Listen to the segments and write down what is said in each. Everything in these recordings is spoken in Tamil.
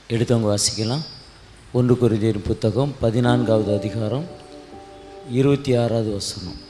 எடுத்தவங்க வாசிக்கலாம் ஒன்று குருதியர் புத்தகம் பதினான்காவது அதிகாரம் இருபத்தி ஆறாவது வசனம்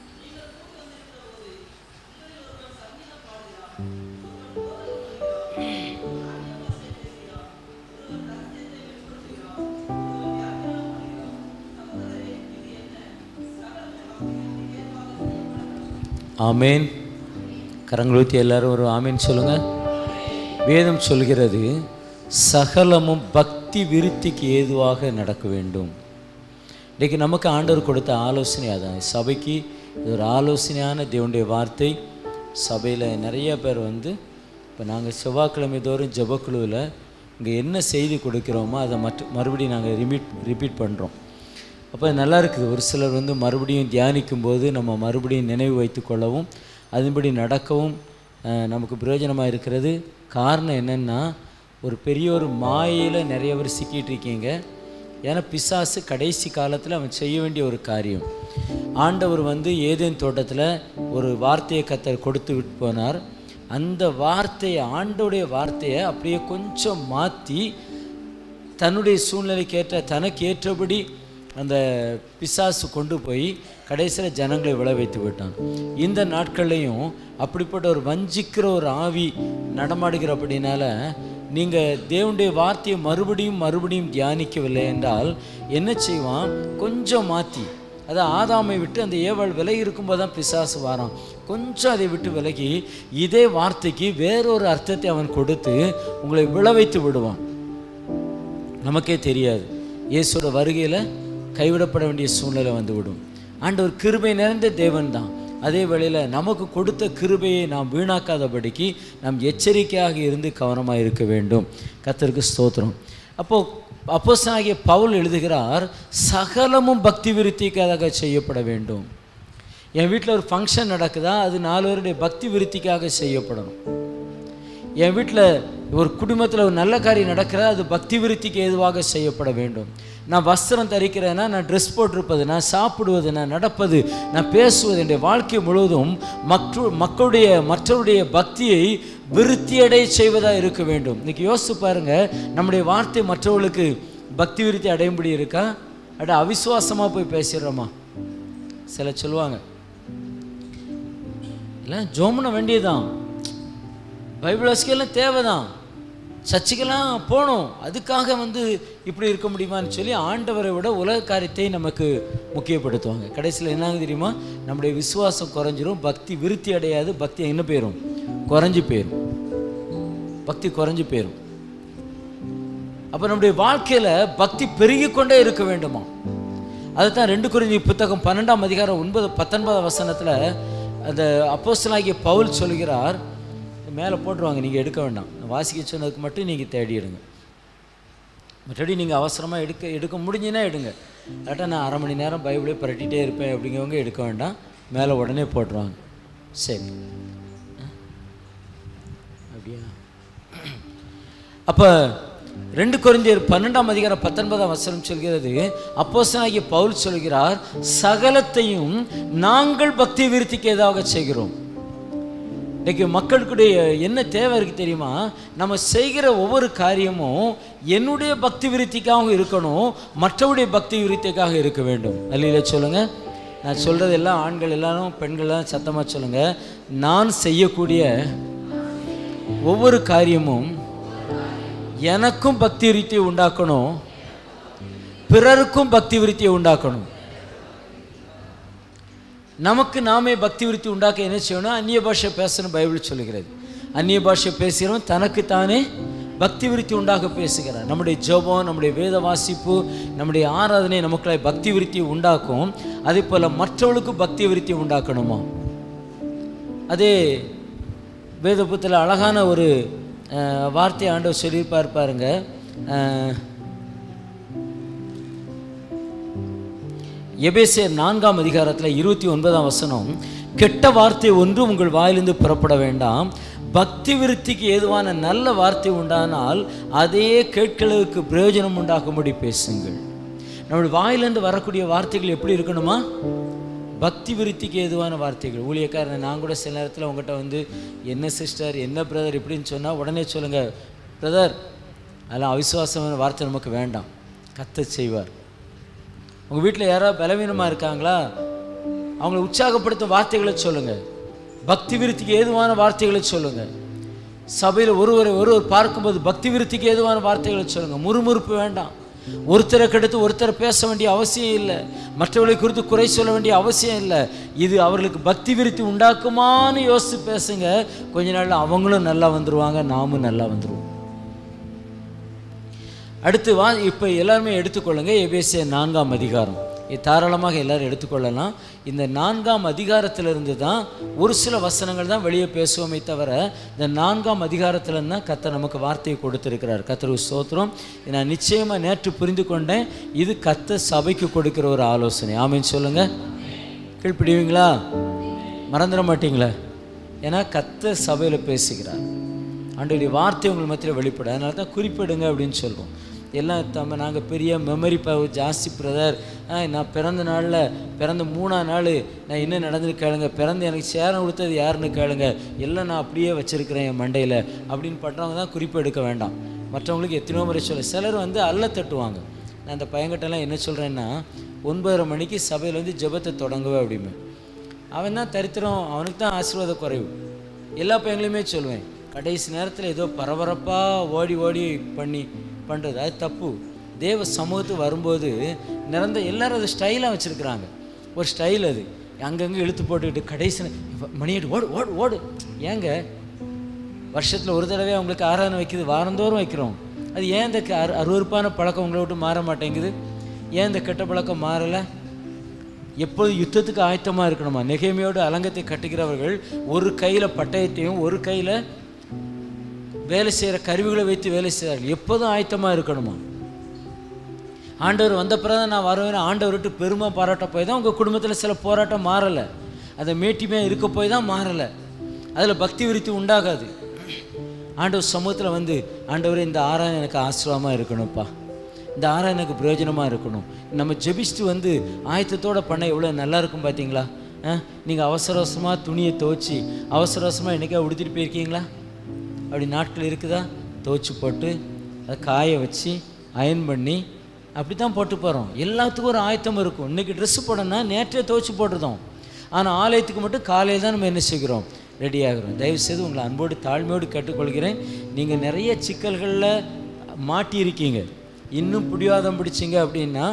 ஆமேன் கரங்கள் ஊற்றி எல்லாரும் ஒரு ஆமேன் சொல்லுங்கள் வேதம் சொல்கிறது சகலமும் பக்தி விருத்திக்கு ஏதுவாக நடக்க வேண்டும் இன்றைக்கி நமக்கு ஆண்டவர் கொடுத்த ஆலோசனை அதான் சபைக்கு இது ஒரு ஆலோசனையான தேவனுடைய வார்த்தை சபையில் நிறைய பேர் வந்து இப்போ நாங்கள் செவ்வாய்க்கிழமை தோறும் ஜெபக்குழுவில் இங்கே என்ன செய்தி கொடுக்குறோமோ அதை மற்ற மறுபடியும் நாங்கள் ரிமீட் ரிப்பீட் பண்ணுறோம் அப்போ நல்லா இருக்குது ஒரு சிலர் வந்து மறுபடியும் தியானிக்கும் போது நம்ம மறுபடியும் நினைவு வைத்து கொள்ளவும் அதன்படி நடக்கவும் அஹ், நமக்கு பிரயோஜனமாக இருக்கிறது காரணம் என்னென்னா ஒரு பெரிய ஒரு மாயையில் நிறைய பேர் சிக்கிட்டு இருக்கீங்க ஏன்னா பிசாசு கடைசி காலத்தில் அவன் செய்ய வேண்டிய ஒரு காரியம் ஆண்டவர் வந்து ஏதேன் தோட்டத்தில் ஒரு வார்த்தையை கத்தர் கொடுத்து விட்டு போனார் அந்த வார்த்தையை ஆண்டோடைய வார்த்தையை அப்படியே கொஞ்சம் மாற்றி தன்னுடைய சூழ்நிலைக்கு ஏற்ற தனக்கு ஏற்றபடி அந்த பிசாசு கொண்டு போய் கடைசியில் ஜனங்களை விளை வைத்து விட்டான் இந்த நாட்கள்லையும் அப்படிப்பட்ட ஒரு வஞ்சிக்கிற ஒரு ஆவி நடமாடுகிறபடினால நீங்கள் தேவனுடைய வார்த்தையை மறுபடியும் மறுபடியும் தியானிக்கவில்லை என்றால் என்ன செய்வான் கொஞ்சம் மாற்றி அதை ஆதாமை விட்டு அந்த ஏவல் விலகி இருக்கும்போது தான் பிசாசு வாரான் கொஞ்சம் அதை விட்டு விலகி இதே வார்த்தைக்கு வேறொரு அர்த்தத்தை அவன் கொடுத்து உங்களை விளைவைத்து விடுவான் நமக்கே தெரியாது இயேசுவோட வருகையில் கைவிடப்பட வேண்டிய சூழ்நிலை வந்துவிடும் ஆண்டவர் கிருபை நிறைந்த தேவன் தான் அதே வேளையில் நமக்கு கொடுத்த கிருபையை நாம் வீணாக்காதபடிக்கு நாம் எச்சரிக்கையாக இருந்து கவனமாக இருக்க வேண்டும் கர்த்தருக்கு ஸ்தோத்திரம் அப்போது அப்போஸ்தலனாகிய பவுல் எழுதுகிறார் சகலமும் பக்தி விருத்திக்காக செய்யப்பட வேண்டும் என் வீட்டில் ஒரு ஃபங்க்ஷன் நடக்குதா அது நாலு பேருடைய பக்தி விருத்திக்காக செய்யப்படணும் என் வீட்டில் ஒரு குடும்பத்தில் ஒரு நல்ல காரியம் நடக்கிறதா அது பக்தி விருத்திக்கு ஏதுவாக செய்யப்பட வேண்டும் நான் வஸ்திரம் தரிக்கிறேன்னா நான் ட்ரெஸ் போட்டிருப்பது நான் சாப்பிடுவது நான் நடப்பது நான் பேசுவது என்னுடைய வாழ்க்கை முழுவதும் மற்ற மக்களுடைய மற்றவருடைய பக்தியை விருத்தியடை செய்வதாக இருக்க வேண்டும் இன்னைக்கு யோசித்து பாருங்க நம்முடைய வார்த்தை மற்றவர்களுக்கு பக்தி விருத்தி அடையும்படி இருக்கா அட அவிசுவாசமாக போய் பேசிடுறோமா சில சொல்லுவாங்க இல்லை ஜோமுன வேண்டியதுதான் பைபிள் வாசிக்கலாம் தேவைதான் சர்ச்சுக்கெல்லாம் போகணும் அதுக்காக வந்து இப்படி இருக்க முடியுமான்னு சொல்லி ஆண்டவரை விட உலக காரியத்தை நமக்கு முக்கியப்படுத்துவாங்க கடைசியில் என்ன ஆகுது தெரியுமா நம்முடைய விசுவாசம் குறைஞ்சிரும் பக்தி விருத்தி அடையாது பக்தி என்ன போயிடும் குறைஞ்சி போயிடும் பக்தி குறைஞ்சி போயிடும் அப்போ நம்முடைய வாழ்க்கையில் பக்தி பெருகிக் கொண்டே இருக்க வேண்டுமா அதுதான் ரெண்டு குறிஞ்சி புத்தகம் பன்னெண்டாம் அதிகாரம் ஒன்பது பத்தொன்பதாம் வசனத்தில் அந்த அப்போஸ்தலனாகிய பவுல் சொல்கிறார் மேலே போட்டுருவாங்க நீங்கள் எடுக்க வேண்டாம் நான் வாசிக்க சொன்னதுக்கு மட்டும் நீங்கள் தேடி எடுங்க மற்றபடி நீங்கள் அவசரமாக எடுக்க எடுக்க முடிஞ்சுன்னா எடுங்க இல்லாட்டா நான் அரை மணி நேரம் பைபிளே புரட்டிகிட்டே இருப்பேன் அப்படிங்கிறவங்க எடுக்க வேண்டாம் மேலே உடனே போட்டுருவாங்க சரி அப்படியா அப்போ ரெண்டு குறைந்தியர் பன்னெண்டாம் அதிகாரம் பத்தொன்பதாம் வசனம் சொல்கிறது அப்போஸ்தலனாகிய பவுல் சொல்கிறார் சகலத்தையும் நாங்கள் பக்தி விருத்திக்கு ஏதாவது செய்கிறோம் இன்னைக்கு மக்களுக்குடைய என்ன தேவை இருக்குது தெரியுமா நம்ம செய்கிற ஒவ்வொரு காரியமும் என்னுடைய பக்தி விருத்திக்காகவும் இருக்கணும் மற்றவருடைய பக்தி விருத்திக்காக இருக்க வேண்டும் அல்லையில சொல்லுங்க நான் சொல்கிறது எல்லாம் ஆண்கள் எல்லாரும் பெண்கள் எல்லாம் சத்தமாக சொல்லுங்க நான் செய்யக்கூடிய ஒவ்வொரு காரியமும் எனக்கும் பக்தி விருத்தியை உண்டாக்கணும் பிறருக்கும் பக்தி விருத்தியை உண்டாக்கணும் நமக்கு நாமே பக்தி விருத்தி உண்டாக்க என்ன செய்யணும் அந்நிய பாஷை பேசணும் பைபிள் சொல்லுகிறது அந்நிய பாஷை பேசுகிறோம் தனக்கு தானே பக்தி விருத்தி உண்டாக பேசுகிறார் நம்முடைய ஜெபம் நம்முடைய வேத வாசிப்பு நம்முடைய ஆராதனை நமக்குள்ள பக்தி விருத்தியை உண்டாக்கும் அதே போல் மற்றவர்களுக்கு பக்தி விருத்தியை உண்டாக்கணுமா அதே வேதபுத்தில் அழகான ஒரு அஹ், வார்த்தை ஆண்டவர் சொல்லியிருப்பார் பாருங்க அஹ், எபேசியர் நான்காம் அதிகாரத்தில் இருபத்தி ஒன்பதாம் வசனம் கெட்ட வார்த்தை ஒன்றும் உங்கள் வாயிலிருந்து புறப்பட வேண்டாம் பக்தி விருத்திக்கு ஏதுவான நல்ல வார்த்தை உண்டானால் அதையே கேட்கிறதுக்கு பிரயோஜனம் உண்டாகும்படி பேசுங்கள் நம்முடைய வாயிலிருந்து வரக்கூடிய வார்த்தைகள் எப்படி இருக்கணுமா பக்தி விருத்திக்கு ஏதுவான வார்த்தைகள் ஊழியக்காரன் நான் கூட சில நேரத்தில் உங்கள்கிட்ட வந்து என்ன சிஸ்டர் என்ன பிரதர் இப்படின்னு சொன்னால் உடனே சொல்லுங்கள் பிரதர் அதெல்லாம் அவிசுவாசமான வார்த்தை நமக்கு வேண்டாம் கத்த செய்வார் உங்கள் வீட்டில் யாராவது பலவீனமாக இருக்காங்களா அவங்கள உற்சாகப்படுத்தும் வார்த்தைகளை சொல்லுங்கள் பக்தி விருத்திக்கு ஏதுவான வார்த்தைகளை சொல்லுங்கள் சபையில் ஒருவரை ஒருவர் பார்க்கும்போது பக்தி விருத்திக்கு ஏதுவான வார்த்தைகளை சொல்லுங்கள் முறுமுறுப்பு வேண்டாம் ஒருத்தரை கெடுத்து ஒருத்தரை பேச வேண்டிய அவசியம் இல்லை மற்றவர்களை குறித்து குறை சொல்ல வேண்டிய அவசியம் இல்லை இது அவர்களுக்கு பக்தி விருத்தி உண்டாக்குமான்னு யோசித்து பேசுங்க கொஞ்ச நாள்ல அவங்களும் நல்லா வந்துருவாங்க நாமும் நல்லா வந்துருவோம் அடுத்து வா இப்போ எல்லாருமே எடுத்துக்கொள்ளுங்க எபேசிய நான்காம் அதிகாரம் இது தாராளமாக எல்லாரும் எடுத்துக்கொள்ளலாம் இந்த நான்காம் அதிகாரத்திலிருந்து தான் ஒரு சில வசனங்கள் தான் வெளியே பேசுவோமே தவிர இந்த நான்காம் அதிகாரத்திலிருந்து தான் கத்தர் நமக்கு வார்த்தையை கொடுத்திருக்கிறார் கத்தருக்கு ஸ்தோத்திரம் இதை நான் நிச்சயமாக நேற்று புரிந்து கொண்டேன் இது கத்த சபைக்கு கொடுக்கிற ஒரு ஆலோசனை ஆமீன்னு சொல்லுங்கள் கீழ்ப்பிடிவீங்களா மறந்துட மாட்டீங்களா ஏன்னா கத்த சபையில் பேசுகிறார் ஆண்டவருடைய வார்த்தை உங்கள் மத்தியில் வெளிப்பட அதனால தான் குறிப்பிடுங்க அப்படின்னு சொல்லுவோம் எல்லாம் தம்ம நாங்கள் பெரிய மெமரி பவர் ஜாஸ்தி பிரதர் நான் பிறந்த நாளில் பிறந்த மூணாம் நாள் நான் என்ன நடந்துன்னு கேளுங்க பிறந்து எனக்கு சேரம் கொடுத்தது யாருன்னு கேளுங்க எல்லாம் நான் அப்படியே வச்சுருக்கிறேன் என் மண்டையில் அப்படின்னு பண்ணுறவங்க தான் குறிப்பு எடுக்க வேண்டாம் மற்றவங்களுக்கு எத்தனையோ முறை சொல்ல சிலர் வந்து அல்ல தட்டுவாங்க நான் அந்த பையன்கிட்டலாம் என்ன சொல்கிறேன்னா ஒன்பதரை மணிக்கு சபையில் வந்து ஜெபத்தை தொடங்குவேன் அப்படிமே அவன் தான் தரித்திரம் அவனுக்கு தான் ஆசீர்வாத குறைவு எல்லா பையங்களையுமே சொல்லுவேன் கடைசி நேரத்தில் ஏதோ பரபரப்பாக ஓடி ஓடி பண்ணி பண்ணுறது அது தப்பு தேவ சமூகத்துக்கு வரும்போது நிறந்த எல்லாரும் அது ஸ்டைலாக வச்சுருக்குறாங்க ஒரு ஸ்டைல் அது அங்கங்கே இழுத்து போட்டுக்கிட்டு கடைசி நே- மணியாட்டு ஓடு ஓடு ஓடு ஏங்க வருஷத்தில் ஒரு தடவை அவங்களுக்கு ஆராதனை வைக்குது வாரந்தோறும் வைக்கிறோம் அது ஏன் இந்த க- அரு அருவருப்பான பழக்கம் உங்களை விட்டு மாற மாட்டேங்குது ஏன் இந்த கெட்ட பழக்கம் மாறலை எப்போதும் யுத்தத்துக்கு ஆயத்தமாக இருக்கணுமா நெகேமியோடு அலங்கத்தை கட்டுகிறவர்கள் ஒரு கையில் பட்டயத்தையும் ஒரு கையில் வேலை செய்கிற கருவிகளை வைத்து வேலை செய்கிறார்கள் எப்போதும் ஆயத்தமாக இருக்கணுமா ஆண்டவர் வந்த பிறகு நான் வருவேன் ஆண்டவர்கிட்ட பெருமை பாராட்ட போய் தான் உங்கள் குடும்பத்தில் சில போராட்டம் மாறலை அதை மேட்டிமையாக இருக்க போய் தான் மாறலை அதில் பக்தி விருத்தி உண்டாகாது ஆண்டவர் சமூகத்தில் வந்து ஆண்டவரே இந்த ஆராயம் எனக்கு ஆசீர்வாதமாக இருக்கணும்ப்பா இந்த ஆராயம் எனக்கு பிரயோஜனமாக இருக்கணும் நம்ம ஜெபிச்சுட்டு வந்து ஆயத்தத்தோட பண்ண எவ்வளோ நல்லா இருக்கும் பார்த்தீங்களா நீங்கள் அவசர அவசரமாக துணியை துவைச்சி அவசர அவசரமாக என்றைக்கா உடுத்திட்டு போயிருக்கீங்களா அப்படி நாட்கள் இருக்குதா துவைச்சி போட்டு அதை காய வச்சு அயன் பண்ணி அப்படி தான் போட்டு போகிறோம் எல்லாத்துக்கும் ஒரு ஆயத்தம் இருக்கும் இன்றைக்கி ட்ரெஸ்ஸு போடணும்னா நேற்றே துவைச்சி போட்டுருந்தோம் ஆனால் ஆலயத்துக்கு மட்டும் காலையில் தான் நம்ம என்ன செய்கிறோம் ரெடி ஆகிறோம் தயவுசெய்து உங்களை அன்போடு தாழ்மையோடு கேட்டுக்கொள்கிறேன் நீங்கள் நிறைய சிக்கல்களில் மாட்டியிருக்கீங்க இன்னும் பிடிவாதம் பிடிச்சிங்க அப்படின்னா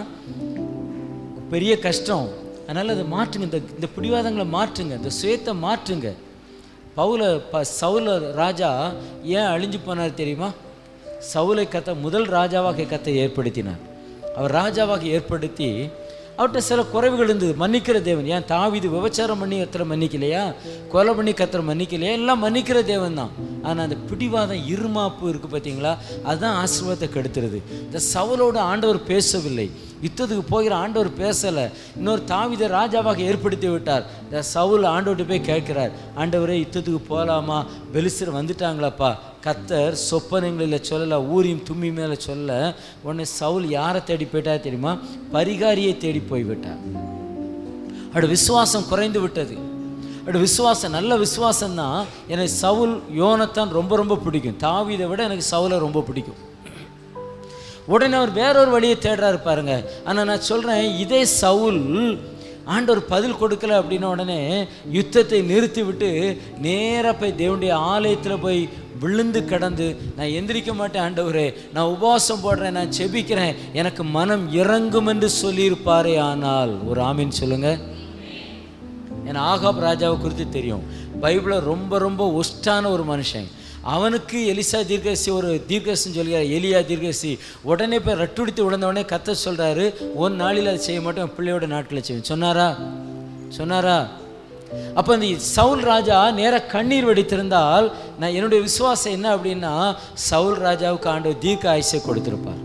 பெரிய கஷ்டம் அதனால் அதை மாற்றுங்க இந்த இந்த பிடிவாதங்களை மாற்றுங்க இந்த சுயத்தை மாற்றுங்க பவுல ப சவுல ராஜா ஏன் அழிஞ்சு போனார் தெரியுமா சவுலை கத்த முதல் ராஜாவாக கத்தை ஏற்படுத்தினார் அவர் ராஜாவாக ஏற்படுத்தி அவர்கிட்ட சில குறைவுகள் இருந்தது மன்னிக்கிற தேவன் ஏன் தாவிது விபச்சாரம் பண்ணி கத்திர மன்னிக்கலையா கொலை பண்ணி கத்திர மன்னிக்கலையா எல்லாம் மன்னிக்கிற தேவன் தான் ஆனால் அந்த பிடிவாதம் இருமாப்பு இருக்குது பார்த்தீங்களா அதுதான் ஆசீர்வாதத்தை கெடுத்துருது இந்த சவுலோடு ஆண்டவர் பேசவில்லை யுத்தத்துக்கு போகிற ஆண்டவர் பேசலை இன்னொரு தாவித ராஜாவாக ஏற்படுத்தி விட்டார் இந்த சவுல் ஆண்டவர்கிட்ட போய் கேட்கிறார் ஆண்டவரே யுத்தத்துக்கு போகலாமா பெலிஸ்தர் வந்துட்டாங்களாப்பா கத்தர் சொப்பனங்களில் சொல்லலை ஊரியும் தும்மி மேலே சொல்ல உடனே சவுல் யாரை தேடி போயிட்டா தெரியுமா பரிகாரியை தேடி போய்விட்டார் அவருடைய விசுவாசம் குறைந்து விட்டது அவருடைய விசுவாசம் நல்ல விசுவாசம் தான் எனக்கு சவுல் யோனத்தான் ரொம்ப ரொம்ப பிடிக்கும் தாவீதை விட எனக்கு சவுலை ரொம்ப பிடிக்கும் உடனே அவர் வேறொரு வழியை தேடுறாரு பாருங்க ஆனால் நான் சொல்கிறேன் இதே சவுல் ஆண்டவர் பதில் கொடுக்கல அப்படின்ன உடனே யுத்தத்தை நிறுத்தி விட்டு நேராக போய் தேவனுடைய ஆலயத்தில் போய் விழுந்து கடந்து நான் எந்திரிக்க மாட்டேன் ஆண்டவரே நான் உபவாசம் போடுறேன் நான் செபிக்கிறேன் எனக்கு மனம் இறங்கும் என்று சொல்லியிருப்பாரே ஆனால் ஒரு ஆமீன் சொல்லுங்கள் ஏன்னா ஆகாப் ராஜாவை குறித்து தெரியும் பைபிளில் ரொம்ப ரொம்ப ஒஸ்டான ஒரு மனுஷன் அவனுக்கு எலிசா தீர்க்கசி ஒரு தீர்க்கசின்னு சொல்கிறார் எலியா தீர்க்கசி உடனே போய் ரட்டுடித்து விழுந்த உடனே கத்த சொல்கிறாரு ஒரு நாளில் அதை செய்ய மாட்டோம் என் பிள்ளையோட நாட்களில் செய்வேன் சொன்னாரா சொன்னாரா அப்போ இந்த சவுல் ராஜா நேராக கண்ணீர் வெடித்திருந்தால் நான் என்னுடைய விசுவாசம் என்ன அப்படின்னா சவுல் ராஜாவுக்கு ஆண்டவர் தீர்க்க ஆயுசை கொடுத்துருப்பார்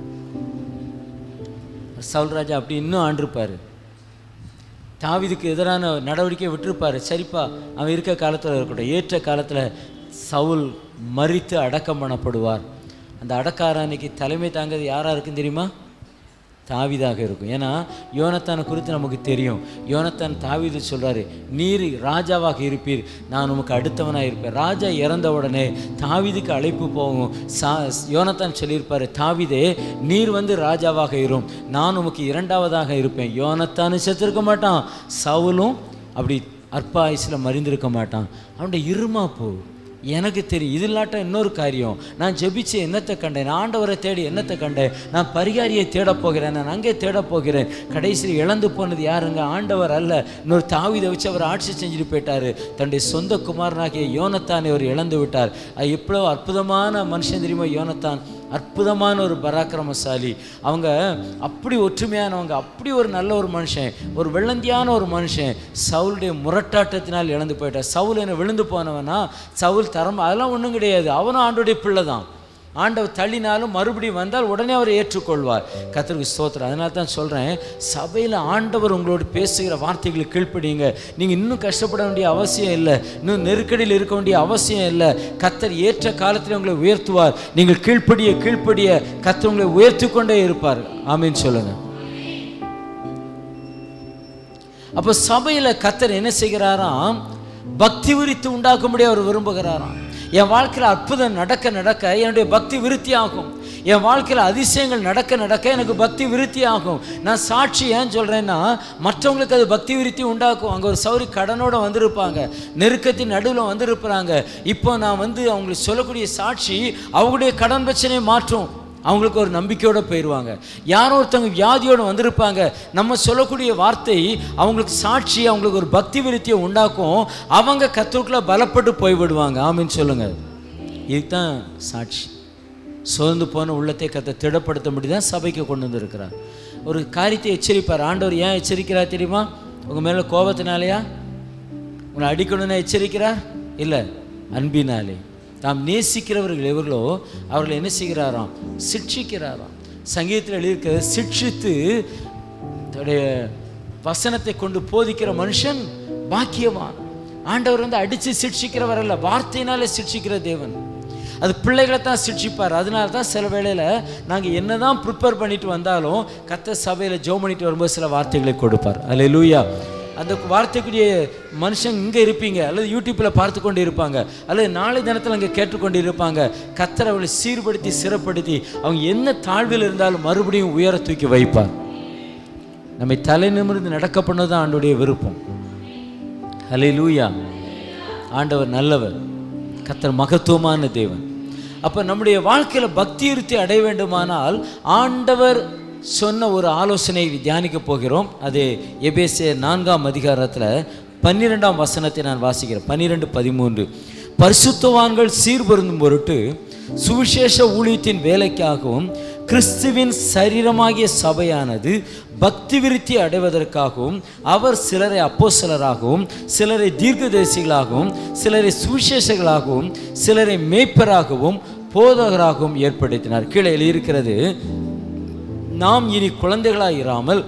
சவுல் ராஜா அப்படி இன்னும் ஆண்டிருப்பார் தாவீதுக்கு எதிரான நடவடிக்கை விட்டிருப்பாரு சரிப்பா அவன் இருக்க காலத்தில் இருக்கட்டும் ஏற்ற காலத்தில் சவுல் மறித்து அடக்கம் பண்ணப்படுவார் அந்த அடக்கார அன்னைக்கு தலைமை தாங்கிறது யாராக இருக்குன்னு தெரியுமா தாவீதாக இருக்கும் ஏன்னா யோனத்தானை குறித்து நமக்கு தெரியும் யோனத்தான் தாவீது சொல்றாரு நீர் ராஜாவாக இருப்பீர் நான் உமக்கு அடுத்தவனாக இருப்பேன் ராஜா இறந்த உடனே தாவீதுக்கு அழைப்பு போகும் சா யோனத்தான் சொல்லியிருப்பாரு தாவீதே நீர் வந்து ராஜாவாக இரும் நான் உமக்கு இரண்டாவதாக இருப்பேன் யோனத்தானு செத்துருக்க மாட்டான் சவுலும் அப்படி அற்ப ஆயுசில் மறிந்திருக்க மாட்டான் அவன்கிட்ட இருமா போ எனக்கு தெரியும் இது இல்லாட்ட இன்னொரு காரியம் நான் ஜெபிச்சு என்னத்தை கண்டேன் நான் ஆண்டவரை தேடி என்னத்தை கண்டேன் நான் பரிகாரியை தேடப் போகிறேன் நான் அங்கே தேடப் போகிறேன் கடைசியில் இழந்து போனது யாருங்க ஆண்டவர் அல்ல இன்னொரு தாவிதை வச்சு அவர் ஆட்சி செஞ்சுட்டு போயிட்டாரு தன்னுடைய சொந்த குமாரனாகிய யோனத்தானை அவர் இழந்து விட்டார் அது எவ்வளோ அற்புதமான மனுஷன் தெரியுமா யோனத்தான் அற்புதமான ஒரு பராக்கிரமசாலி அவங்க அப்படி ஒற்றுமையானவங்க அப்படி ஒரு நல்ல ஒரு மனுஷன் ஒரு வெள்ளந்தியான ஒரு மனுஷன் சவுளுடைய முரட்டாட்டத்தினால் இழந்து போயிட்டார் சவுல் என்ன விழுந்து போனவனா சவுல் தரம் அதெல்லாம் ஒன்றும் கிடையாது அவனும் ஆண்டோடைய பிள்ளை தான் ஆண்டவர் தள்ளினாலும் மறுபடியும் வந்தால் உடனே அவரை ஏற்றுக்கொள்வார் கத்தருக்கு ஸ்தோத்திரம் அதனால தான் சொல்கிறேன் சபையில் ஆண்டவர் உங்களோடு பேசுகிற வார்த்தைகளை கீழ்ப்படியுங்க நீங்கள் இன்னும் கஷ்டப்பட வேண்டிய அவசியம் இல்லை இன்னும் நெருக்கடியில் இருக்க வேண்டிய அவசியம் இல்லை கத்தர் ஏற்ற காலத்தில் உங்களை உயர்த்துவார் நீங்கள் கீழ்ப்படிய கீழ்ப்படிய கத்தர் உங்களை உயர்த்தி கொண்டே இருப்பார் ஆமீன்னு சொல்லுங்கள் அப்போ சபையில் கத்தர் என்ன செய்கிறாராம் பக்தி விருத்தி உண்டாக்கும்படி அவர் விரும்புகிறாராம் என் வாழ்க்கையில் அற்புதம் நடக்க நடக்க என்னுடைய பக்தி விருத்தி ஆகும் என் வாழ்க்கையில் அதிசயங்கள் நடக்க நடக்க எனக்கு பக்தி விருத்தி ஆகும் நான் சாட்சி ஏன் சொல்கிறேன்னா மற்றவங்களுக்கு அது பக்தி விருத்தி உண்டாக்கும் அங்கே ஒரு சௌரி கடனோடு வந்திருப்பாங்க நெருக்கத்தின் நடுவில் வந்திருப்பாங்க இப்போ நான் வந்து அவங்களுக்கு சொல்லக்கூடிய சாட்சி அவங்களுடைய கடன் பிரச்சனையை மாற்றும் அவங்களுக்கு ஒரு நம்பிக்கையோடு போயிடுவாங்க யாரோ ஒருத்தவங்க வியாதியோடு வந்திருப்பாங்க நம்ம சொல்லக்கூடிய வார்த்தை அவங்களுக்கு சாட்சி அவங்களுக்கு ஒரு பக்தி விருத்தியை உண்டாக்கும் அவங்க கத்தருக்குள்ள பலப்பட்டு போய்விடுவாங்க ஆமின்னு சொல்லுங்கள் இதுதான் சாட்சி சோர்ந்து போன உள்ளத்தை கத்தை திடப்படுத்த முடியுதான் சபைக்கு கொண்டு வந்திருக்கிறார் ஒரு காரியத்தை எச்சரிப்பார் ஆண்டவர் ஏன் எச்சரிக்கிறார் தெரியுமா உங்கள் மேலே கோபத்தினாலையா உங்களை அடிக்கணும்னு எச்சரிக்கிறார் இல்லை அன்பினாலே தாம் நேசிக்கிறவர்கள் எவர்களோ அவர்களை என்ன செய்கிறாராம் சிட்சிக்கிறாராம் சங்கீதத்தில் எழுதியிருக்கிறது சிட்சித்து தன்னுடைய வசனத்தை கொண்டு போதிக்கிற மனுஷன் பாக்கியவான் ஆண்டவர் வந்து அடித்து சிட்சிக்கிறவர் அல்ல வார்த்தையினாலே சிட்சிக்கிற தேவன் அது பிள்ளைகளை தான் சிட்சிப்பார் அதனால தான் சில வேளையில் நாங்கள் என்ன தான் ப்ரிப்பேர் பண்ணிட்டு வந்தாலும் கத்த சபையில் ஜோ பண்ணிட்டு வரும்போது சில வார்த்தைகளை கொடுப்பார் அல்ல லூயா அந்த வார்த்தைக்குரிய மனுஷன் இங்கே இருப்பீங்க அல்லது யூடியூப்பில் பார்த்து கொண்டு இருப்பாங்க அல்லது நாளை தினத்தில் அங்கே கேட்டுக்கொண்டு இருப்பாங்க கத்தர் அவளை சீர்படுத்தி சிறப்படுத்தி அவங்க என்ன தாழ்வில் இருந்தாலும் மறுபடியும் உயர தூக்கி வைப்பார் நம்மை தலை நிமிர்ந்து நடக்க பண்ணது தான் ஆண்டுடைய விருப்பம் ஹலே லூயா ஆண்டவர் நல்லவர் கத்தர் மகத்துவமான தேவன் அப்போ நம்முடைய வாழ்க்கையில் பக்தி இருத்தி அடைய வேண்டுமானால் ஆண்டவர் சொன்ன ஒரு ஆலோசனை தியானிக்க போகிறோம் அது எபேசிய நான்காம் அதிகாரத்தில் பன்னிரெண்டாம் வசனத்தை நான் வாசிக்கிறேன் பன்னிரெண்டு பதிமூன்று பரிசுத்தவான்கள் சீர்பொருந்தும் பொருட்டு சுவிசேஷ ஊழியத்தின் வேலைக்காகவும் கிறிஸ்துவின் சரீரமாகிய சபையானது பக்தி விருத்தி அடைவதற்காகவும் அவர் சிலரை அப்போஸ்தலராகவும் சிலரை தீர்க்கதரிசிகளாகவும் சிலரை சுவிசேஷகளாகவும் சிலரை மேய்ப்பராகவும் போதகராகவும் ஏற்படுத்தினார் கீழே எழுதியிருக்கிறது நாம் இனி குழந்தைகளாக இராமல்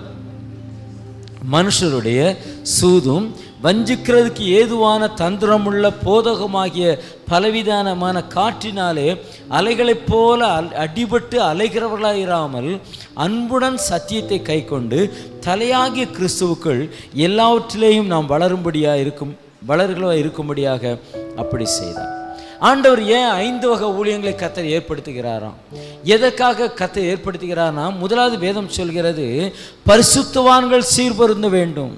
மனுஷருடைய சூதும் வஞ்சிக்கிறதுக்கு ஏதுவான தந்திரமுள்ள போதகமாகிய பலவிதானமான காற்றினாலே அலைகளைப் போல அல்- அடிபட்டு அலைகிறவர்களாக இராமல் அன்புடன் சத்தியத்தை கைக்கொண்டு தலையாகிய கிறிஸ்துவுக்குள் எல்லாவற்றிலேயும் நாம் வளரும்படியாக இருக்கும் வளர்களாக இருக்கும்படியாக அப்படி செய்தார் ஆண்டவர் ஏன் ஐந்து வகை ஊழியங்களை கத்தர் ஏற்படுத்துகிறாராம் எதற்காக கத்தர் ஏற்படுத்துகிறார்னா முதலாவது வேதம் சொல்கிறது பரிசுத்தவான்கள் சீர்பொருந்த வேண்டும்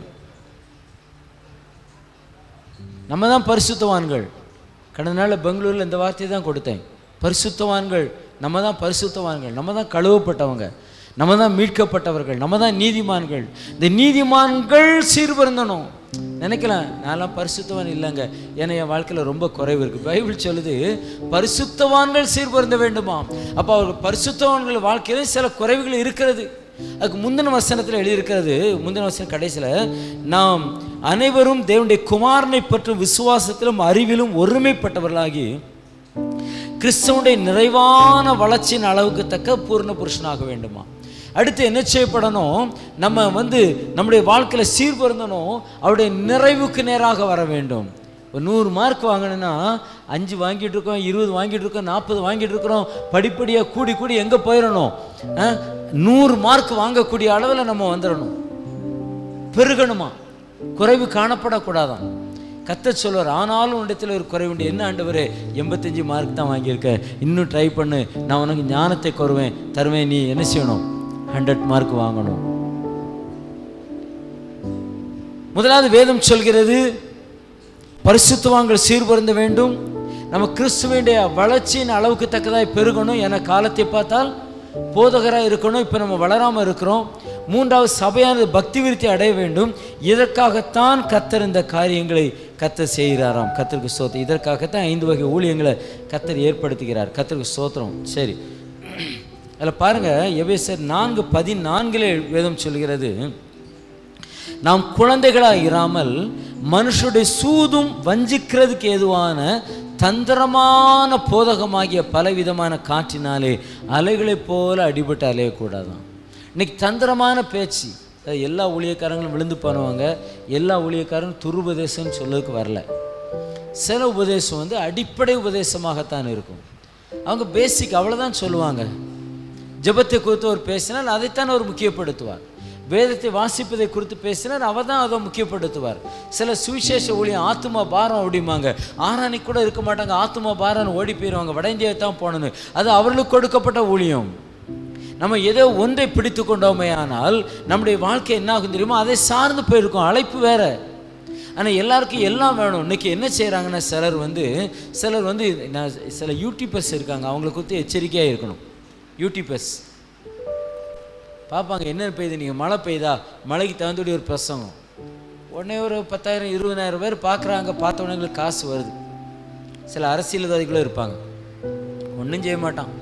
நம்ம தான் பரிசுத்தவான்கள் கடந்த நாளில் பெங்களூரில் இந்த வார்த்தையை தான் கொடுத்தேன் பரிசுத்தவான்கள் நம்ம தான் பரிசுத்தவான்கள் நம்ம தான் கழுவப்பட்டவங்க நம்ம தான் மீட்கப்பட்டவர்கள் நம்ம தான் நீதிமான்கள் இந்த நீதிமான்கள் சீர்பருந்தணும் நினைக்கலாம் நான்லாம் பரிசுத்தவான் இல்லைங்க ஏன்னா என் வாழ்க்கையில் ரொம்ப குறைவு இருக்குது பைபிள் சொல்லுது பரிசுத்தவான்கள் சீர்பருந்த வேண்டுமாம் அப்போ அவர்கள் பரிசுத்தவான்கள் வாழ்க்கையில சில குறைவுகள் இருக்கிறது அதுக்கு முந்தின வசனத்தில் எழுதியிருக்கிறது முந்தின வசனம் கடைசியில் நாம் அனைவரும் தேவனுடைய குமாரனை பற்றும் விசுவாசத்திலும் அறிவிலும் ஒருமைப்பட்டவர்களாகி கிறிஸ்தவனுடைய நிறைவான வளர்ச்சியின் அளவுக்கு தக்க பூர்ண புருஷனாக வேண்டுமா அடுத்து என்ன செய்யப்படணும் நம்ம வந்து நம்முடைய வாழ்க்கையில் சீர்பொருந்தணும் அவருடைய நிறைவுக்கு நேராக வர வேண்டும் ஒரு நூறு மார்க் வாங்கணும்னா அஞ்சு வாங்கிட்டு இருக்கோம் இருபது வாங்கிட்டு இருக்கோம் நாற்பது வாங்கிட்டு இருக்கிறோம் படிப்படியாக கூடி கூடி எங்கே போயிடணும் நூறு மார்க் வாங்கக்கூடிய அளவில் நம்ம வந்துடணும் பெருகணுமா குறைவு காணப்படக்கூடாதான் கத்த சொல்வார் ஆனாலும் உன்னிடத்தில் ஒரு குறைவு உண்டு என்ன ஆண்டவரே எண்பத்தஞ்சு மார்க் தான் வாங்கியிருக்க இன்னும் ட்ரை பண்ணு நான் உனக்கு ஞானத்தை கோருவேன் தருவேன் நீ என்ன செய்யணும் ஹண்ட்ரட் மார்க் வாங்கணும் முதலாவது வேதம் சொல்கிறது பரிசுத்தவான்கள் சீர்பருந்த வேண்டும் நம்ம கிறிஸ்துவனுடைய வளர்ச்சியின் அளவுக்கு தக்கதாய் பெருகணும் என காலத்தை பார்த்தால் போதகராக இருக்கணும் இப்போ நம்ம வளராமல் இருக்கிறோம் மூன்றாவது சபையானது பக்தி விருத்தி அடைய வேண்டும் இதற்காகத்தான் கத்தர் இந்த காரியங்களை கத்தர் செய்கிறாராம் கத்தருக்கு சோத்திரம் இதற்காகத்தான் ஐந்து வகை ஊழியங்களை கத்தர் ஏற்படுத்துகிறார் கத்தருக்கு சோத்திரம் சரி அதில் பாருங்கள் எவேசர் நான்கு பதினான்கிலே வேதம் சொல்கிறது நாம் குழந்தைகளாக இராமல் மனுஷருடைய சூதும் வஞ்சிக்கிறதுக்கு ஏதுவான தந்திரமான போதகமாகிய பலவிதமான காற்றினாலே அலைகளைப் போல அடிபட்டு அலையக்கூடாதான் இன்னைக்கு தந்திரமான பேச்சு அது எல்லா ஊழியக்காரங்களும் விழுந்து பண்ணுவாங்க எல்லா ஊழியக்காரங்களும் துருபதேசம்னு சொல்லதுக்கு வரல சில உபதேசம் வந்து அடிப்படை உபதேசமாகத்தான் இருக்கும் அவங்க பேசிக் அவ்வளோதான் சொல்லுவாங்க ஜெபத்தை குறித்து அவர் பேசினால் அதைத்தான் அவர் முக்கியப்படுத்துவார் வேதத்தை வாசிப்பதை குறித்து பேசினார் அவர் தான் அதை முக்கியப்படுத்துவார் சில சுவிசேஷ ஊழியம் ஆத்துமா பாரம் அப்படிம்பாங்க ஆறானிக்கு கூட இருக்க மாட்டாங்க ஆத்துமா பாரம் ஓடி போயிடுவாங்க வட இந்தியாவை தான் போகணும் அது அவர்களுக்கு கொடுக்கப்பட்ட ஊழியம் நம்ம ஏதோ ஒன்றை பிடித்து கொண்டோமே ஆனால் நம்முடைய வாழ்க்கை என்ன ஆகும் தெரியுமா அதை சார்ந்து போயிருக்கோம் அழைப்பு வேற ஆனால் எல்லாருக்கும் எல்லாம் வேணும் இன்னைக்கு என்ன செய்கிறாங்கன்னா சிலர் வந்து சிலர் வந்து நான் சில யூடியூபர்ஸ் இருக்காங்க அவங்களை குறித்து எச்சரிக்கையாக இருக்கணும் யூடியூபர்ஸ் பார்ப்பாங்க என்ன பெய்யுது நீங்கள் மழை பெய்யுதா மழைக்கு தகுந்தபடி ஒரு பிரசங்கம் உடனே ஒரு பத்தாயிரம் இருபதாயிரம் பேர் பார்க்குறாங்க பார்த்த உடனே எங்களுக்கு காசு வருது சில அரசியல்வாதிகளும் இருப்பாங்க ஒன்றும் செய்ய மாட்டான்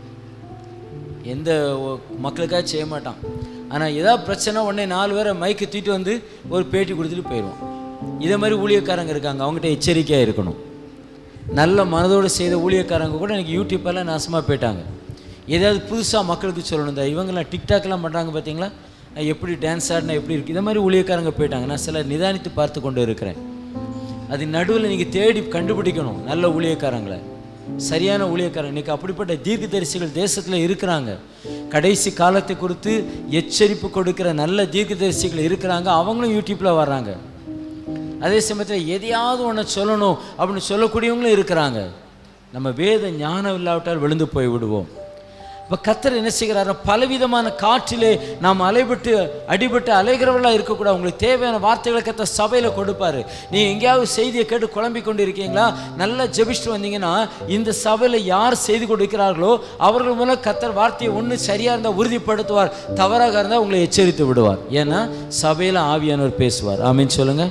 எந்த ஒ- மக்களுக்காக செய்ய மாட்டான் ஆனால் ஏதாவது பிரச்சனை உடனே நாலு பேரை மைக்கு தூக்கிட்டு வந்து ஒரு பேட்டி கொடுத்துட்டு போயிடுவான் இதே மாதிரி ஊழியக்காரங்க இருக்காங்க அவங்ககிட்ட எச்சரிக்கையாக இருக்கணும் நல்ல மனதோடு செய்த ஊழியக்காரங்க கூட எனக்கு யூடியூப்பெல்லாம் நாசமாக போயிட்டாங்க ஏதாவது புதுசாக மக்களுக்கு சொல்லணும் இந்த இவங்கெல்லாம் டிக்டாக்லாம் பண்ணுறாங்க பார்த்தீங்களா நான் எப்படி டான்ஸ் ஆடினா எப்படி இருக்குது இதே மாதிரி ஊழியக்காரங்க போயிட்டாங்க நான் சில நிதானித்து பார்த்து கொண்டு இருக்கிறேன் அது நடுவில் நீங்கள் தேடி கண்டுபிடிக்கணும் நல்ல ஊழியக்காரங்களை சரியான ஊழியக்காரங்க இன்னைக்கு அப்படிப்பட்ட தீர்க்கதரிசிகள் தேசத்தில் இருக்கிறாங்க கடைசி காலத்தை குறித்து எச்சரிப்பு கொடுக்கிற நல்ல தீர்க்கதரிசிகள் இருக்கிறாங்க அவங்களும் யூடியூப்பில் வர்றாங்க அதே சமயத்தில் எதையாவது ஒன்று சொல்லணும் அப்படின்னு சொல்லக்கூடியவங்களும் இருக்கிறாங்க நம்ம வேத ஞானம் இல்லாவிட்டால் விழுந்து போய் விடுவோம் இப்போ கத்தர் என்ன செய்கிறாரு பலவிதமான காற்றிலே நாம் அலைபட்டு அடிபட்டு அலைகிறவர்களாக இருக்கக்கூடாது உங்களுக்கு தேவையான வார்த்தைகளை கத்த சபையில் கொடுப்பாரு நீ எங்கேயாவது செய்தியை கேட்டு குழம்பி கொண்டு இருக்கீங்களா நல்லா ஜெபிச்சுட்டு வந்தீங்கன்னா இந்த சபையில் யார் செய்தி கொடுக்கிறார்களோ அவர்கள் மூலம் கத்தர் வார்த்தையை ஒன்று சரியாக இருந்தால் உறுதிப்படுத்துவார் தவறாக இருந்தால் உங்களை எச்சரித்து விடுவார் ஏன்னா சபையில் ஆவியானவர் பேசுவார் ஆமீன் சொல்லுங்கள்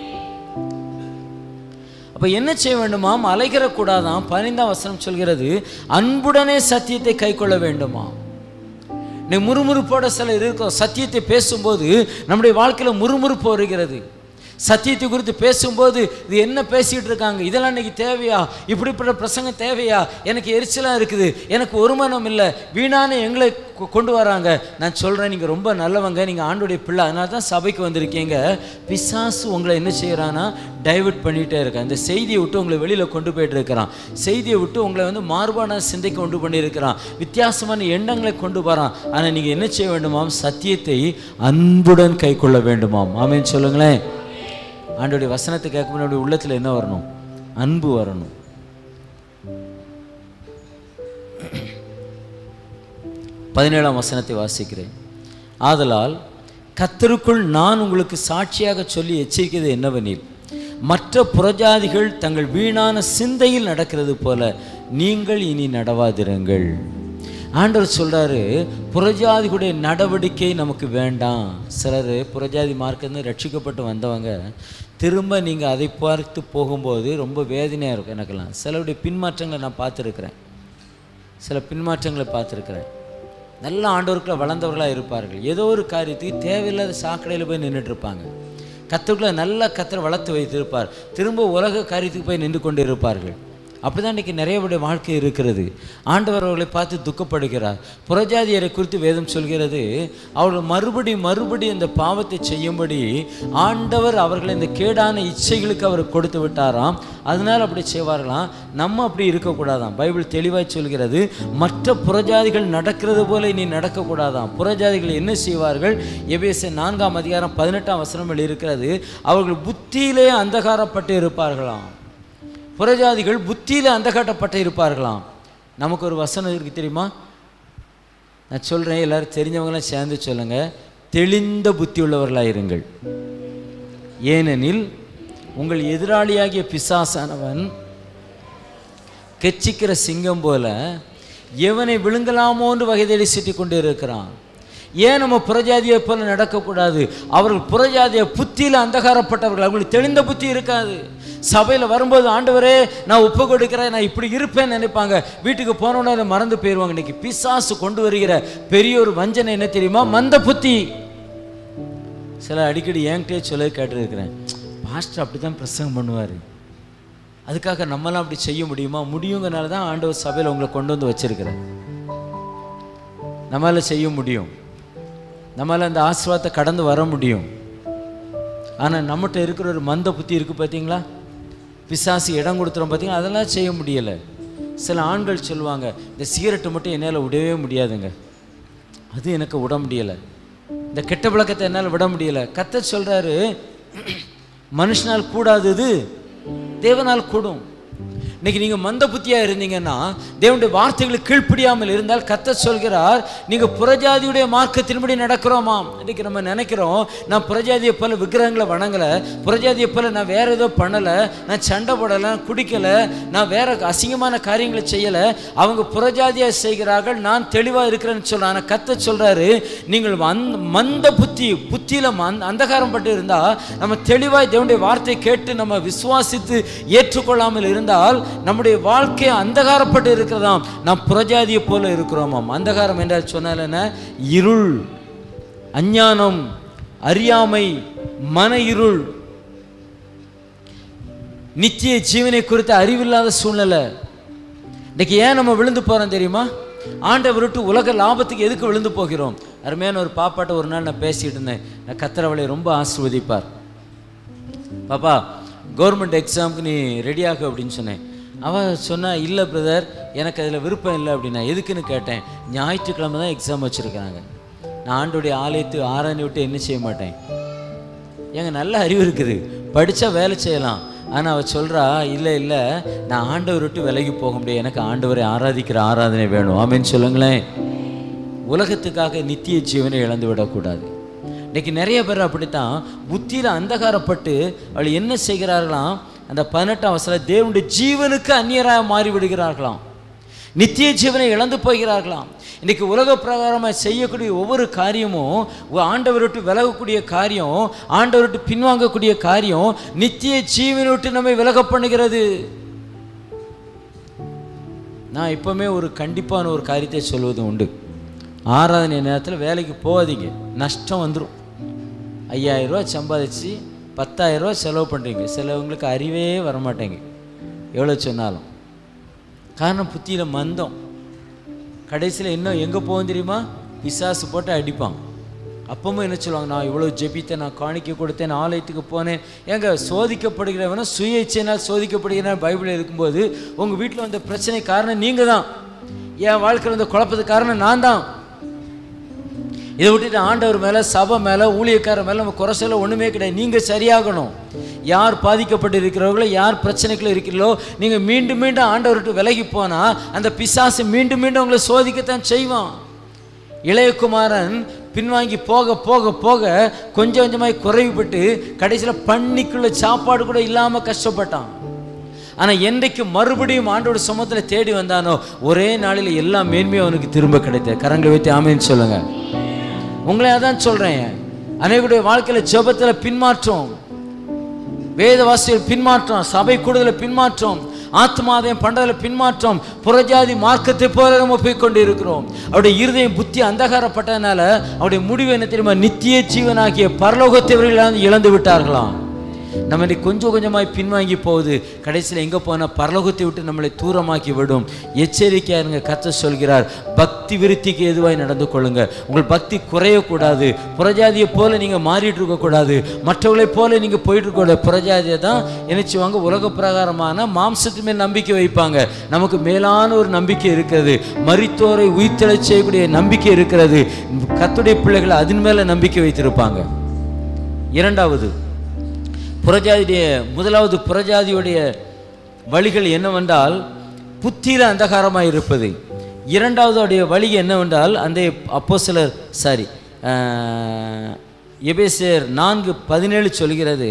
அப்போ என்ன செய்ய வேண்டுமாம் அலைகிற கூடாதாம் பதினைந்தாம் வசனம் சொல்கிறது அன்புடனே சத்தியத்தை கைக்கொள்ள வேண்டுமா நீ முறுமுறுப்போட சில இருக்கும் சத்தியத்தை பேசும்போது நம்முடைய வாழ்க்கையில் முறுமுறுப்பு வருகிறது சத்தியத்தை குறித்து பேசும்போது இது என்ன பேசிகிட்டு இருக்காங்க இதெல்லாம் இன்னைக்கு தேவையா இப்படிப்பட்ட பிரசங்கம் தேவையா எனக்கு எரிச்சலாக இருக்குது எனக்கு ஒருமனம் இல்லை வீணான எங்களை கொ- கொண்டு வராங்க நான் சொல்கிறேன் நீங்கள் ரொம்ப நல்லவங்க நீங்கள் ஆண்டுடைய பிள்ளை அதனால தான் சபைக்கு வந்திருக்கீங்க பிசாசு உங்களை என்ன செய்கிறான்னா டைவர்ட் பண்ணிகிட்டே இருக்கான் இந்த செய்தியை விட்டு உங்களை வெளியில் கொண்டு போயிட்டு இருக்கிறான் செய்தியை விட்டு உங்களை வந்து மாறுபாடான சிந்தைக்கு கொண்டு பண்ணியிருக்கிறான் வித்தியாசமான எண்ணங்களை கொண்டு வரான் ஆனால் நீங்கள் என்ன செய்ய வேண்டுமாம் சத்தியத்தை அன்புடன் கைக்கொள்ள வேண்டுமாம் ஆமேன்னு சொல்லுங்களேன் ஆண்டோடைய வசனத்தை கேட்கும்போது நம்முடைய உள்ளத்தில் என்ன வரணும் அன்பு வரணும் பதினேழாம் வசனத்தை வாசிக்கிறேன் ஆதலால் கத்தருக்குள் நான் உங்களுக்கு சாட்சியாக சொல்லி எச்சரிக்கிறது என்னவெனில் மற்ற புறஜாதிகள் தங்கள் வீணான சிந்தையில் நடக்கிறது போல நீங்கள் இனி நடவாதிருங்கள் ஆண்டவர் சொல்றாரு புறஜாதிகளுடைய நடவடிக்கை நமக்கு வேண்டாம் சிலர் புறஜாதி மார்க்கந்து ரட்சிக்கப்பட்டு வந்தவங்க திரும்ப நீங்கள் அதை பார்த்து போகும்போது ரொம்ப வேதனையாக இருக்கும் எனக்கெல்லாம் சிலருடைய பின்மாற்றங்களை நான் பார்த்துருக்குறேன் சில பின்மாற்றங்களை பார்த்துருக்குறேன் நல்ல ஆண்டவருக்குள்ள வளர்ந்தவர்களாக இருப்பார்கள் ஏதோ ஒரு காரியத்துக்கு தேவையில்லாத சாக்கடையில் போய் நின்றுட்டு இருப்பாங்க கத்தருக்குள்ள நல்ல கத்தரை வளர்த்து வைத்திருப்பார் திரும்ப உலக காரியத்துக்கு போய் நின்று கொண்டு இருப்பார்கள் அப்படிதான் இன்னைக்கு நிறையவுடைய வாழ்க்கை இருக்கிறது ஆண்டவர் அவர்களை பார்த்து துக்கப்படுகிறார் புறஜாதியரை குறித்து வேதம் சொல்கிறது அவர்கள் மறுபடி மறுபடி இந்த பாவத்தை செய்யும்படி ஆண்டவர் அவர்களை இந்த கேடான இச்சைகளுக்கு அவர் கொடுத்து விட்டாராம் அதனால் அப்படி செய்வார்களாம் நம்ம அப்படி இருக்கக்கூடாதாம் பைபிள் தெளிவாய் சொல்கிறது மற்ற புறஜாதிகள் நடக்கிறது போல இனி நடக்கக்கூடாதாம் புறஜாதிகள் என்ன செய்வார்கள் எபேச நான்காம் அதிகாரம் பதினெட்டாம் வசனங்கள் இருக்கிறது அவர்கள் புத்தியிலே அந்தகாரப்பட்டு இருப்பார்களாம் புறஜாதிகள் புத்தியில் அந்தகாட்டப்பட்டு இருப்பார்களாம் நமக்கு ஒரு வசனம் இருக்கு தெரியுமா நான் சொல்கிறேன் எல்லாரும் தெரிஞ்சவங்களாம் சேர்ந்து சொல்லுங்க தெளிந்த புத்தி உள்ளவர்களாக இருங்கள் ஏனெனில் உங்கள் எதிராளியாகிய பிசாசானவன் கெச்சிக்கிற சிங்கம் போல எவனை விழுங்கலாமோன்று வகை தேடி சிட்டி கொண்டு இருக்கிறான் ஏன் நம்ம புறஜாதியை போல நடக்கக்கூடாது அவர்கள் புறஜாதிய புத்தியில் அந்தகாரப்பட்டவர்கள் அவங்களுக்கு தெளிந்த புத்தி இருக்காது சபையில் வரும்போது ஆண்டவரே நான் ஒப்பு கொடுக்கிறேன் நான் இப்படி இருப்பேன்னு நினைப்பாங்க வீட்டுக்கு போனோடனே அதை மறந்து போயிடுவாங்க இன்னைக்கு பிசாசு கொண்டு வருகிற பெரிய ஒரு வஞ்சனை என்ன தெரியுமா மந்த புத்தி சில அடிக்கடி என்கிட்டயே சொல்ல கேட்டுருக்கிறேன் பாஸ்டர் அப்படி தான் பிரசங்கம் பண்ணுவார் அதுக்காக நம்மளாம் அப்படி செய்ய முடியுமா முடியுங்கனால தான் ஆண்டவர் சபையில் உங்களை கொண்டு வந்து வச்சிருக்கிறேன் நம்மளால செய்ய முடியும் நம்மளால அந்த ஆசீர்வாதத்தை கடந்து வர முடியும் ஆனால் நம்மகிட்ட இருக்கிற ஒரு மந்த புத்தி இருக்குது பார்த்தீங்களா பிசாசு இடம் கொடுத்துறோம் பார்த்தீங்களா அதெல்லாம் செய்ய முடியலை சில ஆண்கள் சொல்லுவாங்க இந்த சிகரெட்டு மட்டும் என்னால் விடவே முடியாதுங்க அது எனக்கு விட முடியலை இந்த கெட்ட பழக்கத்தை என்னால் விட முடியலை கத்த சொல்கிறாரு மனுஷனால் கூடாதது தேவனால் கூடும் இன்னைக்கு நீங்கள் மந்த புத்தியாக இருந்தீங்கன்னா தேவனுடைய வார்த்தைகளுக்கு கீழ்ப்படியாமல் இருந்தால் கத்த சொல்கிறார் நீங்கள் புறஜாதியுடைய மார்க்கத்தின்படி நடக்கிறோமாம் இன்னைக்கு நம்ம நினைக்கிறோம் நான் புறஜாதியை போல விக்கிரகங்களை வணங்கலை புறஜாதியை போல நான் வேற ஏதோ பண்ணலை நான் சண்டை போடலை நான் குடிக்கலை நான் வேற அசிங்கமான காரியங்களை செய்யலை அவங்க புறஜாதியாக செய்கிறார்கள் நான் தெளிவாக இருக்கிறேன்னு சொல்கிறேன் ஆனால் கத்த சொல்கிறாரு நீங்கள் மந்த மந்த புத்தி புத்தியில் மந் அந்தகாரம் பட்டு இருந்தால் நம்ம தெளிவாய் தேவனுடைய வார்த்தை கேட்டு நம்ம விசுவாசித்து ஏற்றுக்கொள்ளாமல் இருந்தால் நம்முடைய வாழ்க்கை அந்தகாரப்பட்டு இருக்கிறதாம் நாம் புறஜாதியை போல இருக்கிறோமாம் அந்தகாரம் என்றால் சொன்னால் என்ன இருள் அஞ்ஞானம் அறியாமை மன இருள் நித்திய ஜீவனை குறித்த அறிவில்லாத சூழ்நிலை இன்னைக்கு ஏன் நம்ம விழுந்து போறோம் தெரியுமா ஆண்டவர் விட்டு உலக லாபத்துக்கு எதுக்கு விழுந்து போகிறோம் அருமையான ஒரு பாப்பாட்ட ஒரு நாள் நான் பேசிட்டு இருந்தேன் நான் கத்திரவளை ரொம்ப ஆசிர்வதிப்பார் பாப்பா கவர்மெண்ட் எக்ஸாமுக்கு நீ ரெடியாகு அப்படின்னு சொன்னேன் அவன் சொன்னா இல்லை பிரதர் எனக்கு அதில் விருப்பம் இல்லை அப்படின்னா எதுக்குன்னு கேட்டேன் ஞாயிற்றுக்கிழமை தான் எக்ஸாம் வச்சுருக்காங்க நான் ஆண்டுடைய ஆலயத்து ஆராய்ச்சி விட்டு என்ன செய்ய மாட்டேன் ஏங்க நல்ல அறிவு இருக்குது படித்தா வேலை செய்யலாம் ஆனால் அவள் சொல்கிறா இல்லை இல்லை நான் ஆண்டவர் விட்டு விலகி போக முடியாது எனக்கு ஆண்டவரை ஆராதிக்கிற ஆராதனை வேணும் ஆமேன்னு சொல்லுங்களேன் உலகத்துக்காக நித்திய ஜீவனை இழந்து விடக்கூடாது இன்னைக்கு நிறைய பேர் அப்படித்தான் புத்தியில் அந்தகாரப்பட்டு அவள் என்ன செய்கிறார்களாம் அந்த பதினெட்டாம் வசதியில் தேவனுடைய ஜீவனுக்கு அந்நியராக மாறி விடுகிறார்களாம் நித்திய ஜீவனை இழந்து போகிறார்களாம் இன்னைக்கு உலக பிரகாரமாக செய்யக்கூடிய ஒவ்வொரு காரியமும் ஒ- ஆண்டவரை விட்டு விலகக்கூடிய காரியம் ஆண்டவரை விட்டு பின்வாங்கக்கூடிய காரியம் நித்திய ஜீவனை விட்டு நம்மை விலக பண்ணுகிறது நான் இப்போவுமே ஒரு கண்டிப்பான ஒரு காரியத்தை சொல்வது உண்டு ஆராதனை நேரத்தில் வேலைக்கு போகாதீங்க நஷ்டம் வந்துடும் ஐயாயிரம் ரூபா சம்பாதிச்சு பத்தாயிரம் ரூபா செலவு பண்ணுறீங்க சிலவங்களுக்கு அறிவே வரமாட்டேங்க எவ்வளோ சொன்னாலும் காரணம் புத்தியில் மந்தம் கடைசியில் இன்னும் எங்கே போகும் தெரியுமா பிசாசு போட்டு அடிப்பான் அப்பவும் என்ன சொல்லுவாங்க நான் இவ்வளோ ஜெபித்தேன் நான் காணிக்க கொடுத்தேன் நான் ஆலயத்துக்கு போனேன் ஏங்க சோதிக்கப்படுகிறவன சுய இச்சையினால் சோதிக்கப்படுகிறேன் பைபிளில் இருக்கும்போது உங்கள் வீட்டில் வந்த பிரச்சனை காரணம் நீங்கள் தான் என் வாழ்க்கையில் வந்த குழப்பத்துக்கு காரணம் நான் தான் இதை விட்டுட்டு ஆண்டவர் மேலே சபை மேலே ஊழியக்காரர் மேலே நம்ம குறை சொல்ல ஒன்றுமே கிடையாது நீங்கள் சரியாகணும் யார் பாதிக்கப்பட்டு இருக்கிறவர்களோ யார் பிரச்சனைக்குள்ள இருக்கிறீங்களோ நீங்கள் மீண்டும் மீண்டும் ஆண்டவர்கிட்ட விலகி போனால் அந்த பிசாசு மீண்டும் மீண்டும் உங்களை சோதிக்கத்தான் செய்வான் இளையகுமாரன் பின்வாங்கி போக போக போக கொஞ்சம் கொஞ்சமாய் குறைவுபட்டு கடைசியில் பண்ணிக்குள்ள சாப்பாடு கூட இல்லாமல் கஷ்டப்பட்டான் ஆனால் என்றைக்கு மறுபடியும் ஆண்டோட சமூகத்தில் தேடி வந்தானோ ஒரே நாளில் எல்லா மேன்மையும் அவனுக்கு திரும்ப கிடைத்தது கரங்களை வைத்து ஆமேன்னு சொல்லுங்க உங்களை அதான் சொல்றேன் அனைவருடைய வாழ்க்கையில ஜெபத்தில் பின்மாற்றம் வேதவாசிகள் பின்மாற்றம் சபை கூடுதல பின்மாற்றம் ஆத்மாதயம் பண்டதில் பின்மாற்றம் புறஜாதி மார்க்கத்தை போல நம்ம போய் கொண்டு இருக்கிறோம் அவருடைய இருதயம் புத்தி அந்தகாரப்பட்டதுனால அவருடைய முடிவு என்ன தெரியுமா நித்திய ஜீவனாகிய பரலோகத்தை இவர்கள் இழந்து- இழந்து விட்டார்களாம் நம்ம இன்னைக்கு கொஞ்சம் கொஞ்சமாய் பின்வாங்கி போகுது கடைசியில் எங்கே போனால் பரலோகத்தை விட்டு நம்மளை தூரமாக்கி விடும் எச்சரிக்கையாக இருங்க கத்த சொல்கிறார் பக்தி விருத்திக்கு எதுவாய் நடந்து கொள்ளுங்க உங்கள் பக்தி குறையக்கூடாது புறஜாதியை போல நீங்கள் மாறிட்டு இருக்கக்கூடாது மற்றவர்களைப் போல நீங்கள் போயிட்டு இருக்கக்கூடாது புறஜாதியை தான் நினைச்சுவாங்க உலக பிரகாரமான மாம்சத்து மேல் நம்பிக்கை வைப்பாங்க நமக்கு மேலான ஒரு நம்பிக்கை இருக்கிறது மரித்தோரை உயிர்த்தெழச் செய்யக்கூடிய நம்பிக்கை இருக்கிறது கத்துடைய பிள்ளைகள் அதன் மேல நம்பிக்கை வைத்திருப்பாங்க இரண்டாவது புறஜாதியுடைய முதலாவது புறஜாதியுடைய வழிகள் என்னவென்றால் புத்தியில அந்தகாரமாக இருப்பது இரண்டாவதுடைய வழி என்னவென்றால் அந்த அப்போ சிலர் சாரி எபேசியர் நான்கு பதினேழு சொல்கிறது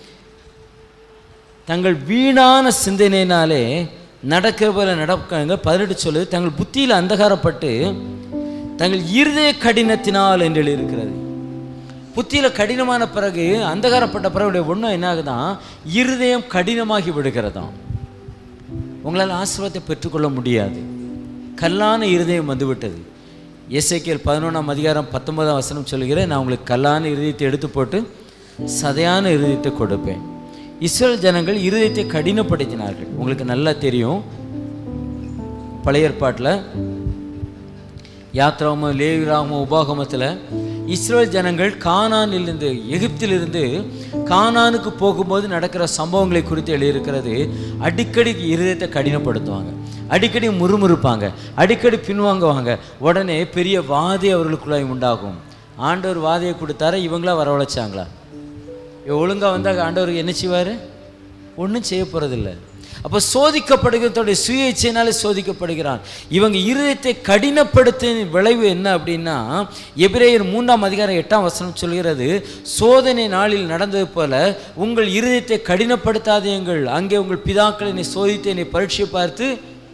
தங்கள் வீணான சிந்தனையினாலே நடக்கிற போல நடக்காங்க பதினெட்டு சொல்லுது தங்கள் புத்தியில் அந்தகாரப்பட்டு தங்கள் இருதய கடினத்தினால் என்று இருக்கிறது புத்தியில் கடினமான பிறகு அந்தகாரப்பட்ட பிறகு ஒன்றும் என்ன ஆகுதான் இருதயம் கடினமாகி விடுகிறதாம் உங்களால் ஆசீர்வாதத்தை பெற்றுக்கொள்ள முடியாது கல்லான இருதயம் வந்துவிட்டது எஸ்ஐகேல் பதினொன்றாம் அதிகாரம் பத்தொன்பதாம் வசனம் சொல்கிறேன் நான் உங்களுக்கு கல்லான இருதயத்தை எடுத்து போட்டு சதையான இருதயத்தை கொடுப்பேன் இஸ்ரேல் ஜனங்கள் இருதயத்தை கடினப்படுத்தினார்கள் உங்களுக்கு நல்லா தெரியும் பழைய ஏற்பாட்டில் யாத்ராம லேவிராம உபாகமத்தில் இஸ்ரேல் ஜனங்கள் கானானிலிருந்து எகிப்திலிருந்து கானானுக்கு போகும்போது நடக்கிற சம்பவங்களை குறித்து எழுதியிருக்கிறது அடிக்கடி இருதயத்தை கடினப்படுத்துவாங்க அடிக்கடி முறுமுறுப்பாங்க அடிக்கடி பின்வாங்குவாங்க உடனே பெரிய வாதை அவர்களுக்குள்ளாய் உண்டாகும் ஆண்டவர் வாதையை கொடுத்தார இவங்களா வரவழைச்சாங்களா ஒழுங்காக வந்தால் ஆண்டவருக்கு என்ன செய்வார் ஒன்றும் செய்ய போகிறதில்ல அப்போ சோதிக்கப்படுகிறதோடைய சுய இச்சையினாலே சோதிக்கப்படுகிறான் இவங்க இருதயத்தை கடினப்படுத்தின விளைவு என்ன அப்படின்னா எபிரேயர் மூன்றாம் அதிகாரம் எட்டாம் வசனம் சொல்கிறது சோதனை நாளில் நடந்தது போல உங்கள் இருதயத்தை கடினப்படுத்தாதீங்கள் அங்கே உங்கள் பிதாக்களை என்னை சோதித்து என்னை பரீட்சை பார்த்து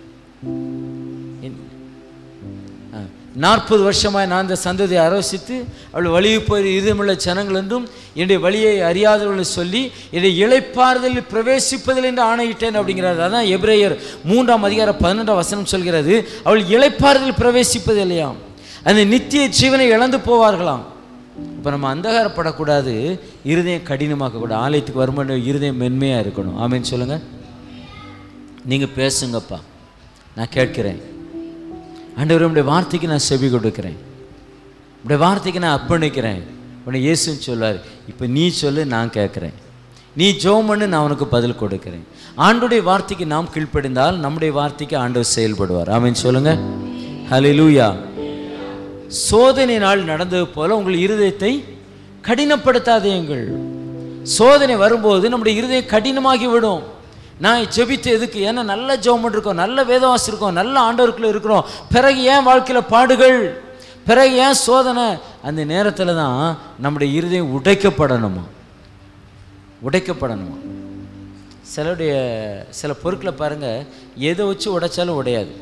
நாற்பது வருஷமாய் நான் அந்த சந்ததியை ஆலோசித்து அவள் வழியை போய் இதயமுள்ள ஜனங்கள் என்றும் என்னுடைய வழியை அறியாதவர்களை சொல்லி என்னுடைய இழைப்பாறுதலில் பிரவேசிப்பதில் என்று ஆணையிட்டேன் அப்படிங்கிறார் அதான் எப்ரேயர் மூன்றாம் அதிகாரம் பதினொன்றாம் வசனம் சொல்கிறது அவள் இழைப்பாறுதலில் பிரவேசிப்பது இல்லையாம் அந்த நித்திய ஜீவனை இழந்து போவார்களாம் இப்போ நம்ம அந்தகாரப்படக்கூடாது இருதயம் கடினமாக்கக்கூடாது ஆலயத்துக்கு வரும்போது இருதயம் மென்மையாக இருக்கணும் ஆமேன்னு சொல்லுங்கள் நீங்கள் பேசுங்கப்பா நான் கேட்கிறேன் ஆண்டவர் உடைய வார்த்தைக்கு நான் செவி கொடுக்கிறேன் உடைய வார்த்தைக்கு நான் அர்ப்பணிக்கிறேன் உன்னை இயேசுன்னு சொல்வார் இப்போ நீ சொல்லு நான் கேட்குறேன் நீ ஜோம் பண்ணு நான் உனக்கு பதில் கொடுக்கிறேன் ஆண்டுடைய வார்த்தைக்கு நாம் கீழ்ப்படிந்தால் நம்முடைய வார்த்தைக்கு ஆண்டவர் செயல்படுவார் ஆமீன் சொல்லுங்க ஹalleluya சோதனை நாள் நடந்தது போல உங்கள் இருதயத்தை கடினப்படுத்தாதேங்கள் சோதனை வரும்போது நம்முடைய இருதயம் கடினமாகி விடும் நான் ஜெபித்து எதுக்கு ஏன்னா நல்ல ஜெபம் இருக்கோம் நல்ல வேதவாசி இருக்கோம் நல்ல ஆண்டவருக்குள்ள இருக்கிறோம் பிறகு ஏன் வாழ்க்கையில் பாடுகள் பிறகு ஏன் சோதனை அந்த நேரத்தில் தான் நம்முடைய இருதயம் உடைக்கப்படணுமா உடைக்கப்படணுமா சிலருடைய சில பொருட்களை பாருங்க எதை வச்சு உடைச்சாலும் உடையாது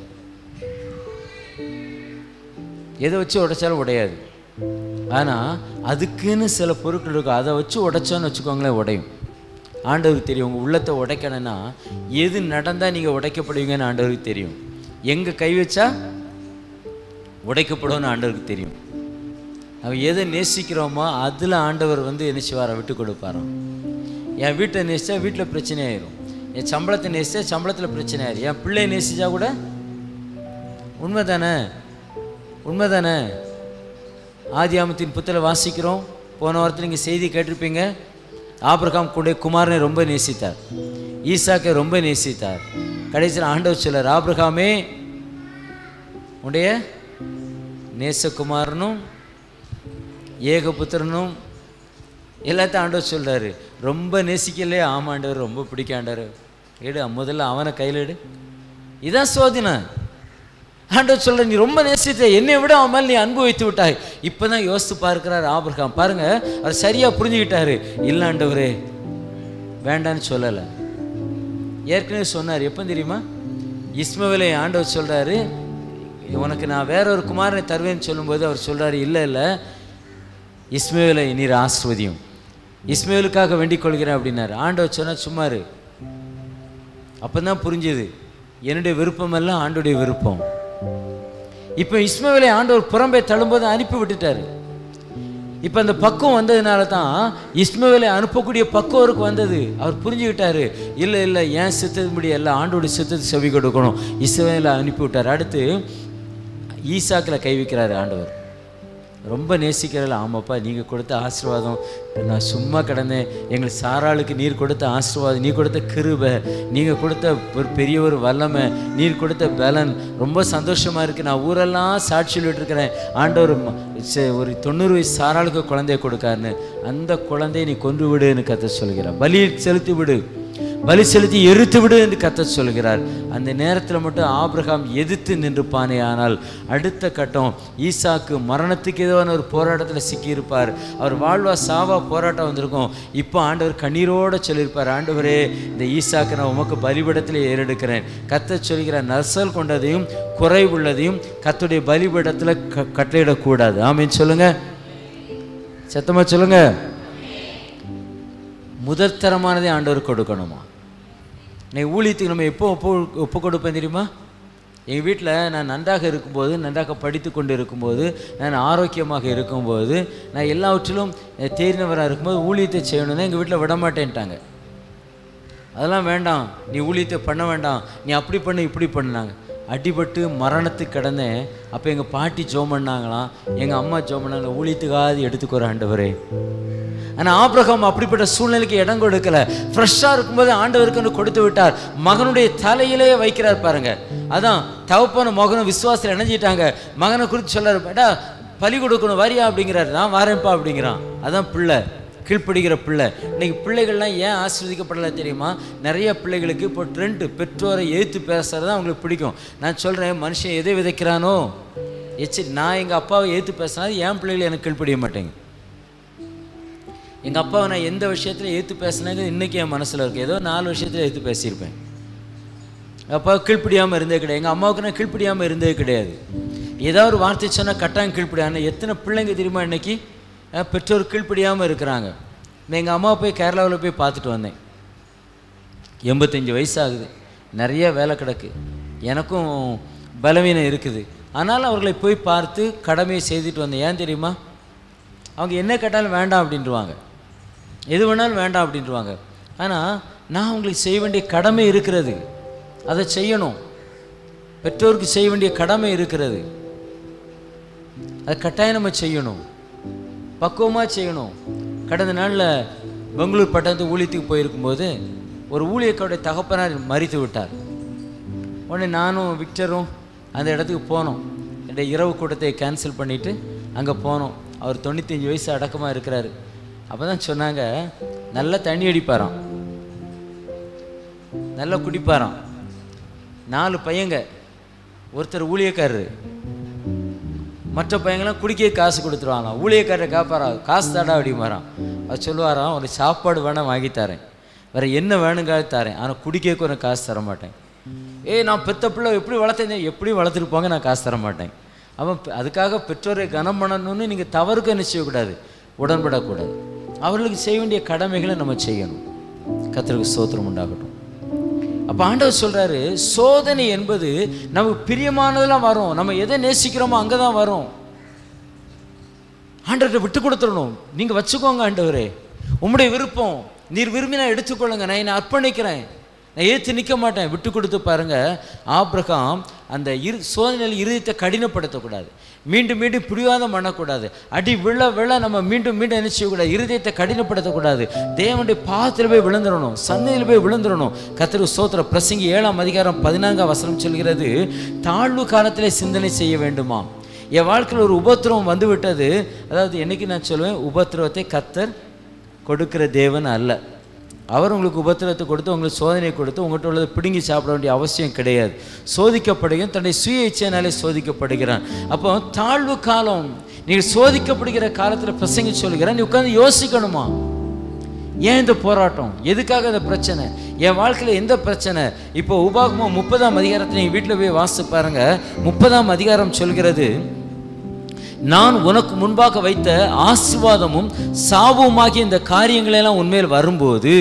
எதை வச்சு உடைச்சாலும் உடையாது ஆனால் அதுக்குன்னு சில பொருட்கள் இருக்கும் அதை வச்சு உடைச்சோன்னு வச்சுக்கோங்களேன் உடையும் ஆண்டவருக்கு தெரியும் உங்கள் உள்ளத்தை உடைக்கணும்னா எது நடந்தால் நீங்கள் உடைக்கப்படுவீங்கன்னு ஆண்டவருக்கு தெரியும் எங்கே கை வச்சா உடைக்கப்படும்னு ஆண்டவருக்கு தெரியும் அவன் எதை நேசிக்கிறோமோ அதில் ஆண்டவர் வந்து என்ன செய்வாரா விட்டு கொடுப்பாராம் என் வீட்டை நேசித்தா வீட்டில் பிரச்சனை ஆயிரும் என் சம்பளத்தை நேசித்தா சம்பளத்தில் பிரச்சனை ஆயிரும் என் பிள்ளையை நேசித்தா கூட உண்மை தானே உண்மை தானே ஆதியாமத்தின் புத்தலை வாசிக்கிறோம் போன வாரத்தில் நீங்கள் செய்தி கேட்டிருப்பீங்க ஆபிரகாம் கூட குமாரனை ரொம்ப நேசித்தார் ஈசாக்கை ரொம்ப நேசித்தார் கடைசியில் ஆண்டவர் சொல்லார் ஆபிரகாமே உடைய நேசகுமாரனும் ஏகபுத்திரனும் எல்லாத்தையும் ஆண்டவர் சொல்றாரு ரொம்ப நேசிக்கலையே ஆமாண்டவர் ரொம்ப பிடிக்காண்டவர் எடு முதல்ல அவனை கையில் எடு இதான் சோதனை ஆண்டவர் சொல்ற நீ ரொம்ப நேசித்த என்னை விட அவன் மேல் நீ அன்பு வைத்து விட்டாய் இப்பதான் யோசித்து பார்க்கிறார் ஆபிரகாம் பாருங்க அவர் சரியா புரிஞ்சுக்கிட்டாரு இல்ல ஆண்டவரே வேண்டான்னு சொல்லலை ஏற்கனவே சொன்னார் எப்போ தெரியுமா இஸ்மவேலை ஆண்டவர் சொல்றாரு உனக்கு நான் வேற ஒரு குமாரனை தருவேன்னு சொல்லும்போது அவர் சொல்றாரு இல்லை இல்லை இஸ்மவேலை நீர் ஆஸ்வதியும் இஸ்மவேலுக்காக வேண்டிக் கொள்கிறேன் அப்படின்னாரு ஆண்டவர் சொன்னா சும்மா இரு அப்பதான் புரிஞ்சுது என்னுடைய விருப்பம் எல்லாம் ஆண்டுடைய விருப்பம் இப்போ இஸ்மவேலை ஆண்டவர் புறம்பே தள்ளும்போது அனுப்பி விட்டுட்டாரு இப்போ அந்த பக்குவம் வந்ததுனால தான் இஸ்மவேலை அனுப்பக்கூடிய பக்குவம் அவருக்கு வந்தது அவர் புரிஞ்சுக்கிட்டாரு இல்லை இல்லை ஏன் சித்தது முடியல ஆண்டோட சித்தத்தை செவி கொடுக்கணும் இஸ்மவேலை அனுப்பி விட்டார் அடுத்து ஈசாக்கில் கை வைக்கிறாரு ஆண்டவர் ரொம்ப நேசிக்கிறல ஆமாப்பா நீங்கள் கொடுத்த ஆசீர்வாதம் நான் சும்மா கிடந்தேன் எங்களுக்கு சாராளுக்கு நீர் கொடுத்த ஆசீர்வாதம் நீ கொடுத்த கிருபை நீங்கள் கொடுத்த ஒரு பெரிய ஒரு வல்லமை நீர் கொடுத்த பலன் ரொம்ப சந்தோஷமாக இருக்குது நான் ஊரெல்லாம் சாட்சி சொல்லிட்டு இருக்கிறேன் ஆண்டவர் ம- சே- ஒரு தொண்ணூறு வயசு சாராளுக்கு குழந்தைய கொடுக்காருன்னு அந்த குழந்தையை நீ கொன்று விடுன்னு கத்த சொல்கிறார் பலி செலுத்தி விடு பலி செலுத்தி எரித்து விடு என்று கத்த சொல்கிறார் அந்த நேரத்தில் மட்டும் ஆபிரகாம் எதிர்த்து நின்றுப்பானே ஆனால் அடுத்த கட்டம் ஈசாக்கு மரணத்துக்கு ஏதோன ஒரு போராட்டத்தில் சிக்கியிருப்பார் அவர் வாழ்வா சாவா போராட்டம் வந்திருக்கும் இப்போ ஆண்டவர் கண்ணீரோட சொல்லியிருப்பார் ஆண்டவரே இந்த ஈசாக்கு நான் உமக்கு பலிபடத்தில் ஏறெடுக்கிறேன் கத்த சொல்கிற நர்சல் கொண்டதையும் குறைவுள்ளதையும் கத்துடைய பலிபீடத்தில் க கட்டளையிடக்கூடாது ஆமீன் சொல்லுங்க சத்தமா சொல்லுங்க முதற்தரமானதை ஆண்டவர் கொடுக்கணுமா நீ ஊழியத்துக்கு நம்ம எப்போ ஒப்பு ஒப்பு கொடுப்பேன் தெரியுமா எங்கள் வீட்டில் நான் நன்றாக இருக்கும்போது நன்றாக படித்து கொண்டு இருக்கும்போது நான் ஆரோக்கியமாக இருக்கும்போது நான் எல்லாவற்றிலும் அஹ், தேறினவராக இருக்கும்போது ஊழியத்தை செய்யணும்னா எங்கள் வீட்டில் விட மாட்டேன்ட்டாங்க அதெல்லாம் வேண்டாம் நீ ஊழியத்தை பண்ண வேண்டாம் நீ அப்படி பண்ணு இப்படி பண்ணாங்க அடிபட்டு மரணத்துக்கு கிடந்தேன் அப்போ எங்கள் பாட்டி ஜோம் பண்ணாங்களாம் எங்கள் அம்மா ஜோம் பண்ணாங்க ஊழியத்துக்காவது எடுத்துக்கோற ஆண்டவரே ஆனால் ஆபிரகாம் அப்படிப்பட்ட சூழ்நிலைக்கு இடம் கொடுக்கல ஃப்ரெஷ்ஷாக இருக்கும்போது ஆண்டவருக்கு கொடுத்து விட்டார் மகனுடைய தலையிலே வைக்கிறார் பாருங்க அதான் தகப்பன மகனும் விசுவாசத்தில் இணைஞ்சிட்டாங்க மகனை குறித்து சொல்றாரு பேட்டா பலி கொடுக்கணும் வரியா அப்படிங்கிறாரு நான் வாரேன்ப்பா அப்படிங்கிறான் அதான் பிள்ளை கீழ்ப்படுகிற பிள்ளை இன்னைக்கு பிள்ளைகள்லாம் ஏன் ஆசீர்வதிக்கப்படலை தெரியுமா நிறைய பிள்ளைகளுக்கு இப்போ ட்ரெண்டு பெற்றோரை ஏற்று பேசுறது தான் அவங்களுக்கு பிடிக்கும் நான் சொல்கிறேன் மனுஷன் எதை விதைக்கிறானோ எச்சு நான் எங்கள் அப்பாவை ஏற்று பேசினா என் பிள்ளைகள் எனக்கு கீழ்ப்படிய மாட்டேங்க எங்கள் அப்பாவை நான் எந்த விஷயத்தில் ஏற்று பேசினாங்க இன்றைக்கி என் மனசில் இருக்குது ஏதோ நாலு விஷயத்தில் ஏற்று பேசியிருப்பேன் எங்கள் அப்பா கீழ்ப்படியாமல் இருந்தே கிடையாது எங்கள் அம்மாவுக்கு நான் கீழ்ப்படியாமல் இருந்தே கிடையாது ஏதாவது ஒரு வார்த்தை சொன்னால் கட்டாயம் கீழ்ப்படியாமல் எத்தனை பிள்ளைங்க தெரியுமா இன்னைக்கு அஹ், பெற்றோர் கீழ்ப்படியாமல் இருக்கிறாங்க நான் எங்கள் அம்மா போய் கேரளாவில் போய் பார்த்துட்டு வந்தேன் எண்பத்தஞ்சு வயசு ஆகுது நிறைய வேலை கிடக்கு எனக்கும் பலவீனம் இருக்குது ஆனாலும் அவர்களை போய் பார்த்து கடமையை செய்துட்டு வந்தேன் ஏன் தெரியுமா அவங்க என்ன கேட்டாலும் வேண்டாம் அப்படின்ட்டுருவாங்க எது வேணாலும் வேண்டாம் அப்படின்ட்டுருவாங்க ஆனால் நான் அவங்களுக்கு செய்ய வேண்டிய கடமை இருக்கிறது அதை செய்யணும் பெற்றோருக்கு செய்ய வேண்டிய கடமை இருக்கிறது அது கட்டாயம் நம்ம செய்யணும் பக்குவமாக செய்யணும் கடந்த நாளில் பெங்களூர் பட்டணத்து ஊழியத்துக்கு போயிருக்கும்போது ஒரு ஊழியக்காருடைய தகப்பனார் மறித்து விட்டார் உடனே நானும் விக்டரும் அந்த இடத்துக்கு போனோம் என்னுடைய இரவு கூட்டத்தை கேன்சல் பண்ணிவிட்டு அங்கே போனோம் அவர் தொண்ணூத்தஞ்சு வயசு அடக்கமாக இருக்கிறாரு அப்போ தான் சொன்னாங்க நல்லா தண்ணி அடிப்பாராம் நல்லா குடிப்பாராம் நாலு பையங்க ஒருத்தர் ஊழியக்காரரு மற்ற பையங்களாம் குடிக்க காசு கொடுத்துருவாங்களாம் ஊழியக்காரரை காப்பாரா காசு தாடா அப்படிமாராம் அவர் சொல்லுவாராம் ஒரு சாப்பாடு வேணால் வாங்கி தரேன் வேற என்ன வேணுங்க தரேன் ஆனால் குடிக்க ஒரு காசு தர மாட்டேன் ஏய் நான் பெத்த பிள்ளை எப்படி வளர்த்தேன் எப்படி வளர்த்துருப்பாங்க நான் காசு தர மாட்டேன் அவன் பெ- அதுக்காக பெற்றோரை கனம் பண்ணணும்னு நீங்கள் தவறுக்கு என்ன செய்யக்கூடாது உடன்படக்கூடாது அவர்களுக்கு செய்ய வேண்டிய கடமைகளை நம்ம செய்யணும் கர்த்தருக்கு ஸ்தோத்திரம் உண்டாகட்டும் அப்போ ஆண்டவர் சொல்றாரு சோதனை என்பது நமக்கு பிரியமானதெல்லாம் வரும் நம்ம எதை நேசிக்கிறோமோ அங்கே தான் வரும் ஆண்டவர்கிட்ட விட்டு கொடுத்துடணும் நீங்கள் வச்சுக்கோங்க ஆண்டவரே உம்முடைய விருப்பம் நீர் விரும்பினா எடுத்துக்கொள்ளுங்க நான் என்னை அர்ப்பணிக்கிறேன் நான் ஏற்று நிற்க மாட்டேன் விட்டு கொடுத்து பாருங்க ஆபிரகாம் அந்த இரு சோதனையில் இருதயத்தை கடினப்படுத்தக்கூடாது மீண்டும் மீண்டும் பிடிவாதம் பண்ணக்கூடாது அடி விழ விழ நம்ம மீண்டும் மீண்டும் என்ன செய்யக்கூடாது இருதயத்தை கடினப்படுத்தக்கூடாது தேவனுடைய பாதத்தில் போய் விழுந்துடணும் சந்தையில் போய் விழுந்துடணும் கத்திர சோத்திர பிரசங்கி ஏழாம் அதிகாரம் பதினான்காம் வசனம் சொல்கிறது தாழ்வு காலத்திலே சிந்தனை செய்ய வேண்டுமா என் வாழ்க்கையில் ஒரு உபத்திரவம் வந்து விட்டது அதாவது என்னைக்கு நான் சொல்லுவேன் உபத்திரவத்தை கத்தர் கொடுக்கிற தேவன் அல்ல அவர் உங்களுக்கு உபத்திரத்தை கொடுத்து உங்களுக்கு சோதனை கொடுத்து உங்கள்கிட்ட உள்ளதை பிடுங்கி சாப்பிட வேண்டிய அவசியம் கிடையாது சோதிக்கப்படுகிறோம் தன்னுடைய சுய இச்சையினாலே சோதிக்கப்படுகிறான் அப்போ தாழ்வு காலம் நீங்கள் சோதிக்கப்படுகிற காலத்தில் பிரசங்கி சொல்கிறேன் நீ உட்கார்ந்து யோசிக்கணுமா ஏன் இந்த போராட்டம் எதுக்காக இந்த பிரச்சனை என் வாழ்க்கையில் எந்த பிரச்சனை இப்போ உபாகமம் முப்பதாம் அதிகாரத்தை நீங்கள் வீட்டில் போய் வாசித்து பாருங்க முப்பதாம் அதிகாரம் சொல்கிறது நான் உனக்கு முன்பாக வைத்த ஆசீர்வாதமும் சாபமுமாகிய இந்த காரியங்களெல்லாம் உண்மையில் வரும்போது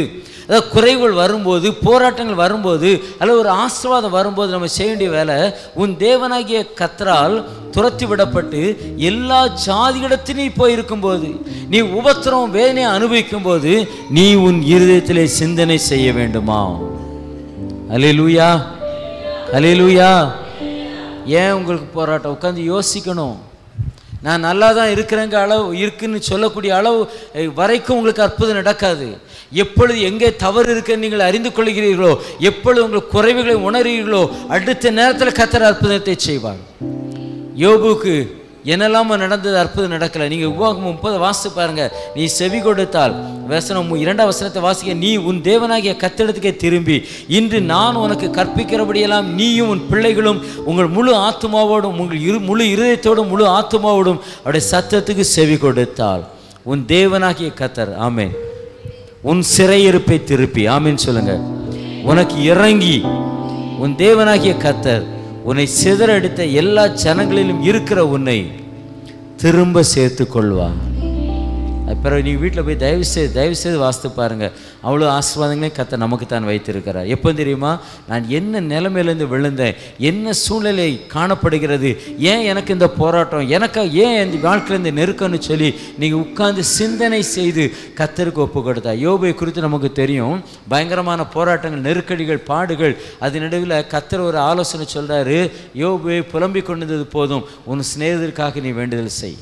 அதாவது குறைகள் வரும்போது போராட்டங்கள் வரும்போது அல்லது ஒரு ஆசீர்வாதம் வரும்போது நம்ம செய்ய வேண்டிய வேலை உன் தேவனாகிய கத்தரால் துரத்தி விடப்பட்டு எல்லா ஜாதியிடத்திலும் நீ போயிருக்கும்போது நீ உபத்திரம் வேதனை அனுபவிக்கும் போது நீ உன் இருதயத்திலே சிந்தனை செய்ய வேண்டுமா அலிலூயா அலிலூயா ஏன் உங்களுக்கு போராட்டம் உட்காந்து யோசிக்கணும் நான் நல்லா தான் இருக்கிறேங்க அளவு இருக்குன்னு சொல்லக்கூடிய அளவு அஹ், வரைக்கும் உங்களுக்கு அற்புதம் நடக்காது எப்பொழுது எங்கே தவறு இருக்குன்னு நீங்கள் அறிந்து கொள்கிறீர்களோ எப்பொழுது உங்கள் குறைவுகளை உணர்கிறீர்களோ அடுத்த நேரத்தில் கத்தர் அற்புதத்தை செய்வார் யோபுக்கு என்னெல்லாம நடந்தது அற்புதம் நடக்கல நீங்க உபாகம் முப்பது வாசித்து பாருங்க நீ செவி கொடுத்தால் வசனம் மு- இரண்டாம் வசனத்தை வாசிக்க நீ உன் தேவனாகிய கத்திடத்துக்கே திரும்பி இன்று நான் உனக்கு கற்பிக்கிறபடியெல்லாம் நீயும் உன் பிள்ளைகளும் உங்கள் முழு ஆத்மாவோடும் உங்கள் இரு முழு இருதயத்தோடும் முழு ஆத்மாவோடும் அவருடைய சத்தத்துக்கு செவி கொடுத்தால் உன் தேவனாகிய கத்தர் ஆமென் உன் சிறையிருப்பை திருப்பி ஆமென் சொல்லுங்க உனக்கு இறங்கி உன் தேவனாகிய கத்தர் உன்னை சிதறடித்த எல்லா ஜனங்களிலும் இருக்கிற உன்னை திரும்ப சேர்த்து கொள்வார் அப்புறம் நீ வீட்டில் போய் தயவு செய்து தயவு செய்து வாசித்து பாருங்க அவ்வளோ ஆசீர்வாதங்களையும் கத்த நமக்கு தான் வைத்திருக்கிறார் எப்போ தெரியுமா நான் என்ன நிலைமையிலேருந்து விழுந்தேன் என்ன சூழ்நிலை காணப்படுகிறது ஏன் எனக்கு இந்த போராட்டம் எனக்கு ஏன் இந்த வாழ்க்கையில் இந்த நெருக்கம்னு சொல்லி நீங்கள் உட்கார்ந்து சிந்தனை செய்து கத்தருக்கு ஒப்பு கொடுத்தா யோபை குறித்து நமக்கு தெரியும் பயங்கரமான போராட்டங்கள் நெருக்கடிகள் பாடுகள் அது நடுவில் கத்தர் ஒரு ஆலோசனை சொல்றாரு யோபை புலம்பிக் கொண்டது போதும் உன் சிநேகிதருக்காக நீ வேண்டுதல் செய்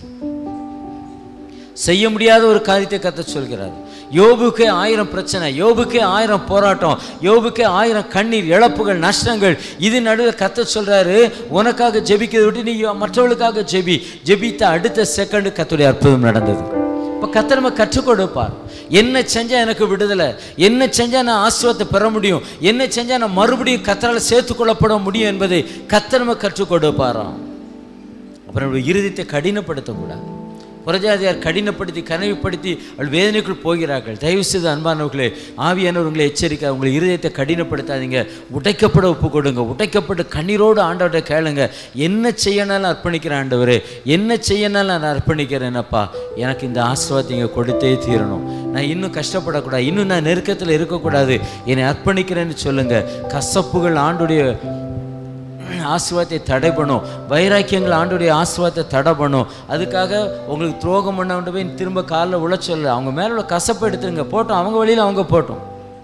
செய்ய முடியாத ஒரு காரியத்தை கத்த சொல்கிறார் யோபுக்கே ஆயிரம் பிரச்சனை யோபுக்கே ஆயிரம் போராட்டம் யோபுக்கே ஆயிரம் கண்ணீர் இழப்புகள் நஷ்டங்கள் இது நடுவில் கத்த சொல்றாரு உனக்காக ஜெபிக்கிறதை விட்டு நீ மற்றவர்களுக்காக ஜெபி ஜெபித்த அடுத்த செகண்டு கத்துடைய அற்புதம் நடந்தது இப்போ கத்த நம்ம கற்றுக் கொடுப்பார் என்ன செஞ்சா எனக்கு விடுதலை என்ன செஞ்சா நான் ஆசிர்வாதத்தை பெற முடியும் என்ன செஞ்சா நான் மறுபடியும் கத்தரால் சேர்த்துக் கொள்ளப்பட முடியும் என்பதை கத்த நம்ம கற்றுக் கொடுப்பாராம் அப்புறம் நம்முடைய இருதயத்தை கடினப்படுத்தக்கூடாது புறஜாதியார் கடினப்படுத்தி கனவுப்படுத்தி அவள் வேதனைக்குள் போகிறார்கள் தயவு செய்து அன்பானவர்களே ஆவியானவர் உங்களை எச்சரிக்கை உங்களை இருதயத்தை கடினப்படுத்தாதீங்க உடைக்கப்பட ஒப்பு கொடுங்க உடைக்கப்பட்டு கண்ணீரோடு ஆண்டவர்கிட்ட கேளுங்க என்ன செய்யனாலும் அர்ப்பணிக்கிறேன் ஆண்டவரே என்ன செய்யனாலும் நான் அர்ப்பணிக்கிறேனப்பா எனக்கு இந்த ஆசீர்வாதத்தை இங்கே கொடுத்தே தீரணும் நான் இன்னும் கஷ்டப்படக்கூடாது இன்னும் நான் நெருக்கத்தில் இருக்கக்கூடாது என்னை அர்ப்பணிக்கிறேன்னு சொல்லுங்க கசப்புகள் ஆண்டுடைய ஆசீர்வாதத்தை தடை பண்ணும் வைராக்கியங்கள் ஆண்டுடைய ஆசீர்வாதத்தை தடை பண்ணும் அதுக்காக உங்களுக்கு துரோகம் பண்ண போய் திரும்ப காலில் உழ சொல்ல அவங்க மேல உள்ள கசப்பை எடுத்துருங்க போட்டோம் அவங்க வழியில் அவங்க போட்டோம்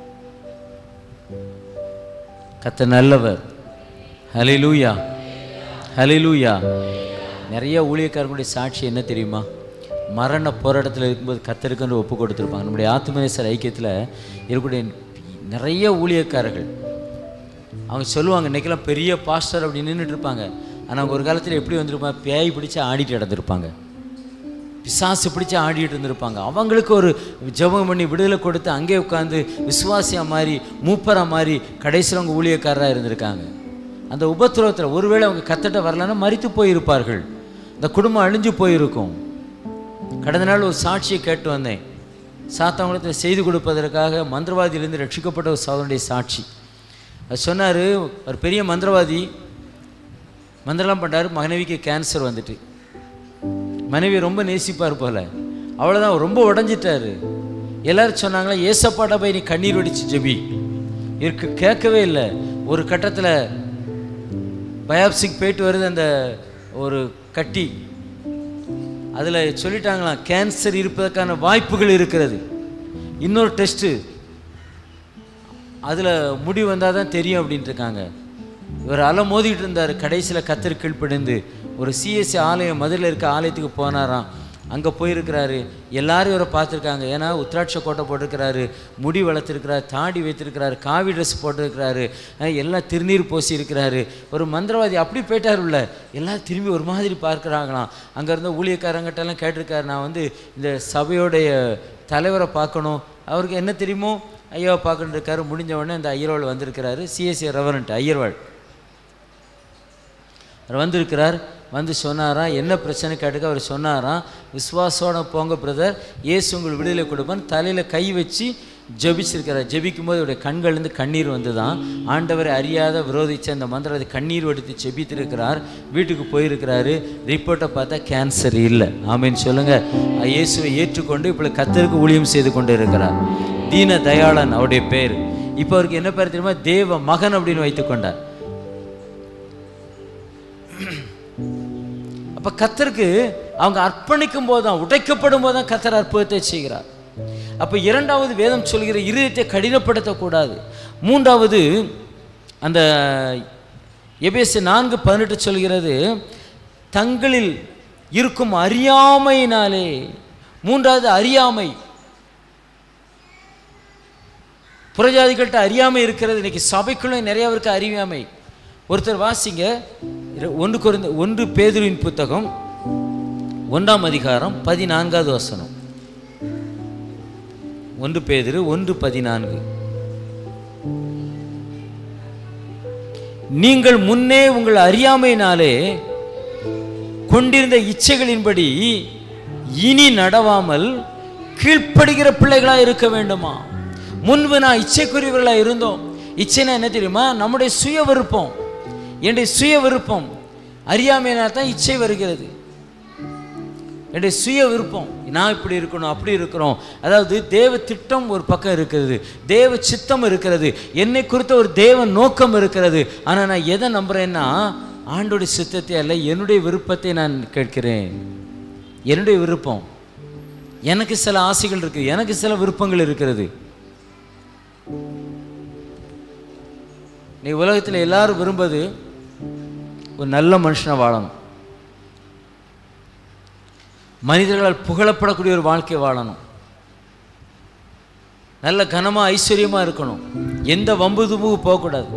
கத்த நல்லவர் ஹலிலூயா ஹலிலூயா நிறைய ஊழியக்காரங்களுடைய சாட்சி என்ன தெரியுமா மரண போராட்டத்தில் இருக்கும்போது கத்தருக்குன்னு ஒப்பு கொடுத்துருப்பாங்க நம்முடைய ஆத்மநேசர் ஐக்கியத்தில் இருக்கக்கூடிய நிறைய ஊழியக்காரர்கள் அவங்க சொல்லுவாங்க இன்றைக்கெல்லாம் பெரிய பாஸ்டர் அப்படி நின்றுட்டு இருப்பாங்க ஆனால் அவங்க ஒரு காலத்தில் எப்படி வந்திருப்பாங்க பேய் பிடிச்சு ஆடிட்டு நடந்திருப்பாங்க பிசாசு பிடிச்சு ஆடிட்டு இருந்திருப்பாங்க அவங்களுக்கு ஒரு ஜெபம் பண்ணி விடுதலை கொடுத்து அங்கே உட்காந்து விசுவாசியாக மாதிரி மூப்பராக மாதிரி கடைசியில் அவங்க ஊழியக்காரராக இருந்திருக்காங்க அந்த உபத்திரவத்தில் ஒருவேளை அவங்க கத்தட்ட வரலன்னா மறித்து போயிருப்பார்கள் இந்த குடும்பம் அழிஞ்சு போயிருக்கும் கடந்த நாள் ஒரு சாட்சியை கேட்டு வந்தேன் சாத்தாங்குளத்தில் செய்து கொடுப்பதற்காக மந்திரவாதியிலிருந்து ரட்சிக்கப்பட்ட ஒரு சோதனுடைய சாட்சி அது சொன்னார் ஒரு பெரிய மந்திரவாதி மந்திரம்லாம் பண்ணார் மனைவிக்கு கேன்சர் வந்துட்டு மனைவி ரொம்ப நேசிப்பார் போல அவ்வளோதான் ரொம்ப உடஞ்சிட்டாரு எல்லாரும் சொன்னாங்களா ஏசப்பாட்ட போய் நீ கண்ணீர் வடிச்சு ஜெபி இருக்கு கேட்கவே இல்லை ஒரு கட்டத்தில் பயாப்சிக்கு போயிட்டு வருது அந்த ஒரு கட்டி அதில் சொல்லிட்டாங்களாம் கேன்சர் இருப்பதற்கான வாய்ப்புகள் இருக்கிறது இன்னொரு டெஸ்ட்டு அதில் முடிவு வந்தால் தான் தெரியும் அப்படின்ட்டு இருக்காங்க இவர் அலை மோதிட்டு இருந்தார் கடைசியில் கத்தர் கீழ்ப்படிந்து ஒரு சிஎஸ்சி ஆலயம் மதுரையில் இருக்க ஆலயத்துக்கு போனாராம் அங்கே போயிருக்கிறாரு எல்லாரும் இவரை பார்த்துருக்காங்க ஏன்னா உத்ராட்ச கோட்டை போட்டிருக்கிறாரு முடி வளர்த்துருக்கிறாரு தாடி வைத்திருக்கிறாரு காவி ட்ரெஸ் போட்டிருக்கிறாரு அஹ் எல்லாம் திருநீர் பூசி இருக்கிறாரு ஒரு மந்திரவாதி அப்படி போயிட்டார் உள்ள எல்லாம் திரும்பி ஒரு மாதிரி பார்க்குறாங்களாம் அங்கே இருந்த ஊழியக்காரங்கிட்டலாம் கேட்டிருக்காரு நான் வந்து இந்த சபையோடைய தலைவரை பார்க்கணும் அவருக்கு என்ன தெரியுமோ ஐயாவை பார்க்கணும் இருக்காரு முடிஞ்ச உடனே இந்த ஐயர்வாள் வந்திருக்கிறாரு சிஎஸ்சி ரெவரண்ட் ஐயர்வாள் அவர் வந்திருக்கிறார் வந்து சொன்னாராம் என்ன பிரச்சனை கேட்டுக்க அவர் சொன்னாராம் விசுவாசோட போங்க பிரதர் இயேசு உங்களுக்கு விடுதலை கொடுப்பான் தலையில் கை வச்சு ஜெபிச்சிருக்கிறார் ஜெபிக்கும் போது அவருடைய கண்கள்லேருந்து கண்ணீர் வந்துதான் ஆண்டவரை அறியாத விரோதிச்ச அந்த மந்திரத்தை கண்ணீர் வடித்து ஜெபித்திருக்கிறார் வீட்டுக்கு போயிருக்கிறாரு ரிப்போர்ட்டை பார்த்தா கேன்சர் இல்லை ஆமீன்னு சொல்லுங்கள் இயேசுவை ஏற்றுக்கொண்டு இப்போ கத்தருக்கு ஊழியம் செய்து கொண்டு இருக்கிறார் தீன தயாளன் அவருடைய பேர் இப்போ அவருக்கு என்ன பேர் தெரியுமா தேவ மகன் அப்படின்னு வைத்துக்கொண்டார் அப்ப கத்தருக்கு அவங்க அர்ப்பணிக்கும் போது தான் உடைக்கப்படும் போது தான் கத்தர் அற்புதத்தை செய்கிறார் அப்ப இரண்டாவது வேதம் சொல்கிற இருதயத்தை கடினப்படுத்தக்கூடாது மூன்றாவது அந்த எபேசு நான்கு பதினெட்டு சொல்கிறது தங்களில் இருக்கும் அறியாமையினாலே மூன்றாவது அறியாமை புறஜாதிகள்கிட்ட அறியாமை இருக்கிறது இன்னைக்கு சபைக்குள்ள நிறைய இருக்கு அறியாமை ஒருத்தர் வாசிங்க இர- ஒன்று குறைந்த ஒன்று பேதுருவின் புத்தகம் ஒன்றாம் அதிகாரம் பதினான்காவது வசனம் ஒன்று பேதுரு ஒன்று பதினான்கு நீங்கள் முன்னே உங்கள் அறியாமையினாலே கொண்டிருந்த இச்சைகளின்படி இனி நடவாமல் கீழ்ப்படுகிற பிள்ளைகளாக இருக்க வேண்டுமா முன்பு நான் இச்சைக்குரியவர்களாக இருந்தோம் இச்சைனா என்ன தெரியுமா நம்முடைய சுய விருப்பம் என்னுடைய சுய விருப்பம் அறியாமையினால் தான் இச்சை வருகிறது என்னுடைய சுய விருப்பம் நான் இப்படி இருக்கணும் அப்படி இருக்கிறோம் அதாவது தேவ திட்டம் ஒரு பக்கம் இருக்கிறது தேவ சித்தம் இருக்கிறது என்னை குறித்த ஒரு தேவ நோக்கம் இருக்கிறது ஆனால் நான் எதை நம்புறேன்னா ஆண்டோடைய சித்தத்தை அல்ல என்னுடைய விருப்பத்தை நான் கேட்கிறேன் என்னுடைய விருப்பம் எனக்கு சில ஆசைகள் இருக்குது எனக்கு சில விருப்பங்கள் இருக்கிறது நீ உலகத்தில் எல்லாரும் விரும்புவது ஒரு நல்ல மனுஷனை வாழணும் மனிதர்களால் புகழப்படக்கூடிய ஒரு வாழ்க்கை வாழணும் நல்ல கனமாக ஐஸ்வர்யமாக இருக்கணும் எந்த வம்பு தும்புக்கு போகக்கூடாது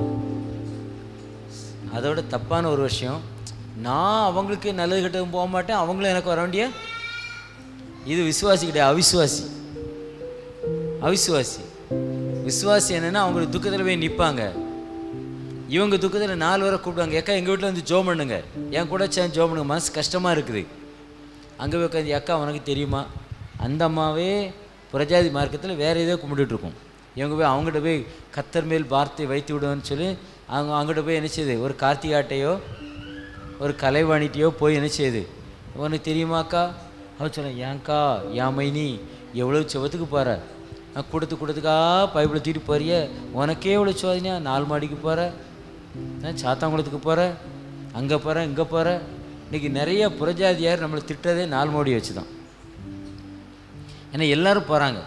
அதோட தப்பான ஒரு விஷயம் நான் அவங்களுக்கு நல்லது கெட்டதும் போக மாட்டேன் அவங்களும் எனக்கு வர வேண்டிய இது விசுவாசி கிடையாது அவிசுவாசி அவிசுவாசி விசுவாசி என்னன்னா அவங்களுக்கு துக்கத்தில் போய் நிற்பாங்க இவங்க துக்கத்தில் நாலு பேரை கூப்பிடுவாங்க ஏக்கா எங்கள் வீட்டில் வந்து ஜோம் பண்ணுங்க என் கூட சேர்ந்து ஜோம் பண்ணுங்க மனசு கஷ்டமாக இருக்குது அங்கே போய் உட்காந்து அக்கா உனக்கு தெரியுமா அந்த அம்மாவே புரஜாதி மார்க்கத்தில் வேறு ஏதோ கும்பிட்டுட்டு இருக்கும் இவங்க போய் அவங்ககிட்ட போய் கத்தர் மேல் வார்த்தை வைத்து விடுவேன்னு சொல்லி அவங்க அவங்ககிட்ட போய் என்ன செய்யுது ஒரு கார்த்திகாட்டையோ ஒரு கலைவாணிட்டையோ போய் என்ன செய்யுது உனக்கு தெரியுமாக்கா அவன் சொன்னேன் ஏன்க்கா ஏன் மைனி எவ்வளோ செவத்துக்கு போகிற நான் கொடுத்து கொடுத்துக்கா பைப்பில் தூக்கிட்டு போறிய உனக்கே எவ்வளோ சோதனையா நாலு மாடிக்கு போகிற நான் சாத்தாங்குளத்துக்கு போகிற அங்கே போகிறேன் இங்கே போகிற இன்னைக்கு நிறைய புறஜாதியார் நம்மளை திட்டதே நாலு மாடி வச்சு தான் ஏன்னா எல்லாரும் போகிறாங்க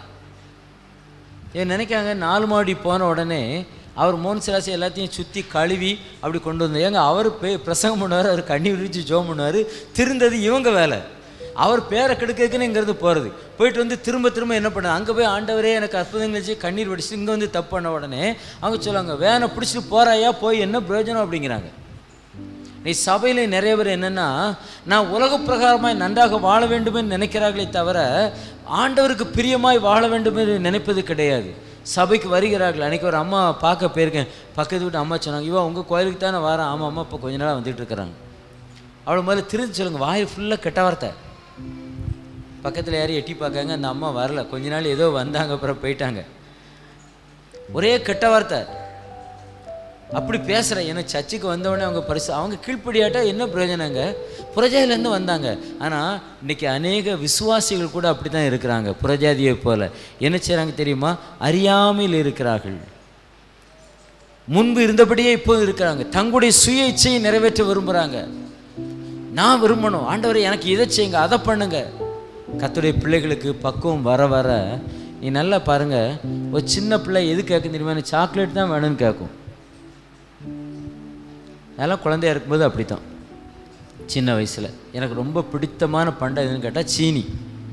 இவன் நினைக்காங்க நாலு மாடி போன உடனே அவர் மோன் சிலாசி எல்லாத்தையும் சுற்றி கழுவி அப்படி கொண்டு வந்தார் ஏங்க அவர் பே பிரசங்கம் பண்ணுவார் அவர் கண்ணி விரிச்சு ஜோம் பண்ணுவார் திருந்தது இவங்க வேலை அவர் பேரை கெடுக்கிறதுக்குன்னு இங்கேருந்து போகிறது போயிட்டு வந்து திரும்ப திரும்ப என்ன பண்ண அங்கே போய் ஆண்டவரே எனக்கு அற்புதங்கள் வச்சு கண்ணீர் வடிச்சு இங்கே வந்து தப்பு பண்ண உடனே அவங்க சொல்லுவாங்க வேனை பிடிச்சிட்டு போறாயா போய் என்ன பிரயோஜனம் அப்படிங்கிறாங்க நீ சபையில் நிறைய பேர் என்னென்னா நான் உலக பிரகாரமாய் நன்றாக வாழ வேண்டுமென்று நினைக்கிறார்களே தவிர ஆண்டவருக்கு பிரியமாய் வாழ வேண்டும் என்று நினைப்பது கிடையாது சபைக்கு வருகிறார்கள் அன்றைக்கி ஒரு அம்மா பார்க்க போயிருக்கேன் பக்கத்து வீட்டு அம்மா சொன்னாங்க இவன் உங்கள் கோயிலுக்கு தானே வரேன் ஆமாம் அம்மா இப்போ கொஞ்ச நாளாக வந்துட்டு இருக்கிறாங்க அவளை முதல்ல திருந்தி சொல்லுங்க வாய் ஃபுல்லாக கெட்ட வார்த்தை பக்கத்தில் யாரும் எட்டி பார்க்காங்க அந்த அம்மா வரல கொஞ்ச நாள் ஏதோ வந்தாங்க அப்புறம் போயிட்டாங்க ஒரே கெட்ட வார்த்தை அப்படி பேசுகிறேன் ஏன்னா சர்ச்சுக்கு வந்தவொடனே அவங்க பரிசு அவங்க கீழ்ப்படியாட்டா என்ன பிரயோஜனங்க புறஜாதியிலேருந்து வந்தாங்க ஆனால் இன்னைக்கு அநேக விசுவாசிகள் கூட அப்படி தான் இருக்கிறாங்க புறஜாதியை போல என்ன செய்கிறாங்க தெரியுமா அறியாமையில் இருக்கிறார்கள் முன்பு இருந்தபடியே இப்போ இருக்கிறாங்க தங்களுடைய சுய இச்சையை நிறைவேற்ற விரும்புகிறாங்க நான் விரும்பணும் ஆண்டவரே எனக்கு இதை செய்யுங்க அதை பண்ணுங்க கத்துடைய பிள்ளைகளுக்கு பக்குவம் வர வர நீ நல்லா பாருங்க ஒரு சின்ன பிள்ளை எது கேட்கும் தெரியுமா எனக்கு சாக்லேட் தான் வேணும்னு கேட்கும் அதெல்லாம் குழந்தையா இருக்கும்போது அப்படி தான் சின்ன வயசில் எனக்கு ரொம்ப பிடித்தமான பண்டை எதுன்னு கேட்டால் சீனி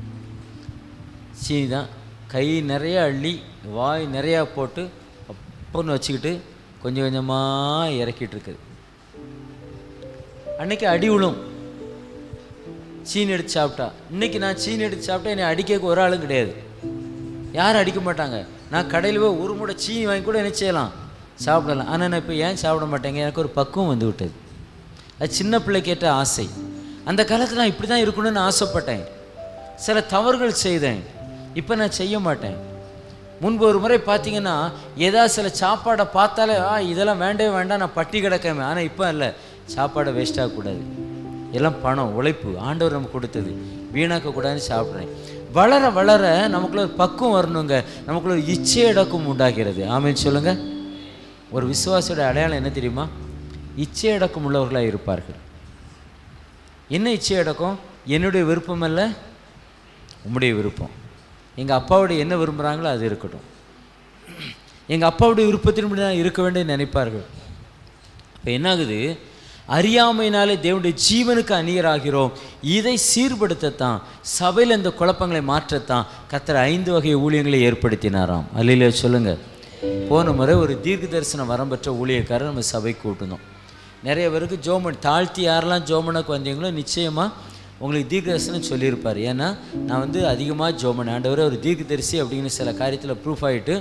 சீனி தான் கை நிறைய அள்ளி வாய் நிறையா போட்டு அப்பன்னு வச்சுக்கிட்டு கொஞ்சம் கொஞ்சமாக இறக்கிட்டு இருக்குது அன்னைக்கு அடி விழும் சீனி எடுத்து சாப்பிட்டா இன்னைக்கு நான் சீனி எடுத்து சாப்பிட்டா என்னை அடிக்க ஒரு ஆளும் கிடையாது யாரும் அடிக்க மாட்டாங்க நான் கடையில் போய் ஒரு மூடை சீனி வாங்கி கூட என்ன செய்யலாம் சாப்பிடலாம் ஆனால் நான் இப்போ ஏன் சாப்பிட மாட்டேங்க எனக்கு ஒரு பக்குவம் வந்து விட்டது அது சின்ன பிள்ளை கேட்ட ஆசை அந்த காலத்தில் நான் இப்படி தான் இருக்கணும்னு ஆசைப்பட்டேன் சில தவறுகள் செய்தேன் இப்போ நான் செய்ய மாட்டேன் முன்பு ஒரு முறை பார்த்தீங்கன்னா ஏதாவது சில சாப்பாடை பார்த்தாலே ஆ இதெல்லாம் வேண்டவே வேண்டாம் நான் பட்டி கிடக்கமே ஆனால் இப்போ இல்லை சாப்பாடை வேஸ்ட் ஆகக்கூடாது எல்லாம் பணம் உழைப்பு ஆண்டவர் நமக்கு கொடுத்தது வீணாக்க கூடாதுன்னு சாப்பிட்றேன் வளர வளர நமக்குள்ள ஒரு பக்குவம் வரணுங்க நமக்குள்ள ஒரு இச்சை அடக்கம் உண்டாகிறது ஆமென் சொல்லுங்க ஒரு விசுவாசியோட அடையாளம் என்ன தெரியுமா இச்சை அடக்கம் உள்ளவர்களாக இருப்பார்கள் என்ன இச்சை அடக்கம் என்னுடைய விருப்பம் அல்ல உம்முடைய விருப்பம் எங்கள் அப்பாவுடைய என்ன விரும்புகிறாங்களோ அது இருக்கட்டும் எங்கள் அப்பாவுடைய விருப்பத்தின்படி நான் இருக்க வேண்டும் நினைப்பார்கள் இப்போ என்னாகுது அறியாமையினாலே தேவனுடைய ஜீவனுக்கு அந்நியராகிறோம் இதை சீர்படுத்தத்தான் சபையில் இந்த குழப்பங்களை மாற்றத்தான் கத்தர் ஐந்து வகை ஊழியங்களை ஏற்படுத்தினாராம் அல்லையில சொல்லுங்க போன முறை ஒரு தீர்க்க தரிசன வரம் பெற்ற ஊழியக்காரர் நம்ம சபைக்கு கூட்டணும் நிறைய பேருக்கு ஜோமன் தாழ்த்தி யாரெல்லாம் ஜோமனுக்கு வந்தீங்களோ நிச்சயமாக உங்களுக்கு தீர்க்க தரிசனம் சொல்லியிருப்பார் ஏன்னா நான் வந்து அதிகமாக ஜோமன் ஆண்டவர் ஒரு தீர்க்க தரிசி அப்படின்னு சில காரியத்தில் ப்ரூஃப் ஆகிட்டு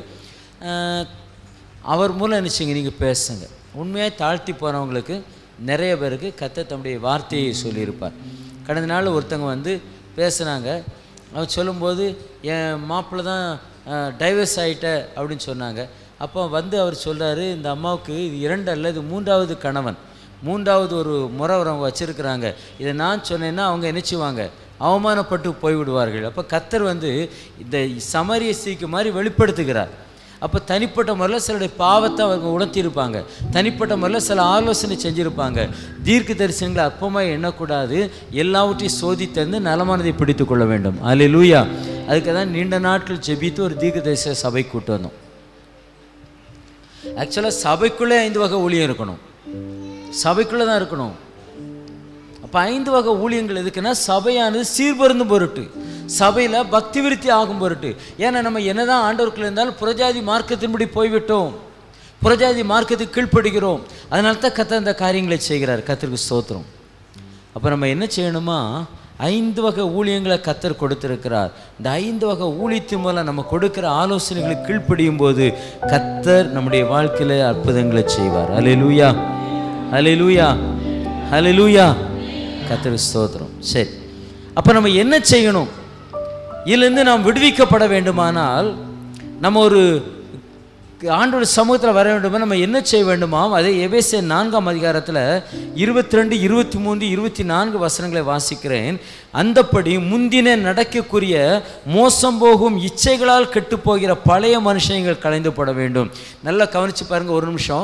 அவர் மூலம் நினச்சிங்க நீங்கள் பேசுங்க உண்மையாக தாழ்த்தி போனவங்களுக்கு நிறைய பேருக்கு கத்த தம்முடைய வார்த்தையை சொல்லியிருப்பார் கடந்த நாள் ஒருத்தங்க வந்து பேசுனாங்க அவர் சொல்லும்போது என் மாப்பிள்ளை தான் டைவர்ஸ் ஆகிட்ட அப்படின்னு சொன்னாங்க அப்போ வந்து அவர் சொல்றாரு இந்த அம்மாவுக்கு இது இரண்டு அல்ல இது மூன்றாவது கணவன் மூன்றாவது ஒரு முறை அவங்க வச்சுருக்கிறாங்க இதை நான் சொன்னேன்னா அவங்க நினச்சிவாங்க அவமானப்பட்டு போய்விடுவார்கள் அப்போ கத்தர் வந்து இந்த சமரிய ஸ்திரீக்கு மாதிரி வெளிப்படுத்துகிறார் அப்போ தனிப்பட்ட முறையில் சிலருடைய பாவத்தை அவங்க உணர்த்தியிருப்பாங்க தனிப்பட்ட முறையில் சில ஆலோசனை செஞ்சுருப்பாங்க தீர்க்க தரிசனங்களை அற்பமாக எண்ணக்கூடாது எல்லாவற்றையும் சோதித்தந்து நலமானதை பிடித்து கொள்ள வேண்டும் அல்ல லூயா அதுக்கு தான் நீண்ட நாட்கள் ஜெபித்து ஒரு தீர்க்க தரிசன சபை கூட்டு வந்தோம் ஆக்சுவலாக சபைக்குள்ளே ஐந்து வகை ஊழியம் இருக்கணும் சபைக்குள்ளே தான் இருக்கணும் அப்போ ஐந்து வகை ஊழியங்கள் எதுக்குன்னா சபையானது சீர்பருந்தும் பொருட்டு சபையில் பக்தி விருத்தி ஆகும் பொருட்டு ஏன்னா நம்ம என்னதான் ஆண்டவருக்குள்ள இருந்தாலும் புறஜாதி மார்க்கத்தின்படி போய்விட்டோம் புறஜாதி மார்க்கத்துக்கு கீழ்ப்படுகிறோம் அதனால தான் கத்த அந்த காரியங்களை செய்கிறார் கத்திற்கு ஸ்தோத்திரம் அப்போ நம்ம என்ன செய்யணுமா ஐந்து வகை ஊழியங்களை கத்தர் கொடுத்திருக்கிறார் இந்த ஐந்து வகை ஊழியத்தின் மூலம் நம்ம கொடுக்கிற ஆலோசனைகளுக்கு கீழ்ப்படியும் போது கத்தர் நம்முடைய வாழ்க்கையில அற்புதங்களை செய்வார் அலே லூயா அலே லூயா அலே லூயா கத்தர் ஸ்தோத்திரம் சரி அப்போ நம்ம என்ன செய்யணும் இதிலிருந்து நாம் விடுவிக்கப்பட வேண்டுமானால் நம்ம ஒரு ஆண்டோட சமூகத்தில் வர வேண்டுமா நம்ம என்ன செய்ய வேண்டுமாம் அதே எபேசே நான்காம் அதிகாரத்தில் இருபத்தி ரெண்டு இருபத்தி மூன்று இருபத்தி நான்கு வசனங்களை வாசிக்கிறேன் அந்தப்படி முந்தின நடக்கக்கூடிய மோசம் போகும் இச்சைகளால் கெட்டுப்போகிற பழைய மனுஷங்கள் கலைந்து போட வேண்டும் நல்லா கவனிச்சு பாருங்க ஒரு நிமிஷம்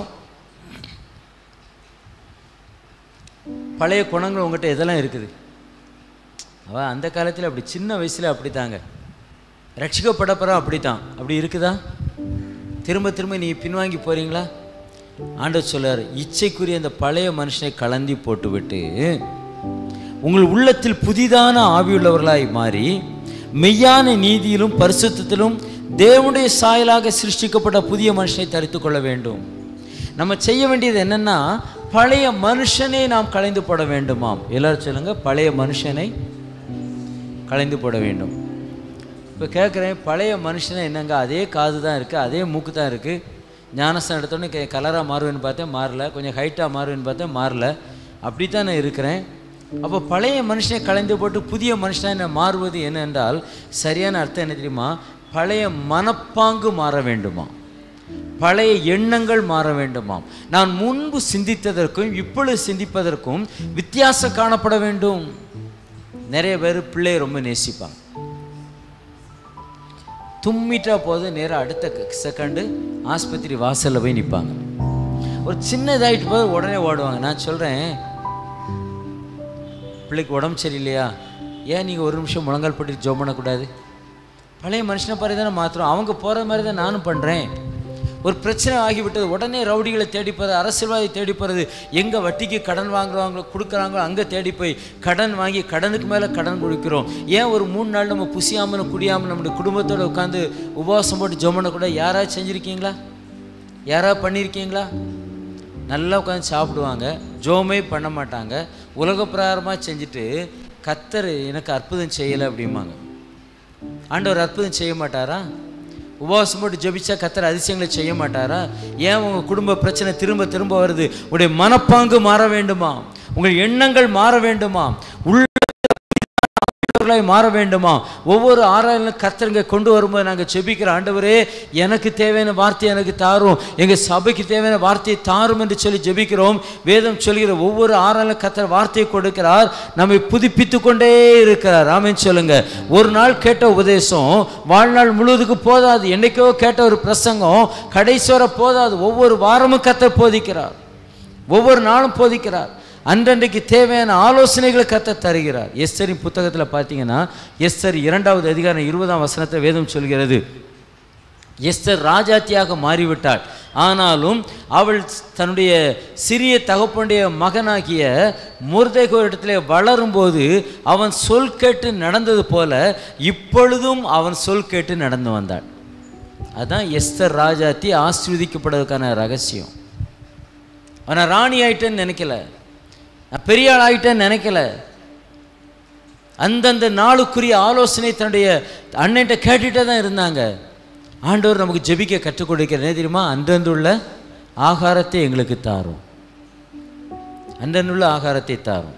பழைய குணங்கள் உங்கள்கிட்ட எதெல்லாம் இருக்குது அவள் அந்த காலத்தில் அப்படி சின்ன வயசில் அப்படி தாங்க ரட்சிக்கப்படப்புறம் அப்படி தான் அப்படி இருக்குதா திரும்ப திரும்ப நீ பின்வாங்கி போறீங்களா ஆண்டவர் சொல்றார் இச்சைக்குரிய அந்த பழைய மனுஷனை கலந்தி போட்டுவிட்டு உங்கள் உள்ளத்தில் புதிதான ஆவியுள்ளவர்களாய் மாறி மெய்யான நீதியிலும் பரிசுத்தத்திலும் தேவனுடைய சாயலாக சிருஷ்டிக்கப்பட்ட புதிய மனுஷனை தரித்து கொள்ள வேண்டும் நம்ம செய்ய வேண்டியது என்னன்னா பழைய மனுஷனை நாம் கலைந்து போட வேண்டுமாம் எல்லாரும் சொல்லுங்க பழைய மனுஷனை கலைந்து போட வேண்டும் இப்போ கேட்குறேன் பழைய மனுஷனை என்னங்க அதே காது தான் இருக்குது அதே மூக்கு தான் இருக்குது ஞானஸ்தானம் எடுத்தோடனே கே கலராக மாறுவேன்னு பார்த்தேன் மாறல கொஞ்சம் ஹைட்டாக மாறுவேன்னு பார்த்தேன் மாறல அப்படி தான் நான் இருக்கிறேன் அப்போ பழைய மனுஷனை கலைந்து போட்டு புதிய மனுஷனாக என்ன மாறுவது என்ன என்றால் சரியான அர்த்தம் என்ன தெரியுமா பழைய மனப்பாங்கு மாற வேண்டுமா பழைய எண்ணங்கள் மாற வேண்டுமாம் நான் முன்பு சிந்தித்ததற்கும் இப்பொழுது சிந்திப்பதற்கும் வித்தியாசம் காணப்பட வேண்டும் நிறைய பேர் பிள்ளையை ரொம்ப நேசிப்பாங்க தும்மிட்டா போது நேராக அடுத்த செகண்டு ஆஸ்பத்திரி வாசலில் போய் நிற்பாங்க ஒரு சின்ன இதாகிட்டு போது உடனே ஓடுவாங்க நான் சொல்கிறேன் பிள்ளைக்கு உடம்பு சரியில்லையா ஏன் நீங்கள் ஒரு நிமிஷம் முழங்கால் பட்டு ஜோம் பண்ணக்கூடாது பழைய மனுஷனை பாரு தானே மாத்திரம் அவங்க போகிற மாதிரி தான் நானும் பண்ணுறேன் ஒரு பிரச்சனை ஆகிவிட்டது உடனே ரவுடிகளை தேடி போகிறது அரசியல்வாதி தேடி போகிறது எங்கே வட்டிக்கு கடன் வாங்குறவங்களோ கொடுக்குறாங்களோ அங்கே தேடி போய் கடன் வாங்கி கடனுக்கு மேலே கடன் கொடுக்கிறோம் ஏன் ஒரு மூணு நாள் நம்ம புசியாமல் குடியாமல் நம்முடைய குடும்பத்தோடு உட்காந்து உபவாசம் போட்டு ஜோமனை கூட யாராவது செஞ்சுருக்கீங்களா யாராவது பண்ணியிருக்கீங்களா நல்லா உட்காந்து சாப்பிடுவாங்க ஜோமே பண்ண மாட்டாங்க உலக பிரகாரமாக செஞ்சுட்டு கத்தர் எனக்கு அற்புதம் செய்யலை அப்படிம்பாங்க ஆண்டவர் அற்புதம் செய்ய மாட்டாரா உபவாசம் போட்டு ஜெபிச்சா கத்தர் அதிசயங்களை செய்ய மாட்டாரா ஏன் உங்க குடும்ப பிரச்சனை திரும்ப திரும்ப வருது உங்களுடைய மனப்பாங்கு மாற வேண்டுமா உங்கள் எண்ணங்கள் மாற வேண்டுமா உள்ள உள்ளவர்களாய் மாற வேண்டுமா ஒவ்வொரு ஆறாயிரம் கத்தருங்க கொண்டு வரும்போது நாங்கள் செபிக்கிற ஆண்டவரே எனக்கு தேவையான வார்த்தை எனக்கு தாரும் எங்கள் சபைக்கு தேவையான வார்த்தையை தாரும் என்று சொல்லி ஜெபிக்கிறோம் வேதம் சொல்கிற ஒவ்வொரு ஆறாயிரம் கத்தர் வார்த்தையை கொடுக்கிறார் நம்மை புதுப்பித்து கொண்டே இருக்கிறார் ஆமென் சொல்லுங்க ஒரு நாள் கேட்ட உபதேசம் வாழ்நாள் முழுவதுக்கு போதாது என்னைக்கோ கேட்ட ஒரு பிரசங்கம் கடைசி வரை போதாது ஒவ்வொரு வாரமும் கத்தர் போதிக்கிறார் ஒவ்வொரு நாளும் போதிக்கிறார் அன்றன்றைக்கு தேவையான ஆலோசனைகளை கத்த தருகிறார் எஸ்தரின் புத்தகத்தில் பார்த்தீங்கன்னா எஸ்தர் இரண்டாவது அதிகாரம் இருபதாம் வசனத்தை வேதம் சொல்கிறது எஸ்தர் ராஜாத்தியாக மாறிவிட்டாள் ஆனாலும் அவள் தன்னுடைய சிறிய தகப்பனுடைய மகனாகிய முர்தேகோரிடத்திலே வளரும்போது அவன் சொல் கேட்டு நடந்தது போல இப்பொழுதும் அவன் சொல் கேட்டு நடந்து வந்தாள் அதான் எஸ்தர் ராஜாத்தி ஆசீர்வதிக்கப்படுவதற்கான ரகசியம் அவனை ராணி ஆயிட்டேன்னு நினைக்கல நான் பெரிய ஆள் ஆயிட்டேன்னு நினைக்கல அந்தந்த நாளுக்குரிய ஆலோசனை தன்னுடைய அண்ணன்ட்ட கேட்டுகிட்டே தான் இருந்தாங்க ஆண்டவர் நமக்கு ஜெபிக்க கற்றுக் கொடுக்கிறேன் என்ன தெரியுமா அன்றன்றுள்ள ஆகாரத்தை எங்களுக்கு தாரும் அன்றன்றுள்ள ஆகாரத்தை தாரும்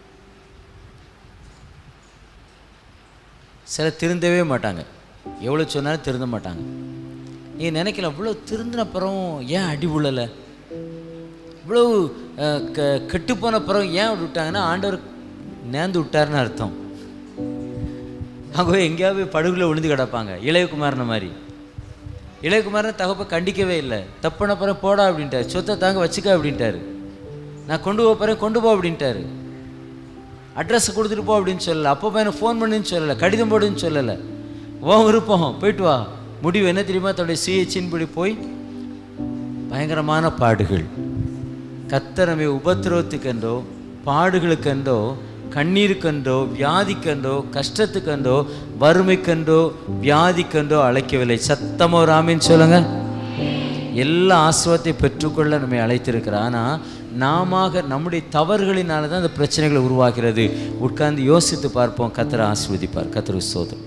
சில திருந்தவே மாட்டாங்க எவ்வளோ சொன்னாலும் திருந்த மாட்டாங்க நீ நினைக்கல இவ்வளோ திருந்தின அப்புறம் ஏன் அடி விழலை இவ்வளோ அஹ், க கெட்டுப்போன பிறகு ஏன் அப்படி விட்டாங்கன்னா ஆண்டவர் நேர்ந்து விட்டாருன்னு அர்த்தம் அவங்க எங்கேயாவது படுகுல விழுந்து கிடப்பாங்க இளையகுமாரன மாதிரி இளையகுமாரன் தகப்பை கண்டிக்கவே இல்லை தப்புன பிறகு போடா அப்படின்ட்டாரு சொத்தை தாங்க வச்சுக்க அப்படின்ட்டாரு நான் கொண்டு போகிறேன் கொண்டு போ அப்படின்ட்டாரு அட்ரஸ் கொடுத்துட்டு போ அப்படின்னு சொல்லலை அப்போ பையனை ஃபோன் பண்ணுன்னு சொல்லலை கடிதம் போடுன்னு சொல்லலை உன் விருப்பம் போயிட்டு வா முடிவு என்ன தெரியுமா தன்னுடைய சுயச்சின்படி போய் பயங்கரமான பாடுகள் கத்தரமை உபத்திரவத்துக்கென்றோ பாடுகளுக்கென்றோ கண்ணீருக்கென்றோ வியாதிக்கென்றோ கஷ்டத்துக்கென்றோ வறுமைக்கென்றோ வியாதிக்கென்றோ அழைக்கவில்லை சத்தமோ ராமின்னு சொல்லுங்க எல்லா ஆசிரத்தை பெற்றுக்கொள்ள நம்மை அழைத்திருக்கிறார் ஆனால் நாம நம்முடைய தவறுகளினால தான் அந்த பிரச்சனைகள் உருவாகிறது உட்கார்ந்து யோசித்து பார்ப்போம் கத்தரை ஆசிர்வதிப்பார் கத்தர் சோதம்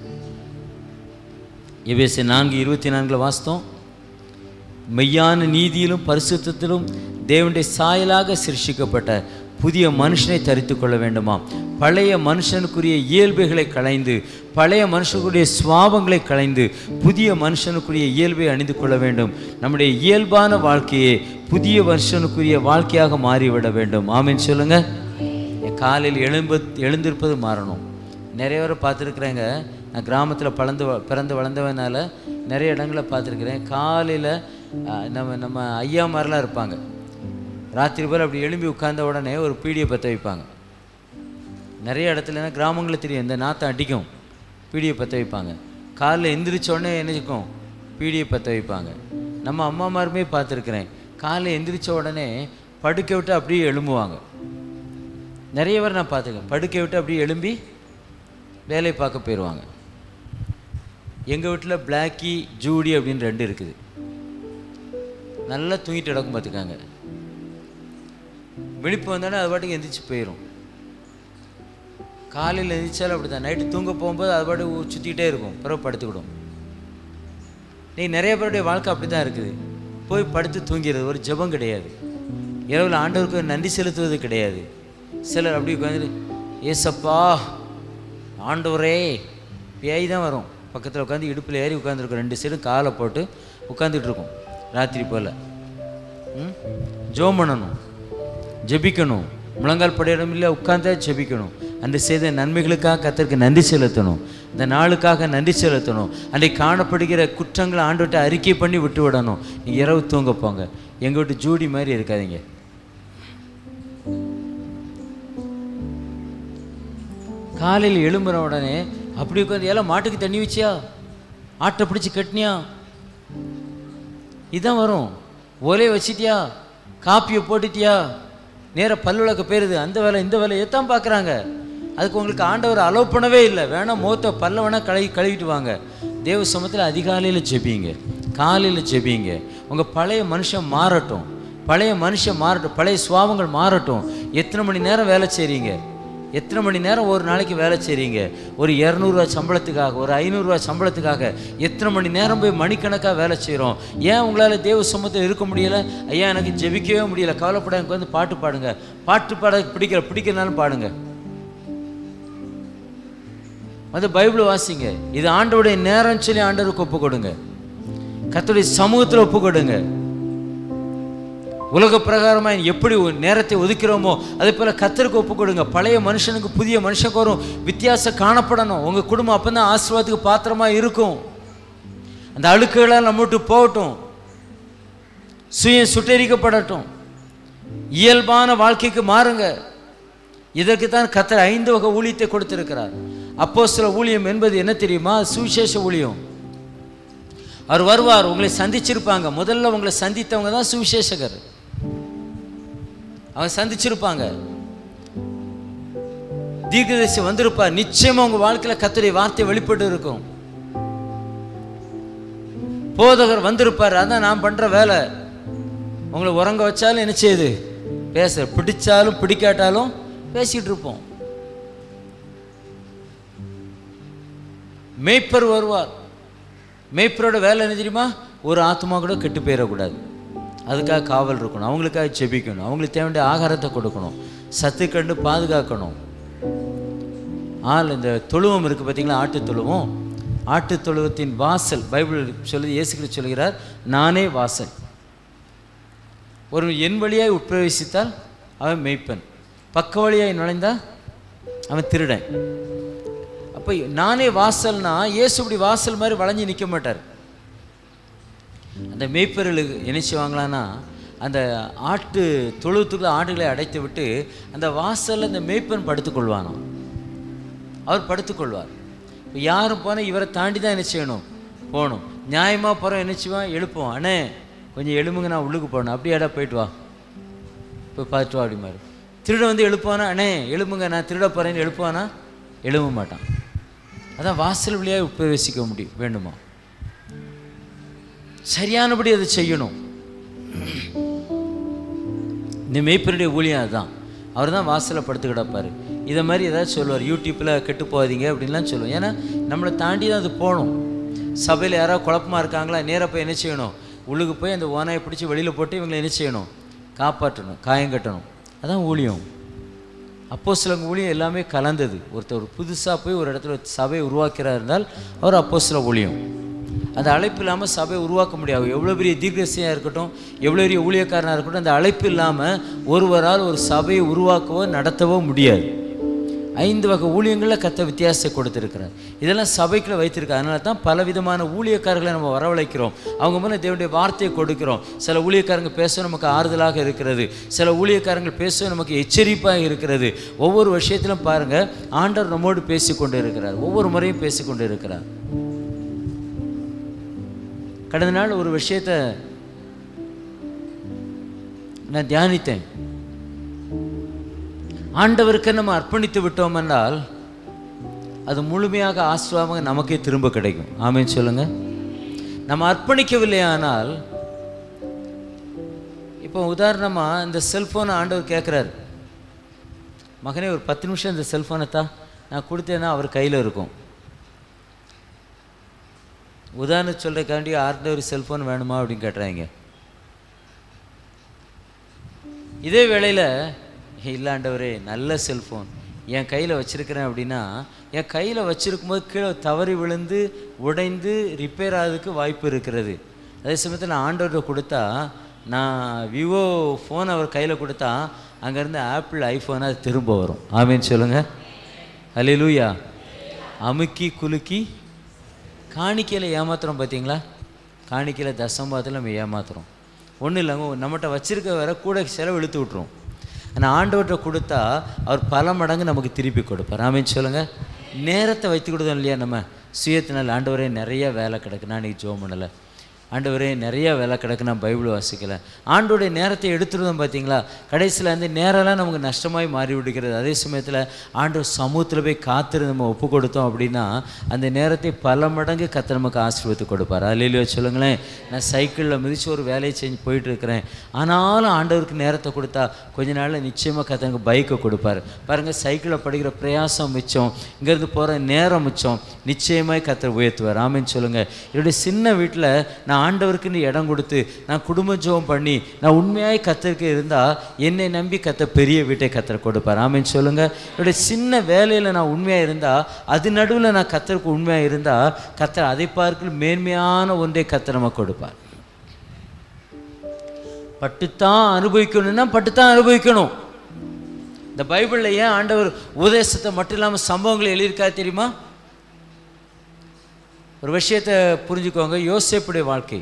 எபேசி நான்கு இருபத்தி நான்கில் வாஸ்தோம் மெய்யான நீதியிலும் பரிசுத்தத்திலும் தேவனுடைய சாயலாக சிருஷிக்கப்பட்ட புதிய மனுஷனை தரித்து கொள்ள வேண்டுமாம் பழைய மனுஷனுக்குரிய இயல்புகளை களைந்து பழைய மனுஷனுக்குரிய சுவாபங்களை களைந்து புதிய மனுஷனுக்குரிய இயல்பை அணிந்து கொள்ள வேண்டும் நம்முடைய இயல்பான வாழ்க்கையை புதிய மனுஷனுக்குரிய வாழ்க்கையாக மாறிவிட வேண்டும் ஆமென் சொல்லுங்க காலையில் எழும்பு எழுந்திருப்பது மாறணும் நிறைய பேரை பார்த்துருக்குறேங்க நான் கிராமத்தில் பழந்து வ- பிறந்து வளர்ந்தவனால நிறைய இடங்களை பார்த்துருக்குறேன் காலையில் நம்ம நம்ம ஐயா மாதிரிலாம் இருப்பாங்க ராத்திரி போல் அப்படி எழும்பி உட்கார்ந்த உடனே ஒரு பீடியை பற்ற வைப்பாங்க நிறைய இடத்துலனா கிராமங்களில் தெரியும் இந்த நாத்தம் அடிக்கும் பீடியை பற்ற வைப்பாங்க காலைல எந்திரிச்ச உடனே என்னச்சுக்கும் பீடியை பற்ற வைப்பாங்க நம்ம அம்மாமாருமே பார்த்துருக்குறேன் காலைல எந்திரிச்ச உடனே படுக்க விட்டு அப்படியே எழும்புவாங்க நிறைய பேர் நான் பார்த்துருக்கேன் படுக்க விட்டு அப்படியே எழும்பி வேலை பார்க்க போயிடுவாங்க எங்கள் வீட்டில் பிளாக்கி ஜூடி அப்படின்னு ரெண்டு இருக்குது நல்லா தூங்கிட்டு கிடக்கும் பார்த்துக்காங்க விழிப்பு வந்தோடனே அது பாட்டுக்கு எந்திரிச்சு போயிடும் காலையில் எந்திரிச்சாலும் அப்படி தான் நைட்டு தூங்க போகும்போது அது பாட்டு சுற்றிக்கிட்டே இருக்கும் பிறகு படுத்துக்கிடும் நீ நிறைய பேருடைய வாழ்க்கை அப்படி தான் இருக்குது போய் படுத்து தூங்கிறது ஒரு ஜெபம் கிடையாது இரவில் ஆண்டவருக்கு நன்றி செலுத்துவது கிடையாது சிலர் அப்படி உட்காந்து ஏசப்பா ஆண்டவரே பேய் தான் வரும் பக்கத்தில் உட்காந்து இடுப்பில் ஏறி உட்காந்துருக்கும் ரெண்டு சைடும் காலை போட்டு உட்காந்துட்டு இருக்கும் ராத்திரி போல் ம் ஜோம் பண்ணணும் ஜெபிக்கணும் முழங்கால் படையிடம் இல்லை உட்கார்ந்தே ஜெபிக்கணும் அன்று செய்த நன்மைகளுக்காக கத்தருக்கு நன்றி செலுத்தணும் இந்த நாளுக்காக நன்றி செலுத்தணும் அன்றைக்கு காணப்படுகிற குற்றங்களை ஆண்டுகிட்ட அறிக்கை பண்ணி விட்டு விடணும் நீங்கள் இரவு தூங்க போங்க எங்கள் வீட்டு ஜூடி மாதிரி இருக்காதீங்க காலையில் எழும்புற உடனே அப்படி உட்காந்து எல்லாம் மாட்டுக்கு தண்ணி வச்சியா ஆட்டை பிடிச்சி கட்டினியா இதான் வரும் ஒலே வச்சிட்டியா காப்பியை போட்டுட்டியா நேராக பல்லுலக்க போயிருது அந்த வேலை இந்த வேலை எத்தான் பார்க்குறாங்க அதுக்கு உங்களுக்கு ஆண்டவர் அலோவ் பண்ணவே இல்லை வேணா முகத்தை பல்ல வேணா கழுவி கழுவிட்டு வாங்க தேவ சமத்தில் அதிகாலையில் ஜெபிங்க காலையில் ஜெபிங்க உங்கள் பழைய மனுஷன் மாறட்டும் பழைய மனுஷன் மாறட்டும் பழைய சுவாபங்கள் மாறட்டும் எத்தனை மணி நேரம் வேலை செய்கிறீங்க எத்தனை மணி நேரம் ஒரு நாளைக்கு வேலை செய்கிறீங்க ஒரு இரநூறுவா சம்பளத்துக்காக ஒரு ஐநூறுரூவா சம்பளத்துக்காக எத்தனை மணி நேரம் போய் மணிக்கணக்காக வேலை செய்கிறோம் ஏன் உங்களால் தேவ சமூகத்தில் இருக்க முடியல ஐயா எனக்கு ஜெபிக்கவே முடியல கவலைப்பட எனக்கு வந்து பாட்டு பாடுங்க பாட்டு பாட பிடிக்கல பிடிக்கிறனாலும் பாடுங்க அது பைபிள் வாசிங்க இது ஆண்டவருடைய நேரம் சொல்லி ஆண்டவருக்கு ஒப்பு கொடுங்க கர்த்தருடைய சமூகத்தில் ஒப்பு கொடுங்க உலக பிரகாரமாக எப்படி ஒரு நேரத்தை ஒதுக்கிறோமோ அதே போல் கத்தருக்கு ஒப்பு கொடுங்க பழைய மனுஷனுக்கு புதிய மனுஷனுக்கு வரும் வித்தியாசம் காணப்படணும் உங்கள் குடும்பம் அப்போ தான் ஆசீர்வாதத்துக்கு பாத்திரமாக இருக்கும் அந்த அழுக்குகளால் நம்ம விட்டு போகட்டும் சுயம் சுட்டரிக்கப்படட்டும் இயல்பான வாழ்க்கைக்கு மாறுங்க இதற்கு தான் கத்தர் ஐந்து வகை ஊழியத்தை கொடுத்திருக்கிறார் அப்போ சில ஊழியம் என்பது என்ன தெரியுமா சுவிசேஷ ஊழியம் அவர் வருவார் உங்களை சந்திச்சிருப்பாங்க முதல்ல உங்களை சந்தித்தவங்க தான் சுவிசேஷகர் அவங்க சந்திச்சிருப்பாங்க தீர்க்கதரிசி வந்திருப்பார் நிச்சயமா உங்க வாழ்க்கையில கத்துடைய வார்த்தை வெளிப்பட்டு இருக்கும் போதகர் வந்திருப்பார் அதான் நான் பண்ற வேலை உங்களை உறங்க வச்சாலும் என்ன செய்யுது பேச பிடிச்சாலும் பிடிக்காட்டாலும் பேசிட்டு இருப்போம் மேய்ப்பர் வருவார் மேய்ப்பரோட வேலை என்ன தெரியுமா ஒரு ஆத்மா கூட கெட்டு போயிடக்கூடாது அதுக்காக காவல் இருக்கணும் அவங்களுக்காக செபிக்கணும் அவங்களுக்கு தேவை வேண்டிய ஆகாரத்தை கொடுக்கணும் சத்து கண்டு பாதுகாக்கணும் ஆள் இந்த தொழுவம் இருக்குது பார்த்தீங்களா ஆட்டு தொழுவம் ஆட்டு தொழுவத்தின் வாசல் பைபிள் சொல்லி இயேசுகிற சொல்கிறார் நானே வாசல் ஒரு என் வழியாய் உட்பிரவேசித்தால் அவன் மெய்ப்பன் பக்க வழியாய் நுழைந்தா அவன் திருடன் அப்போ நானே வாசல்னா இயேசு இப்படி வாசல் மாதிரி வளைஞ்சு நிற்க மாட்டார் அந்த மேய்ப்பர்களுக்கு என்ன செய்வாங்களான்னா அந்த ஆட்டு தொழுவத்துக்குள்ள ஆடுகளை அடைத்து விட்டு அந்த வாசல்ல அந்த மேய்ப்பன் படுத்துக்கொள்வானாம் அவர் படுத்துக்கொள்வார் இப்போ யாரும் போனால் இவரை தாண்டி தான் என்ன செய்யணும் போகணும் நியாயமாக போகிறோம் என்ன செய்வான் எழுப்புவோம் அண்ணே கொஞ்சம் எழுமுங்க நான் உள்ளுக்கு போகணும் அப்படியாடா போயிட்டு வா போய் பார்த்துட்டு வா அப்படிமாரு திருட வந்து எழுப்புவானா அண்ணே எழுப்புங்க நான் திருட போகிறேன்னு எழுப்புவானா எழும்ப மாட்டான் அதான் வாசல் வழியாக உபயோசிக்க முடியும் வேண்டுமா சரியானபடி அதை செய்யணும் இந்த மெய்ப்பருடைய ஊழியம் அதுதான் அவர் தான் வாசலில் படுத்து கிடப்பார் இதை மாதிரி ஏதாவது சொல்லுவார் யூடியூப்பில் கெட்டு போகாதீங்க அப்படின்லாம் சொல்லுவோம் ஏன்னா நம்மளை தாண்டி தான் அது போகணும் சபையில் யாராவது குழப்பமாக இருக்காங்களா நேராக போய் என்ன செய்யணும் உள்ளுக்கு போய் அந்த ஓனாயை பிடிச்சி வெளியில் போட்டு இவங்களை என்ன செய்யணும் காப்பாற்றணும் காயம் கட்டணும் அதான் ஊழியம் அப்போ சில ஊழியம் எல்லாமே கலந்தது ஒருத்தர் ஒரு புதுசாக போய் ஒரு இடத்துல ஒரு சபையை உருவாக்கிறார் இருந்தால் அவர் அப்போ சில ஊழியம் அந்த அழைப்பு இல்லாமல் சபையை உருவாக்க முடியாது எவ்வளோ பெரிய தீர்க்கசியாக இருக்கட்டும் எவ்வளோ பெரிய ஊழியக்காரனாக இருக்கட்டும் அந்த அழைப்பு இல்லாமல் ஒருவரால் ஒரு சபையை உருவாக்கவோ நடத்தவோ முடியாது ஐந்து வகை ஊழியங்களில் கத்த வித்தியாசத்தை கொடுத்துருக்கிறார் இதெல்லாம் சபைக்குள்ள வைத்திருக்கார் அதனால தான் பல விதமான ஊழியக்காரர்களை நம்ம வரவழைக்கிறோம் அவங்க முன்னே தேவனுடைய வார்த்தையை கொடுக்கிறோம் சில ஊழியக்காரங்க பேச நமக்கு ஆறுதலாக இருக்கிறது சில ஊழியக்காரங்கள் பேச நமக்கு எச்சரிப்பாக இருக்கிறது ஒவ்வொரு விஷயத்திலும் பாருங்கள் ஆண்டவர் நம்மோடு பேசி கொண்டு இருக்கிறார் ஒவ்வொரு முறையும் பேசி கொண்டு இருக்கிறார் கடந்த நாள் ஒரு விஷயத்தை நான் தியானித்தேன் ஆண்டவருக்கு நம்ம அர்ப்பணித்து விட்டோம் என்றால் அது முழுமையாக ஆசிர்வாதமாக நமக்கே திரும்ப கிடைக்கும் ஆமேன்னு சொல்லுங்க நம்ம அர்ப்பணிக்கவில்லையானால் இப்போ உதாரணமாக இந்த செல்ஃபோனை ஆண்டவர் கேட்குறாரு மகனே ஒரு பத்து நிமிஷம் இந்த செல்ஃபோனை தான் நான் கொடுத்தேன்னா அவர் கையில் இருக்கும் உதாரணம் சொல்கிறக்காண்டி ஆர்டர் செல்ஃபோன் வேணுமா அப்படின்னு கேட்டுறாங்க இதே வேளையில் இல்லாண்டவரே நல்ல செல்ஃபோன் என் கையில் வச்சுருக்கிறேன் அப்படின்னா என் கையில் வச்சுருக்கும்போது கீழே தவறி விழுந்து உடைந்து ரிப்பேர் ஆகிறதுக்கு வாய்ப்பு இருக்கிறது அதே சமயத்தில் நான் ஆண்டவர்கிட்ட கொடுத்தா நான் விவோ ஃபோன் அவர் கையில் கொடுத்தா அங்கேருந்து ஆப்பிள் ஐஃபோன் அது திரும்ப வரும் ஆமேன்னு சொல்லுங்கள் ஹalleluya அமுக்கி குலுக்கி காணிக்கையில் ஏமாத்துறோம் பார்த்தீங்களா காணிக்கையில் தசம்பாத்தில் நம்ம ஏமாத்துறோம் ஒன்றும் இல்லைங்க நம்மகிட்ட வச்சிருக்க வேற கூட செலவு இழுத்து விட்ருவோம் ஆனால் ஆண்டவர்கிட்ட கொடுத்தா அவர் பல மடங்கு நமக்கு திருப்பி கொடுப்பார் ஆமேன்னு சொல்லுங்கள் நேரத்தை வைத்து கொடுத்தோம் இல்லையா நம்ம சுயத்தினால் ஆண்டவரே நிறைய வேலை கிடக்கு நான் இன்னைக்கு ஜோம் பண்ணலை ஆண்டவரே நிறைய வேலை கிடக்கு நான் பைபிள் வாசிக்கல ஆண்டோடைய நேரத்தை எடுத்துருந்தோம் பார்த்தீங்களா கடைசியில் அந்த நேரம்லாம் நமக்கு நஷ்டமாய் மாறி விடுகிறது அதே சமயத்தில் ஆண்டவர் சமூகத்தில் போய் காத்திருந்து நம்ம ஒப்பு கொடுத்தோம் அப்படின்னா அந்த நேரத்தை பல மடங்கு கத்த நமக்கு ஆசீர்வத்து கொடுப்பார் அல்லையிலையோ சொல்லுங்களேன் நான் சைக்கிளில் மிதித்து ஒரு வேலையை செஞ்சு போயிட்டு இருக்கிறேன் ஆனாலும் ஆண்டவருக்கு நேரத்தை கொடுத்தா கொஞ்ச நாளில் நிச்சயமாக கத்த எனக்கு பைக்கை கொடுப்பார் பாருங்கள் சைக்கிளில் படிக்கிற பிரயாசம் மிச்சம் இங்கேருந்து போகிற நேரம் மிச்சம் நிச்சயமாய் கத்தர் உயர்த்துவார் ஆமேன்னு சொல்லுங்கள் என்னுடைய சின்ன வீட்டில் நான் நான் ஆண்டவருக்குன்னு இடம் கொடுத்து நான் குடும்ப ஜெபம் பண்ணி நான் உண்மையாய் கத்தருக்கு இருந்தால் என்னை நம்பி கத்த பெரிய வீட்டை கத்தர் கொடுப்பார் ஆமென்னு சொல்லுங்க என்னுடைய சின்ன வேலையில் நான் உண்மையாக இருந்தால் அது நடுவில் நான் கத்தருக்கு உண்மையாக இருந்தால் கத்தர் அதை பார்க்க மேன்மையான ஒன்றை கத்தர் நமக்கு கொடுப்பார் பட்டுத்தான் அனுபவிக்கணும்னா பட்டுத்தான் அனுபவிக்கணும் இந்த பைபிளில் ஏன் ஆண்டவர் உபதேசத்தை மட்டும் இல்லாமல் சம்பவங்களை எழுதியிருக்கா தெரியுமா ஒரு விஷயத்தை புரிஞ்சுக்கோங்க யோசேப்புடைய வாழ்க்கை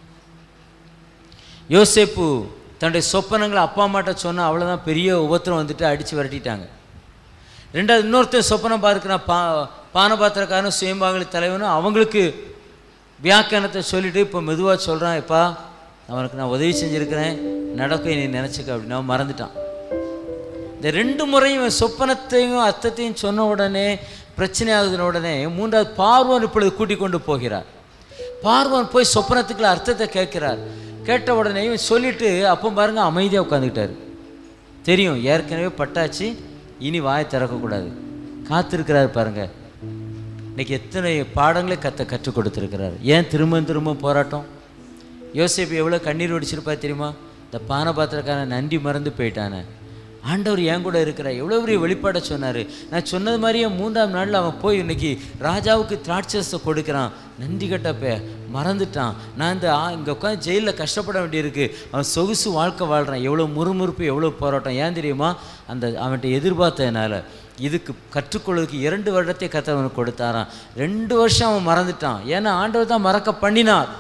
யோசேப்பு தன்னுடைய சொப்பனங்களை அப்பா அம்மாட்ட சொன்னால் அவ்வளோதான் பெரிய உபத்திரம் வந்துட்டு அடித்து விரட்டிட்டாங்க ரெண்டாவது இன்னொருத்தன் சொப்பனம் பார்க்குறான் பா பானபாத்திரக்காரனும் சுயம்பாங்கலி தலைவனும் அவங்களுக்கு வியாக்கியானத்தை சொல்லிட்டு இப்போ மெதுவாக சொல்கிறான் எப்பா அவனுக்கு நான் உதவி செஞ்சுருக்கிறேன் நடக்கும் நீ நினச்சிக்க அப்படின்னு அவன் மறந்துட்டான் இந்த ரெண்டு முறையும் இவன் சொப்பனத்தையும் அர்த்தத்தையும் சொன்ன உடனே பிரச்சனை ஆகுதுன உடனே மூன்றாவது பார்வன் இப்பொழுது கூட்டிக் கொண்டு போகிறார் பார்வன் போய் சொப்பனத்துக்குள்ள அர்த்தத்தை கேட்கிறார் கேட்ட உடனே இவன் சொல்லிட்டு அப்போ பாருங்க அமைதியாக உட்காந்துக்கிட்டாரு தெரியும் ஏற்கனவே பட்டாச்சு இனி வாயை திறக்கக்கூடாது காத்திருக்கிறாரு பாருங்க இன்னைக்கு எத்தனை பாடங்களை கத்த கற்றுக் கொடுத்துருக்கிறார் ஏன் திரும்ப திரும்ப போராட்டம் யோசேப்பு எவ்வளோ கண்ணீர் வடிச்சிருப்பார் தெரியுமா இந்த பானபாத்திரக்காரன் நன்றி மறந்து போயிட்டானே ஆண்டவர் என் கூட இருக்கிறார் எவ்வளோ பெரிய வெளிப்பாட சொன்னார் நான் சொன்னது மாதிரியே மூன்றாம் நாளில் அவன் போய் இன்னைக்கு ராஜாவுக்கு திராட்சஸை கொடுக்குறான் நன்றி கட்டப்ப மறந்துட்டான் நான் இந்த இங்கே உட்காந்து ஜெயிலில் கஷ்டப்பட வேண்டியிருக்கு அவன் சொகுசு வாழ்க்கை வாழ்கிறான் எவ்வளோ முறுமுறுப்பு எவ்வளோ போராட்டம் ஏன் தெரியுமா அந்த அவன்கிட்ட எதிர்பார்த்ததுனால இதுக்கு கற்றுக்கொள்வதற்கு இரண்டு வருடத்தை கத்தவனுக்கு கொடுத்தாராம் ரெண்டு வருஷம் அவன் மறந்துட்டான் ஏன்னா ஆண்டவர் தான் மறக்க பண்ணினார்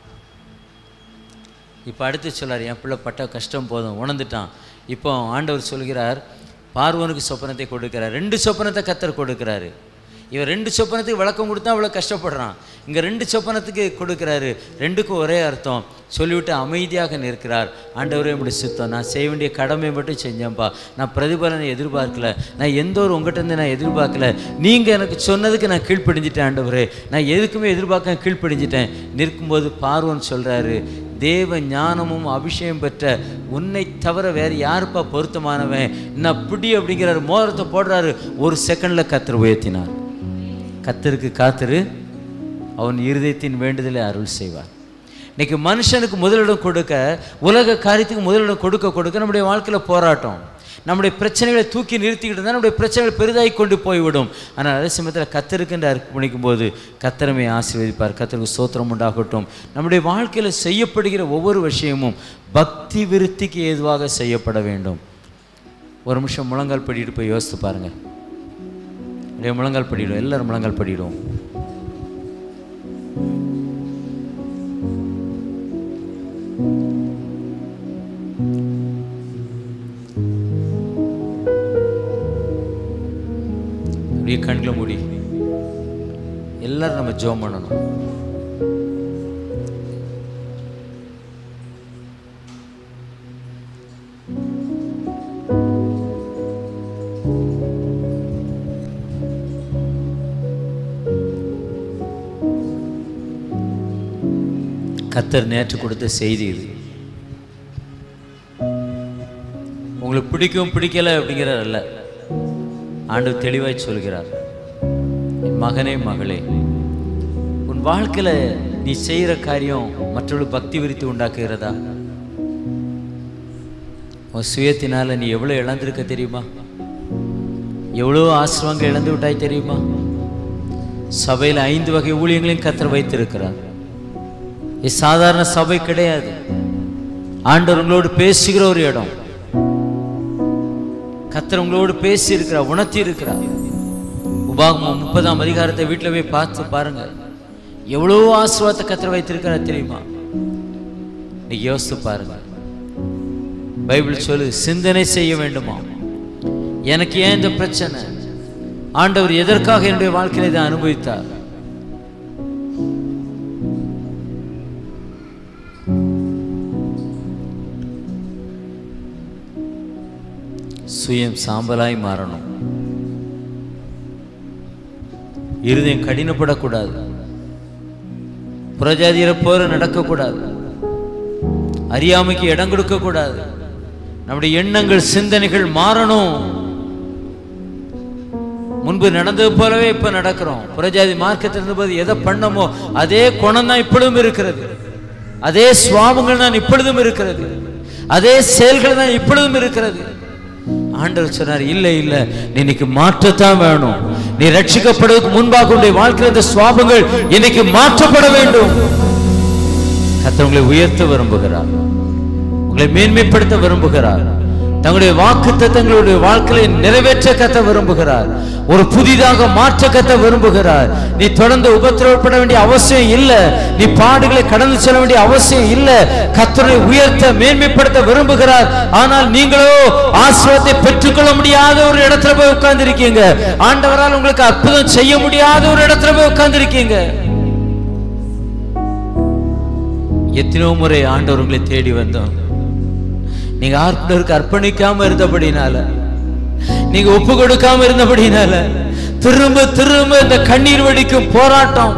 இப்போ அடுத்து சொல்லார் என் பிள்ளை பட்ட கஷ்டம் போதும் உணர்ந்துட்டான் இப்போ ஆண்டவர் சொல்கிறார் பார்வனுக்கு சொப்பனத்தை கொடுக்கிறார் ரெண்டு சொப்பனத்தை கத்தர் கொடுக்கிறாரு இவன் ரெண்டு சொப்பனத்துக்கு விளக்கம் கொடுத்தா அவ்வளோ கஷ்டப்படுறான் இங்கே ரெண்டு சொப்பனத்துக்கு கொடுக்குறாரு ரெண்டுக்கும் ஒரே அர்த்தம் சொல்லிவிட்டு அமைதியாக நிற்கிறார் ஆண்டவரே இப்படி சுத்தம் நான் செய்ய வேண்டிய கடமை மட்டும் செஞ்சேன்ப்பா நான் பிரதிபலனை எதிர்பார்க்கல நான் எந்த ஒரு உங்கள்கிட்ட நான் எதிர்பார்க்கல நீங்கள் எனக்கு சொன்னதுக்கு நான் கீழ்ப்படிஞ்சிட்டேன் ஆண்டவரே நான் எதுக்குமே எதிர்பார்க்க கீழ்ப்படிஞ்சிட்டேன் நிற்கும்போது பார்வன் சொல்கிறாரு தேவ ஞானமும் அபிஷேகம் பெற்ற உன்னை தவிர வேறு யாருப்பா பொருத்தமானவன் நான் பிடி அப்படிங்கிறாரு மோதிரத்தை போடுறாரு ஒரு செகண்டில் கத்தர் உயர்த்தினார் கத்தருக்கு காத்திரு அவன் இருதயத்தின் வேண்டுதலை அருள் செய்வார் இன்னைக்கு மனுஷனுக்கு முதலிடம் கொடுக்க உலக காரியத்துக்கு முதலிடம் கொடுக்க கொடுக்க நம்முடைய வாழ்க்கையில் போராட்டம் நம்முடைய பிரச்சனைகளை தூக்கி நிறுத்திக்கிட்டு இருந்தால் நம்முடைய பிரச்சனைகள் பெரிதாகி கொண்டு போய்விடும் ஆனால் அதே சமயத்தில் கத்தருக்குன்று அர்ப்பணிக்கும் போது கத்தரமை ஆசீர்வதிப்பார் கத்தருக்கு சோத்திரம் உண்டாகட்டும் நம்முடைய வாழ்க்கையில் செய்யப்படுகிற ஒவ்வொரு விஷயமும் பக்தி விருத்திக்கு ஏதுவாக செய்யப்பட வேண்டும் ஒரு நிமிஷம் முழங்கால் படிட்டு போய் யோசித்து பாருங்க அப்படியே முழங்கால் படிடும் எல்லாரும் முழங்கால் படிடும் அப்படியே கண்களை மூடி எல்லாரும் நம்ம ஜோம் பண்ணணும் கத்தர் நேற்று கொடுத்த செய்தி இது உங்களுக்கு பிடிக்கும் பிடிக்கல அப்படிங்கிறார் அல்ல ஆண்டவர் தெளிவாய் சொல்கிறார் என் மகனே மகளே உன் வாழ்க்கையில நீ செய்யற காரியம் மற்றவர்கள் பக்தி விரித்து உண்டாக்குகிறதா உன் சுயத்தினால நீ எவ்வளவு இழந்திருக்க தெரியுமா எவ்வளோ ஆசிரமங்கள் இழந்து விட்டாய் தெரியுமா சபையில் ஐந்து வகை ஊழியங்களையும் கத்தர் வைத்திருக்கிறார் இது சாதாரண சபை கிடையாது ஆண்டவர் உங்களோடு பேசுகிற ஒரு இடம் கத்தர் உங்களோடு பேசி இருக்கிறார் உணர்த்தி இருக்கிறார் உபாகமம் முப்பதாம் அதிகாரத்தை வீட்டில் போய் பார்த்து பாருங்க எவ்வளோ ஆசீர்வாதத்தை கத்தர் வைத்திருக்கிறார் தெரியுமா நீ யோசித்து பாருங்க பைபிள் சொல்லு சிந்தனை செய்ய வேண்டுமா எனக்கு ஏன் இந்த பிரச்சனை ஆண்டவர் எதற்காக என்னுடைய வாழ்க்கையில இதை அனுபவித்தார் சுயம் சாம்பலாய் மாறணும் இருதயம் கடினப்படக்கூடாது புறஜாதியரை போல நடக்கக்கூடாது அறியாமைக்கு இடம் கொடுக்கக்கூடாது நம்முடைய எண்ணங்கள் சிந்தனைகள் மாறணும் முன்பு நடந்தது போலவே இப்ப நடக்கிறோம் புறஜாதி மார்க்கத்தில் இருந்தபோது எதை பண்ணமோ அதே குணம் தான் இப்பொழுதும் இருக்கிறது அதே சுவாபங்கள் தான் இப்பொழுதும் இருக்கிறது அதே செயல்கள் தான் இப்பொழுதும் இருக்கிறது ஆண்டவர் சொன்னார் இல்லை இல்லை நீ இன்னைக்கு மாற்றத்தான் வேணும் நீ ரட்சிக்கப்படுவதற்கு முன்பாக உன்னுடைய வாழ்க்கையில் இந்த சுவாபங்கள் இன்னைக்கு மாற்றப்பட வேண்டும் கர்த்தர் உங்களை உயர்த்த விரும்புகிறார் உங்களை மேன்மைப்படுத்த விரும்புகிறார் தங்களுடைய வாக்கு தத்தங்களுடைய வாழ்க்கையை நிறைவேற்ற கத்த விரும்புகிறார் ஒரு புதிதாக மாற்ற கத்த விரும்புகிறார் நீ தொடர்ந்து உபத்திரவப்பட வேண்டிய அவசியம் இல்லை நீ பாடுகளை கடந்து செல்ல வேண்டிய அவசியம் இல்லை கத்தரை உயர்த்த மேன்மைப்படுத்த விரும்புகிறார் ஆனால் நீங்களோ ஆசிரியத்தை பெற்றுக்கொள்ள முடியாத ஒரு இடத்துல போய் உட்கார்ந்து இருக்கீங்க ஆண்டவரால் உங்களுக்கு அற்புதம் செய்ய முடியாத ஒரு இடத்துல போய் உட்கார்ந்து இருக்கீங்க எத்தனையோ முறை ஆண்டவர் உங்களை தேடி வந்தோம் நீங்க ஆண்டவருக்கு அர்ப்பணிக்காம இருந்தபடினால நீங்க ஒப்பு கொடுக்காம இருந்தபடினால திரும்ப திரும்ப இந்த கண்ணீர் வடிக்கும் போராட்டம்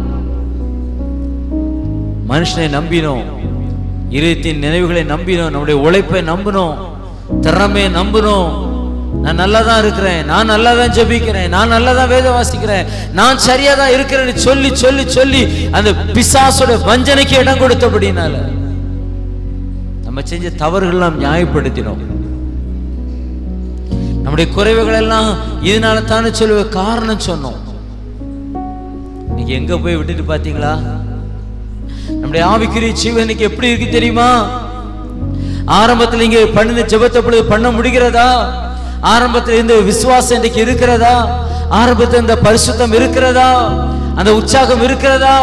மனுஷனை நம்பினோம் இதயத்தின் நினைவுகளை நம்பினோம் நம்முடைய உழைப்பை நம்பினோம் திறமையை நம்பினோம் நான் நல்லா தான் இருக்கிறேன் நான் நல்லா தான் ஜெபிக்கிறேன் நான் நல்லா தான் வேதம் வாசிக்கிறேன் நான் சரியா தான் இருக்கிறேன்னு சொல்லி சொல்லி சொல்லி அந்த பிசாசோட வஞ்சனைக்கு இடம் கொடுத்தபடினால நம்ம செஞ்ச தவறுகள்லாம் நியாயப்படுத்தினோம் நம்முடைய குறைவுகள் எல்லாம் இதனால தானே சொல்லுவ காரணம் சொன்னோம் இன்னைக்கு எங்க போய் விட்டுட்டு பாத்தீங்களா நம்முடைய ஆவிக்குரிய ஜீவன் இன்னைக்கு எப்படி இருக்கு தெரியுமா ஆரம்பத்துல இங்க பண்ணின ஜெபத்தை பொழுது பண்ண முடிகிறதா ஆரம்பத்துல இந்த விசுவாசம் இன்னைக்கு இருக்கிறதா ஆரம்பத்துல இந்த பரிசுத்தம் இருக்கிறதா அந்த உற்சாகம் இருக்கிறதா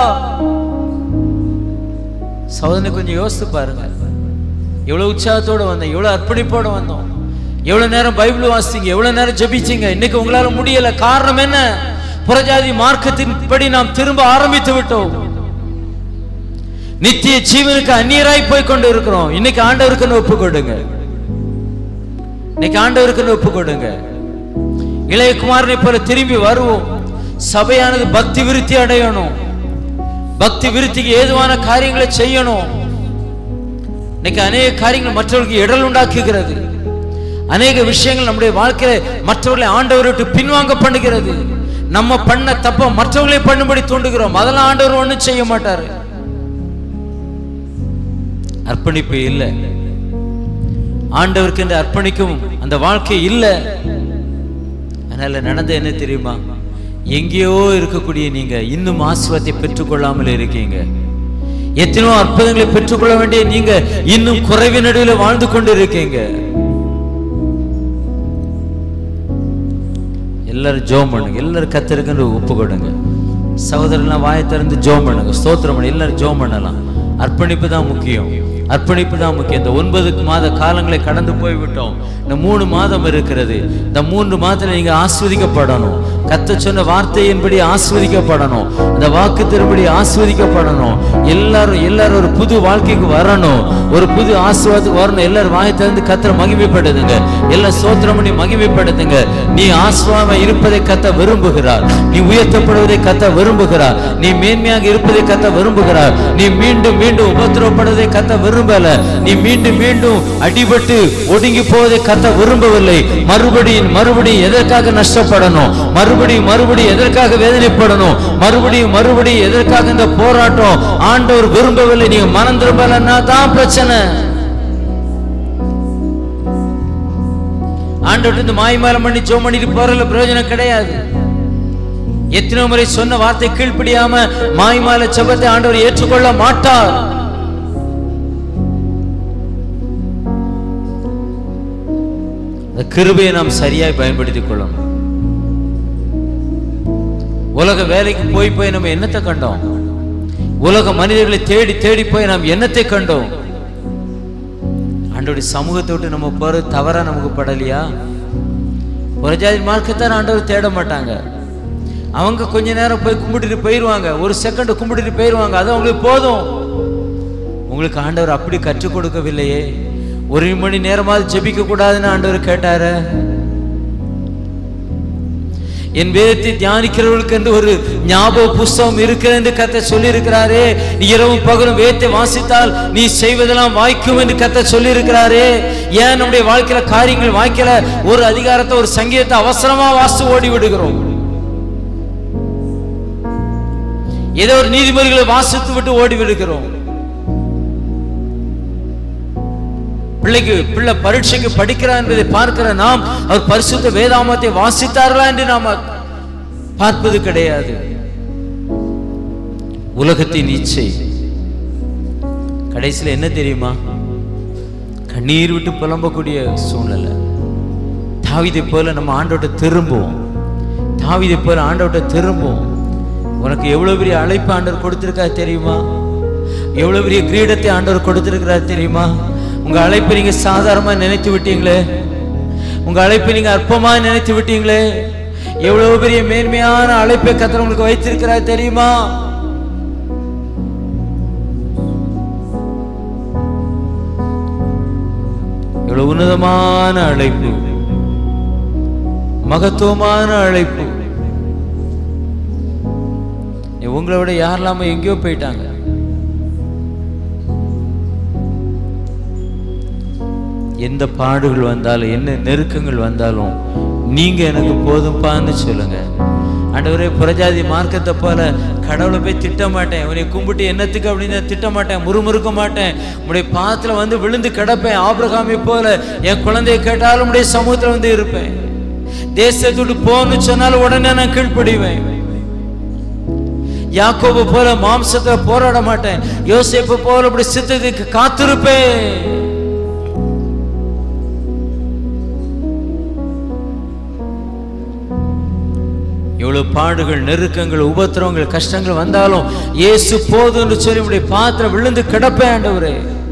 சோதனை கொஞ்சம் யோசித்து பாருங்க எவ்வளவு உற்சாகத்தோட வந்தோம் எவ்வளவு அர்ப்பணிப்போட வந்தோம் எவ்வளவு நேரம் பைபிள் வாசிச்சீங்க எவ்வளவு நேரம் ஜெபிச்சீங்க இன்னைக்கு உங்களால முடியல காரணம் என்ன புறஜாதி மார்க்கத்தின்படி நாம் திரும்ப ஆரம்பித்து விட்டோம் நித்திய ஜீவனுக்கு அந்நியராய் போய் கொண்டு இருக்கிறோம் இன்னைக்கு ஆண்டவருக்குன்னு ஒப்பு கொடுங்க இன்னைக்கு ஆண்டவருக்குன்னு ஒப்பு கொடுங்க இளையகுமாரனை போல திரும்பி வருவோம் சபையானது பக்தி விருத்தி அடையணும் பக்தி விருத்திக்கு ஏதுவான காரியங்களை செய்யணும் இன்னைக்கு அநேக காரியங்கள் மற்றவர்களுக்கு இடல் உண்டாக்குகிறது அநேக விஷயங்கள் நம்முடைய வாழ்க்கையில மற்றவர்களை ஆண்டவரை விட்டு பின்வாங்க பண்ணுகிறது நம்ம பண்ண தப்ப மற்றவர்களை பண்ணும்படி தூண்டுகிறோம் அதெல்லாம் ஆண்டவர் ஒண்ணும் செய்ய மாட்டாரு அர்ப்பணிப்பு இல்லை ஆண்டவருக்கு என்று அர்ப்பணிக்கும் அந்த வாழ்க்கை இல்லை அதனால நடந்த என்ன தெரியுமா எங்கேயோ இருக்கக்கூடிய நீங்க இன்னும் ஆசிர்வாதத்தை பெற்றுக்கொள்ளாமல் இருக்கீங்க எத்தனையோ அற்புதங்களை பெற்றுக்கொள்ள வேண்டிய நீங்க இன்னும் குறைவு நடுவில் வாழ்ந்து கொண்டு இருக்கீங்க எல்லாரும் ஜோம் பண்ணுங்க எல்லாரும் கத்திருக்குன்னு ஒப்பு கொடுங்க சகோதரர்லாம் வாயை திறந்து ஜோம் பண்ணுங்க ஸ்தோத்திரம் பண்ணு எல்லாரும் ஜோம் பண்ணலாம் அர்ப்பணிப்பு தான் முக்கியம் அர்ப்பணிப்பு தான் முக்கியம் இந்த ஒன்பது மாத காலங்களை கடந்து போய்விட்டோம் இந்த மூணு மாதம் இருக்கிறது இந்த மூன்று மாதத்துல நீங்க ஆஸ்வதிக்கப்படணும் கத்த சொன்ன வார்த்தையின்படி ஆஸ்வதிக்கப்படணும் இந்த வாக்கு திரும்படி ஆஸ்வதிக்கப்படணும் எல்லாரும் எல்லாரும் ஒரு புது வாழ்க்கைக்கு வரணும் ஒரு புது ஆசிர்வாதத்துக்கு வரணும் எல்லாரும் வாயை திறந்து கத்தரை மகிமைப்படுத்துங்க எல்லாம் சோத்திரம் பண்ணி மகிமைப்படுத்துங்க நீ ஆஸ்வாம இருப்பதை கத்த விரும்புகிறார் நீ உயர்த்தப்படுவதை கத்த விரும்புகிறார் நீ மேன்மையாக இருப்பதை கத்த விரும்புகிறார் நீ மீண்டும் மீண்டும் உபத்திரப்படுவதை கத்த விரும்பல நீ மீண்டும் மீண்டும் அடிபட்டு ஒடுங்கி போவதை கத்த விரும்பவில்லை மறுபடியும் மறுபடியும் எதற்காக நஷ்டப்படணும் மறுபடியும் மறுபடியும் எதற்காக வேதனைப்படணும் மறுபடியும் மறுபடியும் எதற்காக இந்த போராட்டம் ஆண்டவர் விரும்பவில்லை நீங்க மனம் திரும்பலன்னா தான் பிரச்சனை ஆண்டவர் இந்த மாய்மாலம் பண்ணி ஜோம் பண்ணிட்டு போறதுல பிரயோஜனம் கிடையாது எத்தனை முறை சொன்ன வார்த்தை கீழ்ப்படியாம மாய்மால செபத்தை ஆண்டவர் ஏற்றுக்கொள்ள மாட்டார் அந்த கிருபையை நாம் சரியாய் பயன்படுத்திக் கொள்ளணும் உலக வேலைக்கு போய் போய் நம்ம என்னத்தை கண்டோம் உலக மனிதர்களை தேடி தேடி போய் நாம் என்னத்தை கண்டோம் ஆண்டோடைய சமூகத்தை விட்டு நம்ம போறது தவறா நமக்கு படலையா ஒரு ஜாதி மார்க்கத்தான் ஆண்டவர் தேட மாட்டாங்க அவங்க கொஞ்ச நேரம் போய் கும்பிட்டுட்டு போயிடுவாங்க ஒரு செகண்ட் கும்பிட்டுட்டு போயிடுவாங்க அது அவங்களுக்கு போதும் உங்களுக்கு ஆண்டவர் அப்படி கற்றுக் கொடுக்கவில்லையே ஒரு மணி நேரமாவது ஜெபிக்க கூடாதுன்னு ஆண்டவர் கேட்டாரு என் வேதத்தை தியானிக்கிறவர்களுக்கு என்று ஒரு ஞாபக புஸ்தகம் இருக்கிறது என்று கத்த சொல்லி இருக்கிறாரே நீ இரவும் பகலும் வேதத்தை வாசித்தால் நீ செய்வதெல்லாம் வாய்க்கும் என்று கத்த சொல்லி இருக்கிறாரே ஏன் நம்முடைய வாழ்க்கையில காரியங்கள் வாய்க்கல ஒரு அதிகாரத்தை ஒரு சங்கீதத்தை அவசரமா வாசித்து ஓடி விடுகிறோம் ஏதோ ஒரு நீதிமொழிகளை வாசித்து விட்டு ஓடி விடுகிறோம் பிள்ளைக்கு பிள்ளை பரீட்சைக்கு படிக்கிறார் என்பதை பார்க்கிற நாம் அவர் பரிசுத்த வேதாமத்தை வாசித்தார்களா என்று நாம் பார்ப்பது கிடையாது உலகத்தின் இச்சை கடைசியில் என்ன தெரியுமா கண்ணீர் விட்டு புலம்பக்கூடிய சூழ்நிலை தாவிதை போல நம்ம ஆண்டோட்ட திரும்புவோம் தாவிதை போல ஆண்டோட்ட திரும்புவோம் உனக்கு எவ்வளவு பெரிய அழைப்பு ஆண்டவர் கொடுத்திருக்கா தெரியுமா எவ்வளவு பெரிய கிரீடத்தை ஆண்டவர் கொடுத்திருக்கிறார் தெரியுமா உங்க அழைப்பை நீங்க சாதாரணமா நினைத்து விட்டீங்களே உங்க அழைப்பை நீங்க அற்பமா நினைத்து விட்டீங்களே எவ்வளவு பெரிய மேன்மையான அழைப்பை கத்தர் உங்களுக்கு வைத்திருக்கிறார் தெரியுமா எவ்வளவு உன்னதமான அழைப்பு மகத்துவமான அழைப்பு உங்களை விட யாரெல்லாம எங்கேயோ போயிட்டாங்க எந்த பாடுகள் வந்தாலும் என்ன நெருக்கங்கள் வந்தாலும் நீங்க எனக்கு போதும்ப்பான்னு சொல்லுங்க ஆண்டவரே புரஜாதி மார்க்கத்தை போல கடவுளை போய் திட்ட மாட்டேன் உன்னை கும்பிட்டு என்னத்துக்கு அப்படின்னு திட்ட மாட்டேன் முறுமுறுக்க மாட்டேன் உடைய பாதத்துல வந்து விழுந்து கிடப்பேன் ஆபிரகாமை போல என் குழந்தையை கேட்டாலும் உடைய சமூகத்துல வந்து இருப்பேன் தேசத்துட்டு போன்னு சொன்னாலும் உடனே நான் கீழ்ப்படிவேன் யாக்கோபு போல மாம்சத்துல போராட மாட்டேன் யோசேப்பு போல இப்படி சித்தத்துக்கு காத்திருப்பேன் எவ்வளவு பாடுகள் நெருக்கங்கள் உபத்திரவங்கள் கஷ்டங்கள் வந்தாலும் இயேசு போதும் என்று சொல்லி உடைய பாத்திரம் விழுந்து கிடப்பேன் ஆண்டவரே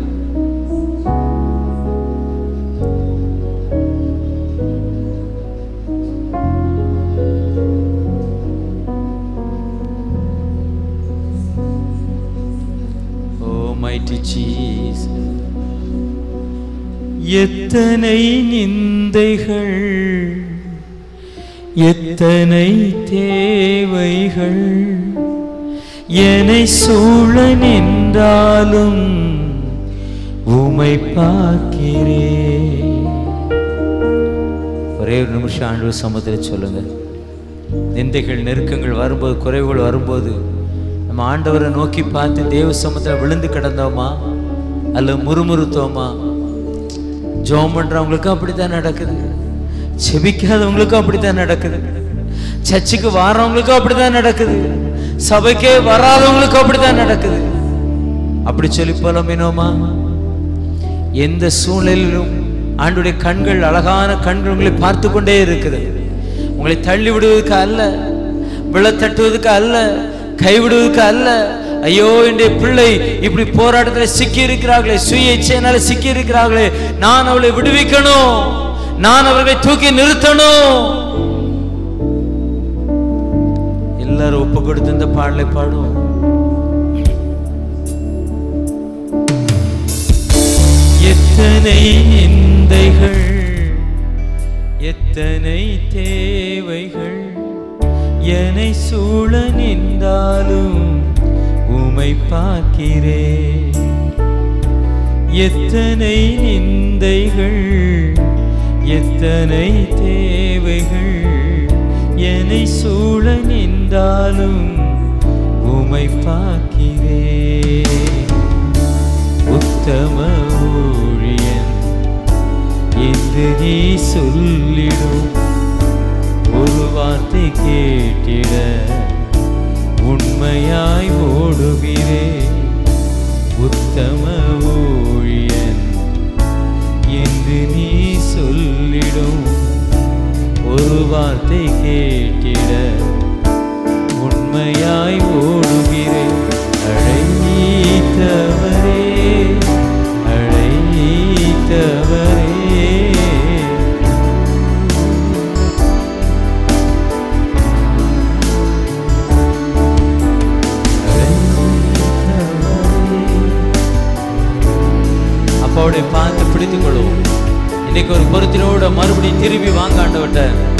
Oh mighty Jesus எத்தனை நிந்தைகள் எத்தனை தேவைகள் என்னை சூழ நின்றாலும் உமை பார்க்கிறேன் ஒரே ஒரு நிமிஷம் ஆண்டு சமுதிர சொல்லுங்க நிந்தைகள் நெருக்கங்கள் வரும்போது குறைவுகள் வரும்போது நம்ம ஆண்டவரை நோக்கி பார்த்து தேவ சமுத்திரம் விழுந்து கிடந்தோமா அல்ல முறுமுறுத்தோமா ஜோம் பண்றவங்களுக்கும் அப்படித்தான் நடக்குது செபிக்காதவங்களுக்கும் அப்படித்தான் நடக்குது சர்ச்சுக்கு வாரவங்களுக்கும் அப்படித்தான் நடக்குது சபைக்கே வராதவங்களுக்கும் அப்படித்தான் நடக்குது அப்படி சொல்லி புலம்பினோமா எந்த சூழ்நிலையிலும் ஆண்டுடைய கண்கள் அழகான கண்கள் உங்களை பார்த்து கொண்டே இருக்கிறது உங்களை தள்ளி விடுவதற்கு அல்ல விழத்தட்டுவதற்கு அல்ல கைவிடுவதற்கு அல்ல ஐயோ என்னுடைய பிள்ளை இப்படி போராட்டத்தில் சிக்கி இருக்கிறார்களே சுய இச்சையினால சிக்கி இருக்கிறார்களே நான் அவளை விடுவிக்கணும் நான் அவர்களை தூக்கி நிறுத்தணும் எல்லாரும் ஒப்பு கொடுத்து இந்த பாடலை பாடுவோம் எத்தனை நிந்தைகள் எத்தனை தேவைகள் என்னை சூழ நின்றாலும் உமை பார்க்கிறேன் எத்தனை நிந்தைகள் எத்தனை தேவைகள் என்னை சூழ நின்றாலும் உமை பார்க்கிறேன் உத்தம ஊழியன் என்று நீ சொல்லிடும் ஒரு வார்த்தை கேட்டிட உண்மையாய் ஓடுகிறேன் உத்தம ஊழியன் என்று நீ சொல்லிடும் ஒரு வார்த்தை கேட்டிட உண்மையாய் ஓடுகிறேன் அழைத்தவரே அழைத்தவரே அப்பாவுடைய பார்த்து பிடித்துக் கொள்வோம் இன்னைக்கு ஒரு பொருத்தினோட மறுபடியும் திரும்பி வாங்க ஆண்டவட்ட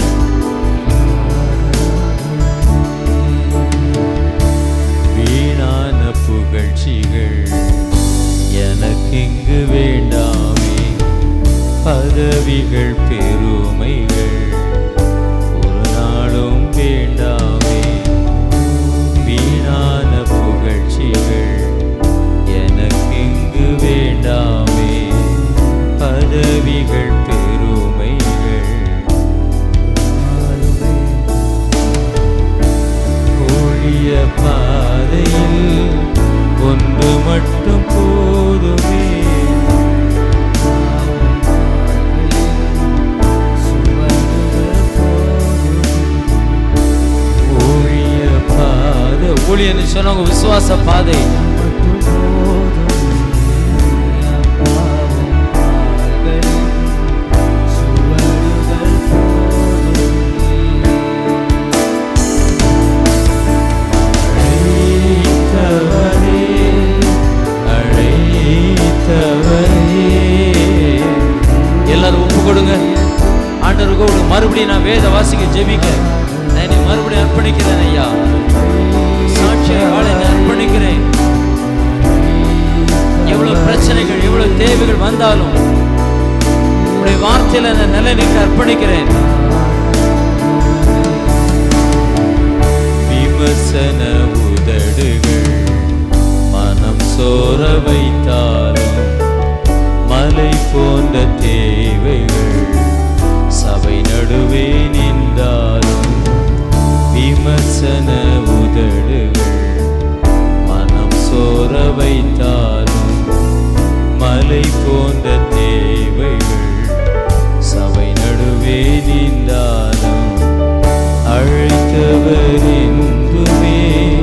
வீணான புகழ்ச்சிகள் எனக்கு இங்கு வேண்டாமே பதவிகள் பெருமைகள் ஒரு நாளும் வேண்டாமே வீணான புகழ்ச்சிகள் எனக்கு இங்கு வேண்டாமே பாதையில் ஒன்று மட்டும் போதுமே ஊழிய பாதை ஊழியன்னு சொன்னவங்க விசுவாச பாதை அழைத்தவரே, அழைத்தவரே. எல்லாரும் ஒப்பு கொடுங்க ஆண்டவருக்கு ஒரு மறுபடியும் நான் வேத வாசிக்க ஜெபிக்க நான் என்னை மறுபடியும் அர்ப்பணிக்கிறேன் ஐயா சாட்சியாக வாழ என்னை அர்ப்பணிக்கிறேன் எவ்வளவு பிரச்சனைகள் எவ்வளவு தேவைகள் வந்தாலும் உடைய வார்த்தையில நான் நிலை நிற்க அர்ப்பணிக்கிறேன் விமர்சன உதடுகள் மனம் சோர வைத்தாலும் மலை போன்ற தேவைகள் சபை நடுவே நின்றாலும் விமர்சன உதடுகள் மனம் சோர வைத்தாலும் மலை போன்ற தேவைகள் சபை நடுவே நின்றாலும் அழைத்தவர் என்றுமே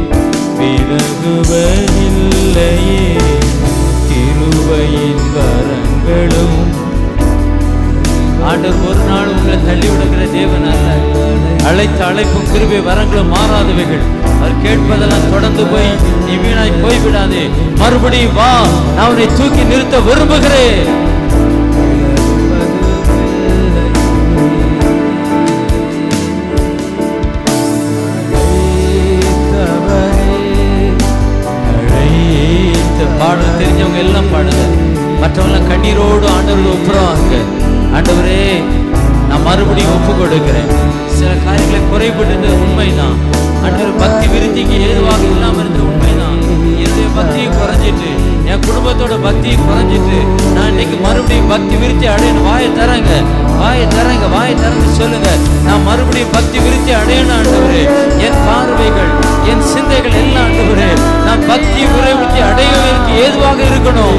விலகுவதில்லையே திருவையின் வரங்களும் ஆண்டவர் ஒரு நாள் உங்களை தள்ளி விடுகிற தேவன் அல்ல அழைத்த அழைப்பும் கிருபை வரங்களும் மாறாதவைகள் அவர் கேட்பதெல்லாம் தொடர்ந்து போய் நீ வீணாய் போய்விடாதே மறுபடியும் வா நான் உன்னை தூக்கி நிறுத்த விரும்புகிறேன் அழைத்த பாடல் தெரிஞ்சவங்க எல்லாம் பாடுங்க மற்றவங்க கண்ணீரோடு ஆண்டவர்கள் ஒப்புறவாங்க ஆண்டவரே நான் மறுபடியும் ஒப்பு கொடுக்கிறேன் சில காரியங்களை குறைபட்டது உண்மைதான் ஆண்டவர் பக்தி விருத்திக்கு ஏதுவாக இல்லாம இருந்தது உண்மைதான் என்னுடைய பக்தியும் குறைஞ்சிட்டு என் குடும்பத்தோட பக்தியும் குறைஞ்சிட்டு நான் இன்னைக்கு மறுபடியும் பக்தி விருத்தி அடையணும் வாயை தரங்க வாயை தரங்க வாயை திறந்து சொல்லுங்க நான் மறுபடியும் பக்தி விருத்தி அடையணும் ஆண்டவரே என் பார்வைகள் என் சிந்தைகள் எல்லாம் ஆண்டவரே நான் பக்தி விருத்தி அடைவதற்கு ஏதுவாக இருக்கணும்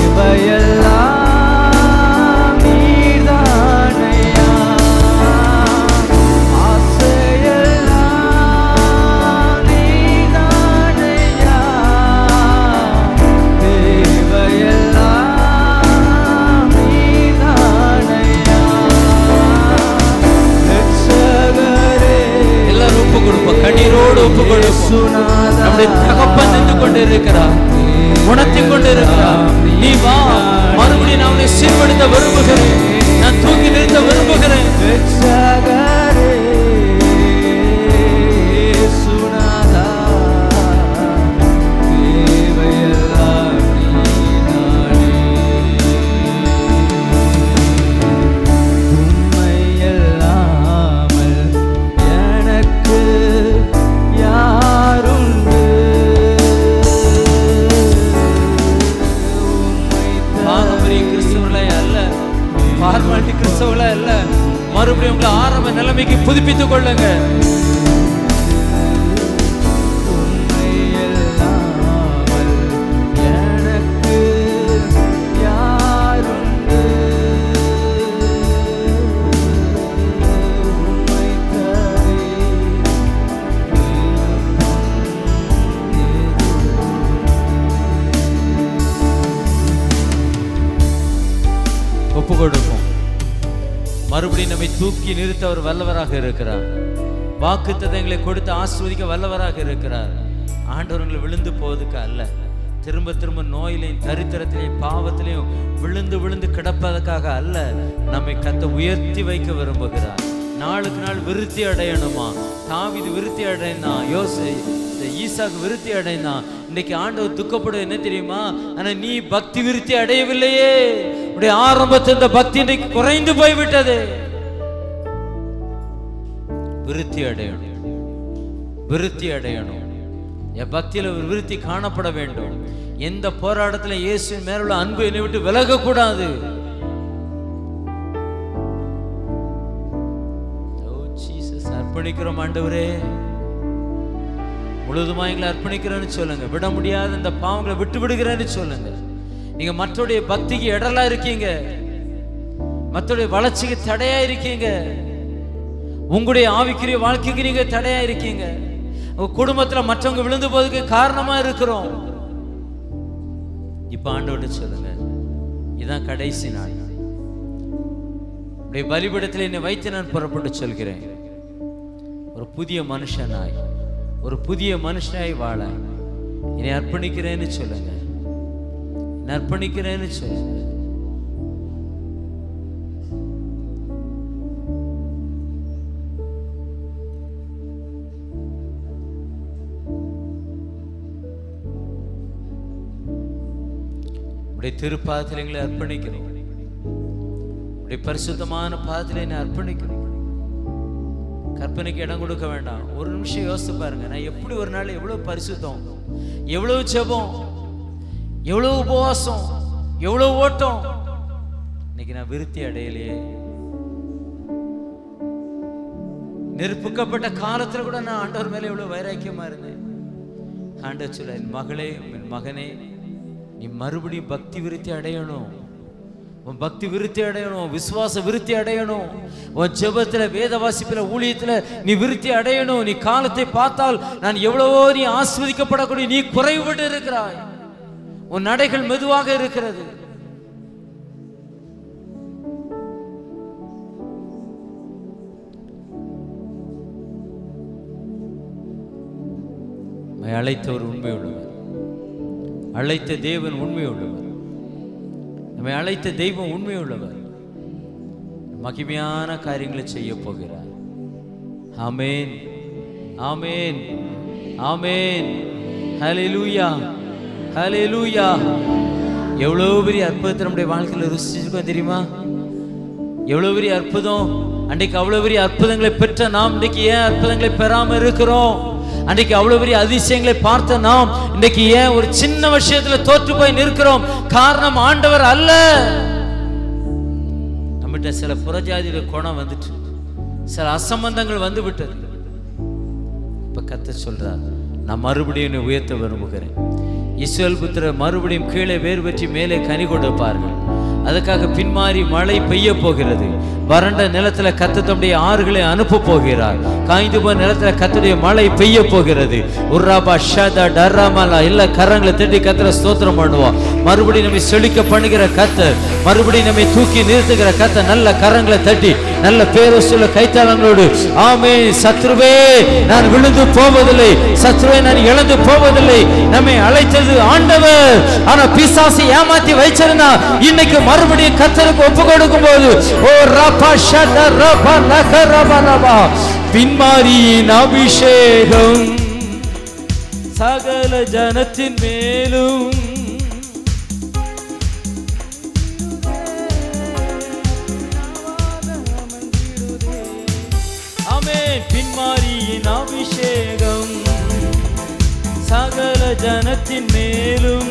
எல்லாரும் ஒப்பு கொடுப்போம் கண்ணீரோடு ஒப்பு கொடுப்போம் நம்முடைய தகப்பன் நின்று கொண்டு இருக்கிறார் உணர்த்திக் கொண்டு இருக்கிறார் நீ வா மறுபடியும் நான் உன்னை சீர்படுத்த விரும்புகிறேன் நான் தூக்கி நிறுத்த விரும்புகிறேன் பாரம்பரிய கிறிஸ்தவர்களே அல்ல பார்மாலிட்டி கிறிஸ்தவர்களே அல்ல மறுபடியும் உங்களை ஆரம்ப நிலைமைக்கு புதுப்பித்துக் கொள்ளுங்க ஒப்பு கொடுப்போம் மறுபடியும் நம்மை தூக்கி நிறுத்த அவர் வல்லவராக இருக்கிறார் வாக்கு தத்தங்களை கொடுத்து ஆஸ்வதிக்க வல்லவராக இருக்கிறார் ஆண்டவர்களை விழுந்து போவதுக்கு அல்ல திரும்ப திரும்ப நோயிலையும் தரித்திரத்திலையும் பாவத்திலையும் விழுந்து விழுந்து கிடப்பதற்காக அல்ல நம்மை கத்த உயர்த்தி வைக்க விரும்புகிறார் நாளுக்கு நாள் விருத்தி அடையணுமா தாவிது விருத்தி அடையினா யோசி இந்த ஈசாக்கு விருத்தி அடைந்தான் இன்னைக்கு ஆண்டவர் துக்கப்படுவது என்ன தெரியுமா ஆனா நீ பக்தி விருத்தி அடையவில்லையே உடைய ஆரம்பத்தில் இந்த பக்தி இன்றைக்கு குறைந்து போய்விட்டது விருத்தி அடையணும் விருத்தி அடையணும் என் பக்தியில ஒரு விருத்தி காணப்பட வேண்டும் எந்த போராட்டத்துல இயேசு மேலுள்ள அன்பு என்னை விட்டு விலகக்கூடாது ஓ ஜீசஸ் அர்ப்பணிக்கிறோம் ஆண்டவரே முழுதுமா எங்களை அர்ப்பணிக்கிறேன்னு சொல்லுங்க விட முடியாத இந்த பாவங்களை விட்டு விடுகிறேன்னு சொல்லுங்க நீங்க மற்றவருடைய பக்திக்கு இடரலா இருக்கீங்க மற்றவருடைய வளர்ச்சிக்கு தடையா இருக்கீங்க உங்களுடைய ஆவிக்குரிய வாழ்க்கைக்கு நீங்க தடையா இருக்கீங்க உங்க குடும்பத்துல மற்றவங்க விழுந்து போறதுக்கு காரணமா இருக்கிறோம் இப்ப ஆண்டோட சொல்லுங்க இதுதான் கடைசி நாள் உடைய பலிபீடத்தில் என்னை வைத்து நான் புறப்பட்டு சொல்கிறேன் ஒரு புதிய மனுஷனாய் ஒரு புதிய மனுஷனாய் வாழ என்னை அர்ப்பணிக்கிறேன்னு சொல்லுங்க என்னை அர்ப்பணிக்கிறேன்னு சொல்லுங்க உடைய திருப்பாதத்தில் எங்களை அர்ப்பணிக்கிறோம் உடைய பரிசுத்தமான பாதத்தில் என்னை அர்ப்பணிக்கிறோம் கற்பனைக்கு இடம் கொடுக்க வேண்டாம் ஒரு நிமிஷம் யோசித்து பாருங்க நான் எப்படி ஒரு நாள் எவ்வளவு பரிசுத்தம் எவ்வளவு ஜெபம் எவ்வளவு உபவாசம் எவ்வளவு ஓட்டம் இன்னைக்கு நான் விருத்தி அடையலையே நெருப்புக்கப்பட்ட காலத்துல கூட நான் ஆண்டவர் மேல எவ்வளவு வைராக்கியமா இருந்தேன் ஆண்டவர் சொல்ல என் மகளே என் மகனே நீ மறுபடியும் பக்தி விருத்தி அடையணும் உன் பக்தி விருத்தி அடையணும் விசுவாச விருத்தி அடையணும் உன் ஜெபத்துல வேத வாசிப்புல ஊழியத்துல நீ விருத்தி அடையணும் நீ காலத்தை பார்த்தால் நான் எவ்வளவோ நீ ஆஸ்வதிக்கப்படக்கூடிய நீ குறைவுபட்டு இருக்கிறாய் உன் நடைகள் மெதுவாக இருக்கிறது நம்மை அழைத்தவர் உண்மை உள்ளவர் அழைத்த தேவன் உண்மை உள்ளவர் நம்மை அழைத்த தெய்வம் உண்மை உள்ளவர் மகிமையான காரியங்களை செய்ய போகிறார் ஆமேன் ஆமேன் ஆமேன் ஹalleluya ஹalleluya எவ்வளவு பெரிய அற்புதத்தை நம்முடைய வாழ்க்கையில் ருசிச்சிருக்கோம் தெரியுமா எவ்வளவு பெரிய அற்புதம் அன்றைக்கு அவ்வளவு பெரிய அற்புதங்களை பெற்ற நாம் இன்றைக்கு ஏன் அற்புதங்களை பெறாம இருக்கிறோம் அன்றைக்கு அவ்வளவு பெரிய அதிசயங்களை பார்த்த நாம் இன்றைக்கு ஏன் ஒரு சின்ன விஷயத்துல தோற்று போய் நிற்கிறோம் காரணம் ஆண்டவர் அல்ல நம்மகிட்ட சில புறஜாதியோட குணம் வந்துட்டு சில அசம்பந்தங்கள் வந்து விட்டது இப்ப கத்த சொல்றார் நான் மறுபடியும் என்னை உயர்த்த விரும்புகிறேன் இஸ்ரேல் புத்திரர் மறுபடியும் கீழே வேர் வெற்றி மேலே கனி கொடுப்பார்கள் அதுக்காக பின்மாறி மழை பெய்ய போகிறது வறண்ட நிலத்துல கத்த தம்முடைய ஆறுகளை அனுப்ப போகிறார் காய்ந்து போன நிலத்துல கத்துடைய மழை பெய்ய போகிறது உர்ராபா ஷதா டர்ராமலா எல்லா கரங்களை தட்டி கத்திர ஸ்தோத்திரம் பண்ணுவோம் மறுபடியும் நம்மை செழிக்க பண்ணுகிற கத்தர் மறுபடியும் நம்மை தூக்கி நிறுத்துகிற கத்த நல்ல கரங்களை தட்டி நல்ல பேரசுல கைத்தாளங்களோடு ஆமே சத்ருவே நான் விழுந்து போவதில்லை சத்ருவே நான் இழந்து போவதில்லை நம்மை அழைத்தது ஆண்டவர் ஆனா பிசாசை ஏமாத்தி வைச்சிருந்தா இன்னைக்கு மறுபடியும் கத்தருக்கு ஒப்பு கொடுக்கும் போது ஓ ரபா ஷத ரபா லக ரபா ரபா பின்மாரியின் அபிஷேகம் சகல ஜனத்தின் மேலும் ஆமே பின்மாரியின் அபிஷேகம் சகல ஜனத்தின் மேலும்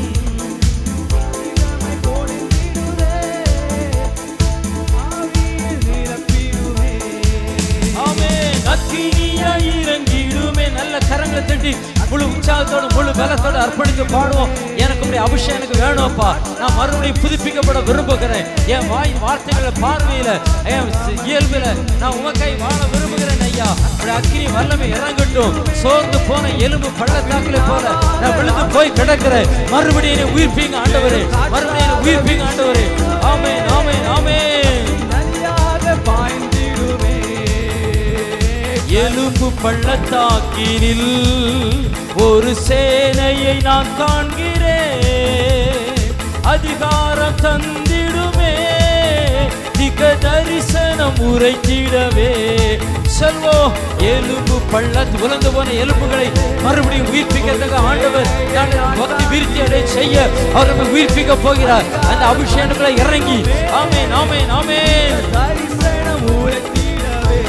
ஆமே அக்கினியாய் இறங்கிடுமே நல்ல கரங்களை தட்டி முழு உற்சாகத்தோட முழு பலத்தோட அர்ப்பணித்து பாடுவோம் எனக்கு உடைய அபிஷேகம் எனக்கு வேணும்ப்பா நான் மறுபடியும் புதுப்பிக்கப்பட விரும்புகிறேன் என் வாய் வார்த்தைகளை பார்வையில என் இயல்பில நான் உமக்காய் வாழ விரும்புகிறேன் ஐயா உடைய அக்கினி வல்லமை இறங்கட்டும் சோர்ந்து போன எலும்பு பள்ளத்தாக்கில போல நான் விழுந்து போய் கிடக்கிறேன் மறுபடியும் என்னை உயிர்ப்பீங்க ஆண்டவரே மறுபடியும் என்னை உயிர்ப்பீங்க ஆண்டவரே ஆமென் ஆமென் ஆமென் எலும்பு பள்ளத்தாக்கினில் ஒரு சேனையை நான் காண்கிறேன் அதிகாரம் தந்திடுமே திக தரிசனம் உரைத்திடவே செல்வோ எலும்பு பள்ளத்து உலர்ந்து போன எலும்புகளை மறுபடியும் உயிர்ப்பிக்கிறதுக்கு ஆண்டவர் நான் பக்தி விருத்தி அடைய செய்ய அவர் நம்மை உயிர்ப்பிக்க போகிறார் அந்த அபிஷேகங்களை இறங்கி ஆமேன் ஆமேன் ஆமேன் தரிசனம் உரைத்திடவே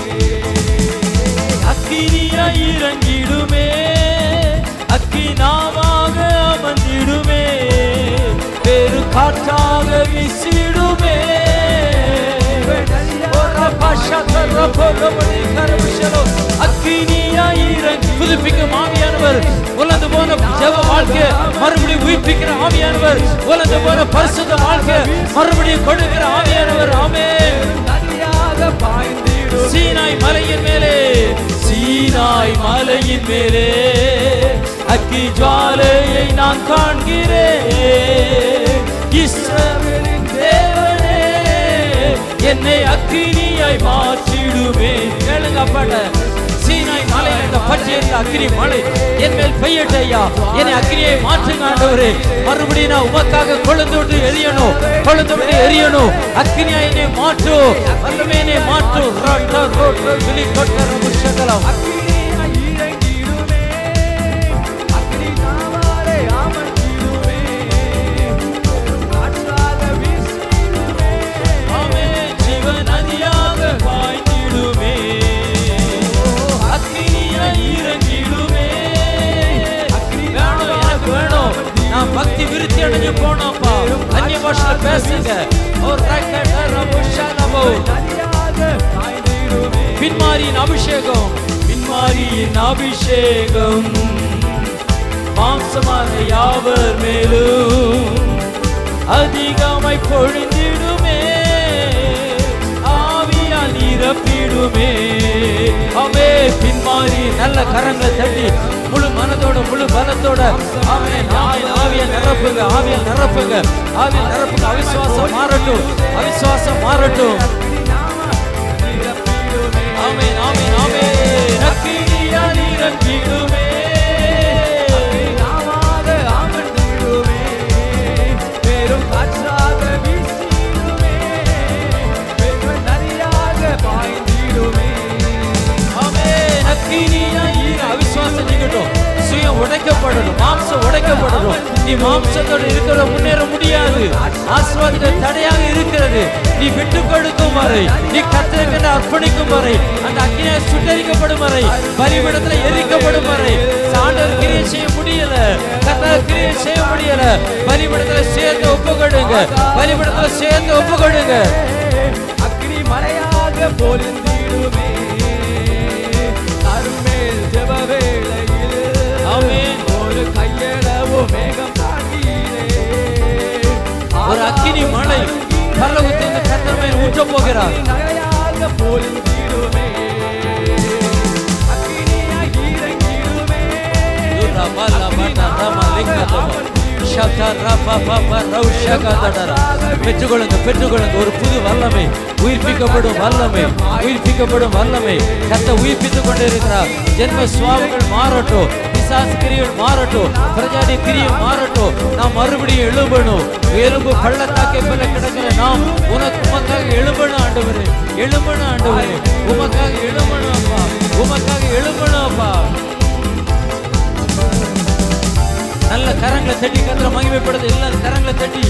அக்கினியாய் இறங்கிடுமே அக்கினாவாக அமர்ந்திடுமே பெரு காற்றாக வீசிடுமே அக்கினியாய் இறங்கி புதுப்பிக்கும் ஆவியான ஆவியானவர் உலர்ந்து போன ஜெப வாழ்க்கை மறுபடியும் உயிர்ப்பிக்கிற ஆவியானவர் உலர்ந்து போன பரிசுத்த வாழ்க்கை மறுபடியும் கொடுக்கிற ஆவியானவர் ஆமென் நதியாக பாய்ந்திடும் சீனாய் மலையின் மேலே சீனாய் மலையின் மேலே அக்கி ஜுவாலையை நான் காண்கிறேன் இஸ்ரவேலின் தேவனே என்னை அக்கினியாய் மாற்றிடுமே கேளுங்க அப்பாட்ட சீனாய் மலை என்ற பச்சை என்ற அக்கினி மலை என் மேல் பெய்யட்டும் ஐயா என்னை அக்கினியை மாற்றுங்க ஆண்டவரே மறுபடியும் நான் உமக்காக கொழுந்து விட்டு எரியணும் கொழுந்து விட்டு எரியணும் அக்கினியா என்னை மாற்று வல்லமே என்னை மாற்று ரொட்ட ரொட்ட விழி கொட்ட முஷகலம் அக்கினியாய் இறங்கிடுமே அக்கினி நாவாலே அமர்ந்திடுமே பெரும் காற்றாக வீசிடுமே ஆமே ஜீவ நதியாக பாய்ந்திடுமே அக்கினியாய் இறங்கிடுமே வேணும் எனக்கு வேணும் நான் பக்தி விருத்தி அடைஞ்சு போனோம்ப்பா அந்நிய பாஷையில பேசுங்க ஒரு ராக்கெட் ரபுஷானபோ நதியாக பாய்ந்திடுமே பின்மாரியின் அபிஷேகம் பின்மாரியின் அபிஷேகம் மாம்சமான யாவர் மேலும் அதிகமாய் பொழிந்திடுமே ஆவியால் நிரப்பிடுமே அவே பின்மாறி நல்ல கரங்களை தட்டி முழு மனதோட முழு பலத்தோட ஆமென் ஆமென் ஆவியால் நிரப்புங்க ஆவியால் நிரப்புங்க ஆவியால் நிரப்புங்க அவிசுவாசம் மாறட்டும் அவிசுவாசம் மாறட்டும் ஆமென் ஆமென் ஆமென் அக்கினியால் இறங்கிடுமே நாவாக அமர்ந்திடுமே பெரும் காற்றாக வீசிடுமே பெரும் நதியாக பாய்ந்திடுமே ஆமென் அக்கினியால் இரு அவிசுவாசம் நீங்கட்டும் சுயம் உடைக்கப்படணும் மாம்சம் உடைக்கப்படணும் நீ மாம்சத்தோடு இருக்கிற முன்னேற முடியாது ஆசிர்வாதங்கள் தடையாக இருக்கிறது நீ விட்டு கொடுக்கும் வரை நீ கத்திரக்கென்று அர்ப்பணிக்கும் வரை அந்த அக்கினியை சுட்டரிக்கப்படும் வரை பலிபிடத்துல எரிக்கப்படும் வரை சாண்டர் கிரியை செய்ய முடியல கத்தர் கிரியை செய்ய முடியல பலிபிடத்துல சேர்ந்து ஒப்பு கொடுங்க பலிபிடத்துல சேர்ந்து ஒப்பு கொடுங்க அக்னி மலையாக பொழிந்திடுமே அருமேல் ஜெப வேளையில் ஆமென். ஒரு கையளவு மேகம் தாங்கினே ஒரு அக்கினி மழை பரலோகத்திலிருந்து கத்தர் மேல் ஊற்ற போகிறார் நகையாக பொழிந்திடுமே அக்னியாய் இறங்கிடுமே பெற்றுக்கொள்ளுங்க பெற்றுக்கொள்ளுங்க ஒரு புது வல்லமை உயிர்ப்பிக்கப்படும் வல்லமை உயிர்ப்பிக்கப்படும் வல்லமை கத்த உயிர்ப்பித்துக் கொண்டே இருக்கிறார் ஜென்ம சுவாபங்கள் மாறட்டும் பிசாசு கிரிகள் மாறட்டும் பிரஜாதி கிரியை மாறட்டும் நாம் மறுபடியும் எழும்பணும் எலும்பு பள்ளத்தாக்கை போல கிடக்கிற நாம் உனக்கு உமக்காக எழும்பணும் ஆண்டவரே எழும்பணும் ஆண்டவரே உமக்காக எழும்பணும் அப்பா உமக்காக எழும்பணும் அப்பா நல்ல கரங்களை தட்டி கத்திர மகிமைப்படுது எல்லாரும் கரங்களை தட்டி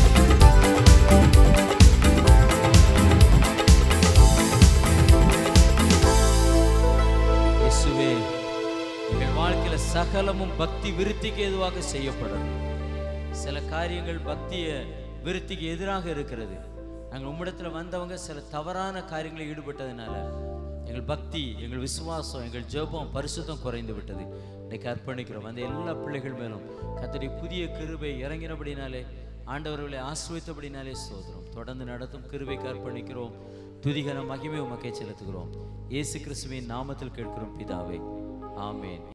இயேசுவே எங்கள் வாழ்க்கையில சகலமும் பக்தி விருத்திக்கு எதுவாக செய்யப்படணும் சில காரியங்கள் பக்திய விருத்திக்கு எதிராக இருக்கிறது நாங்கள் உம்மிடத்துல வந்தவங்க சில தவறான காரியங்களில் ஈடுபட்டதுனால எங்கள் பக்தி எங்கள் விசுவாசம் எங்கள் ஜெபம் பரிசுத்தம் குறைந்து விட்டது இன்னைக்கு அர்ப்பணிக்கிறோம் அந்த எல்லா பிள்ளைகள் மேலும் கத்தடி புதிய கிருபை இறங்கினபடினாலே ஆண்டவர்களை ஆசிர்வித்தபடினாலே சோதரம் தொடர்ந்து நடத்தும் கிருபைக்கு அர்ப்பணிக்கிறோம் துதிகன மகிமை உமக்கே செலுத்துகிறோம் இயேசு கிறிஸ்துவின் நாமத்தில் கேட்கிறோம் பிதாவே ஆமென்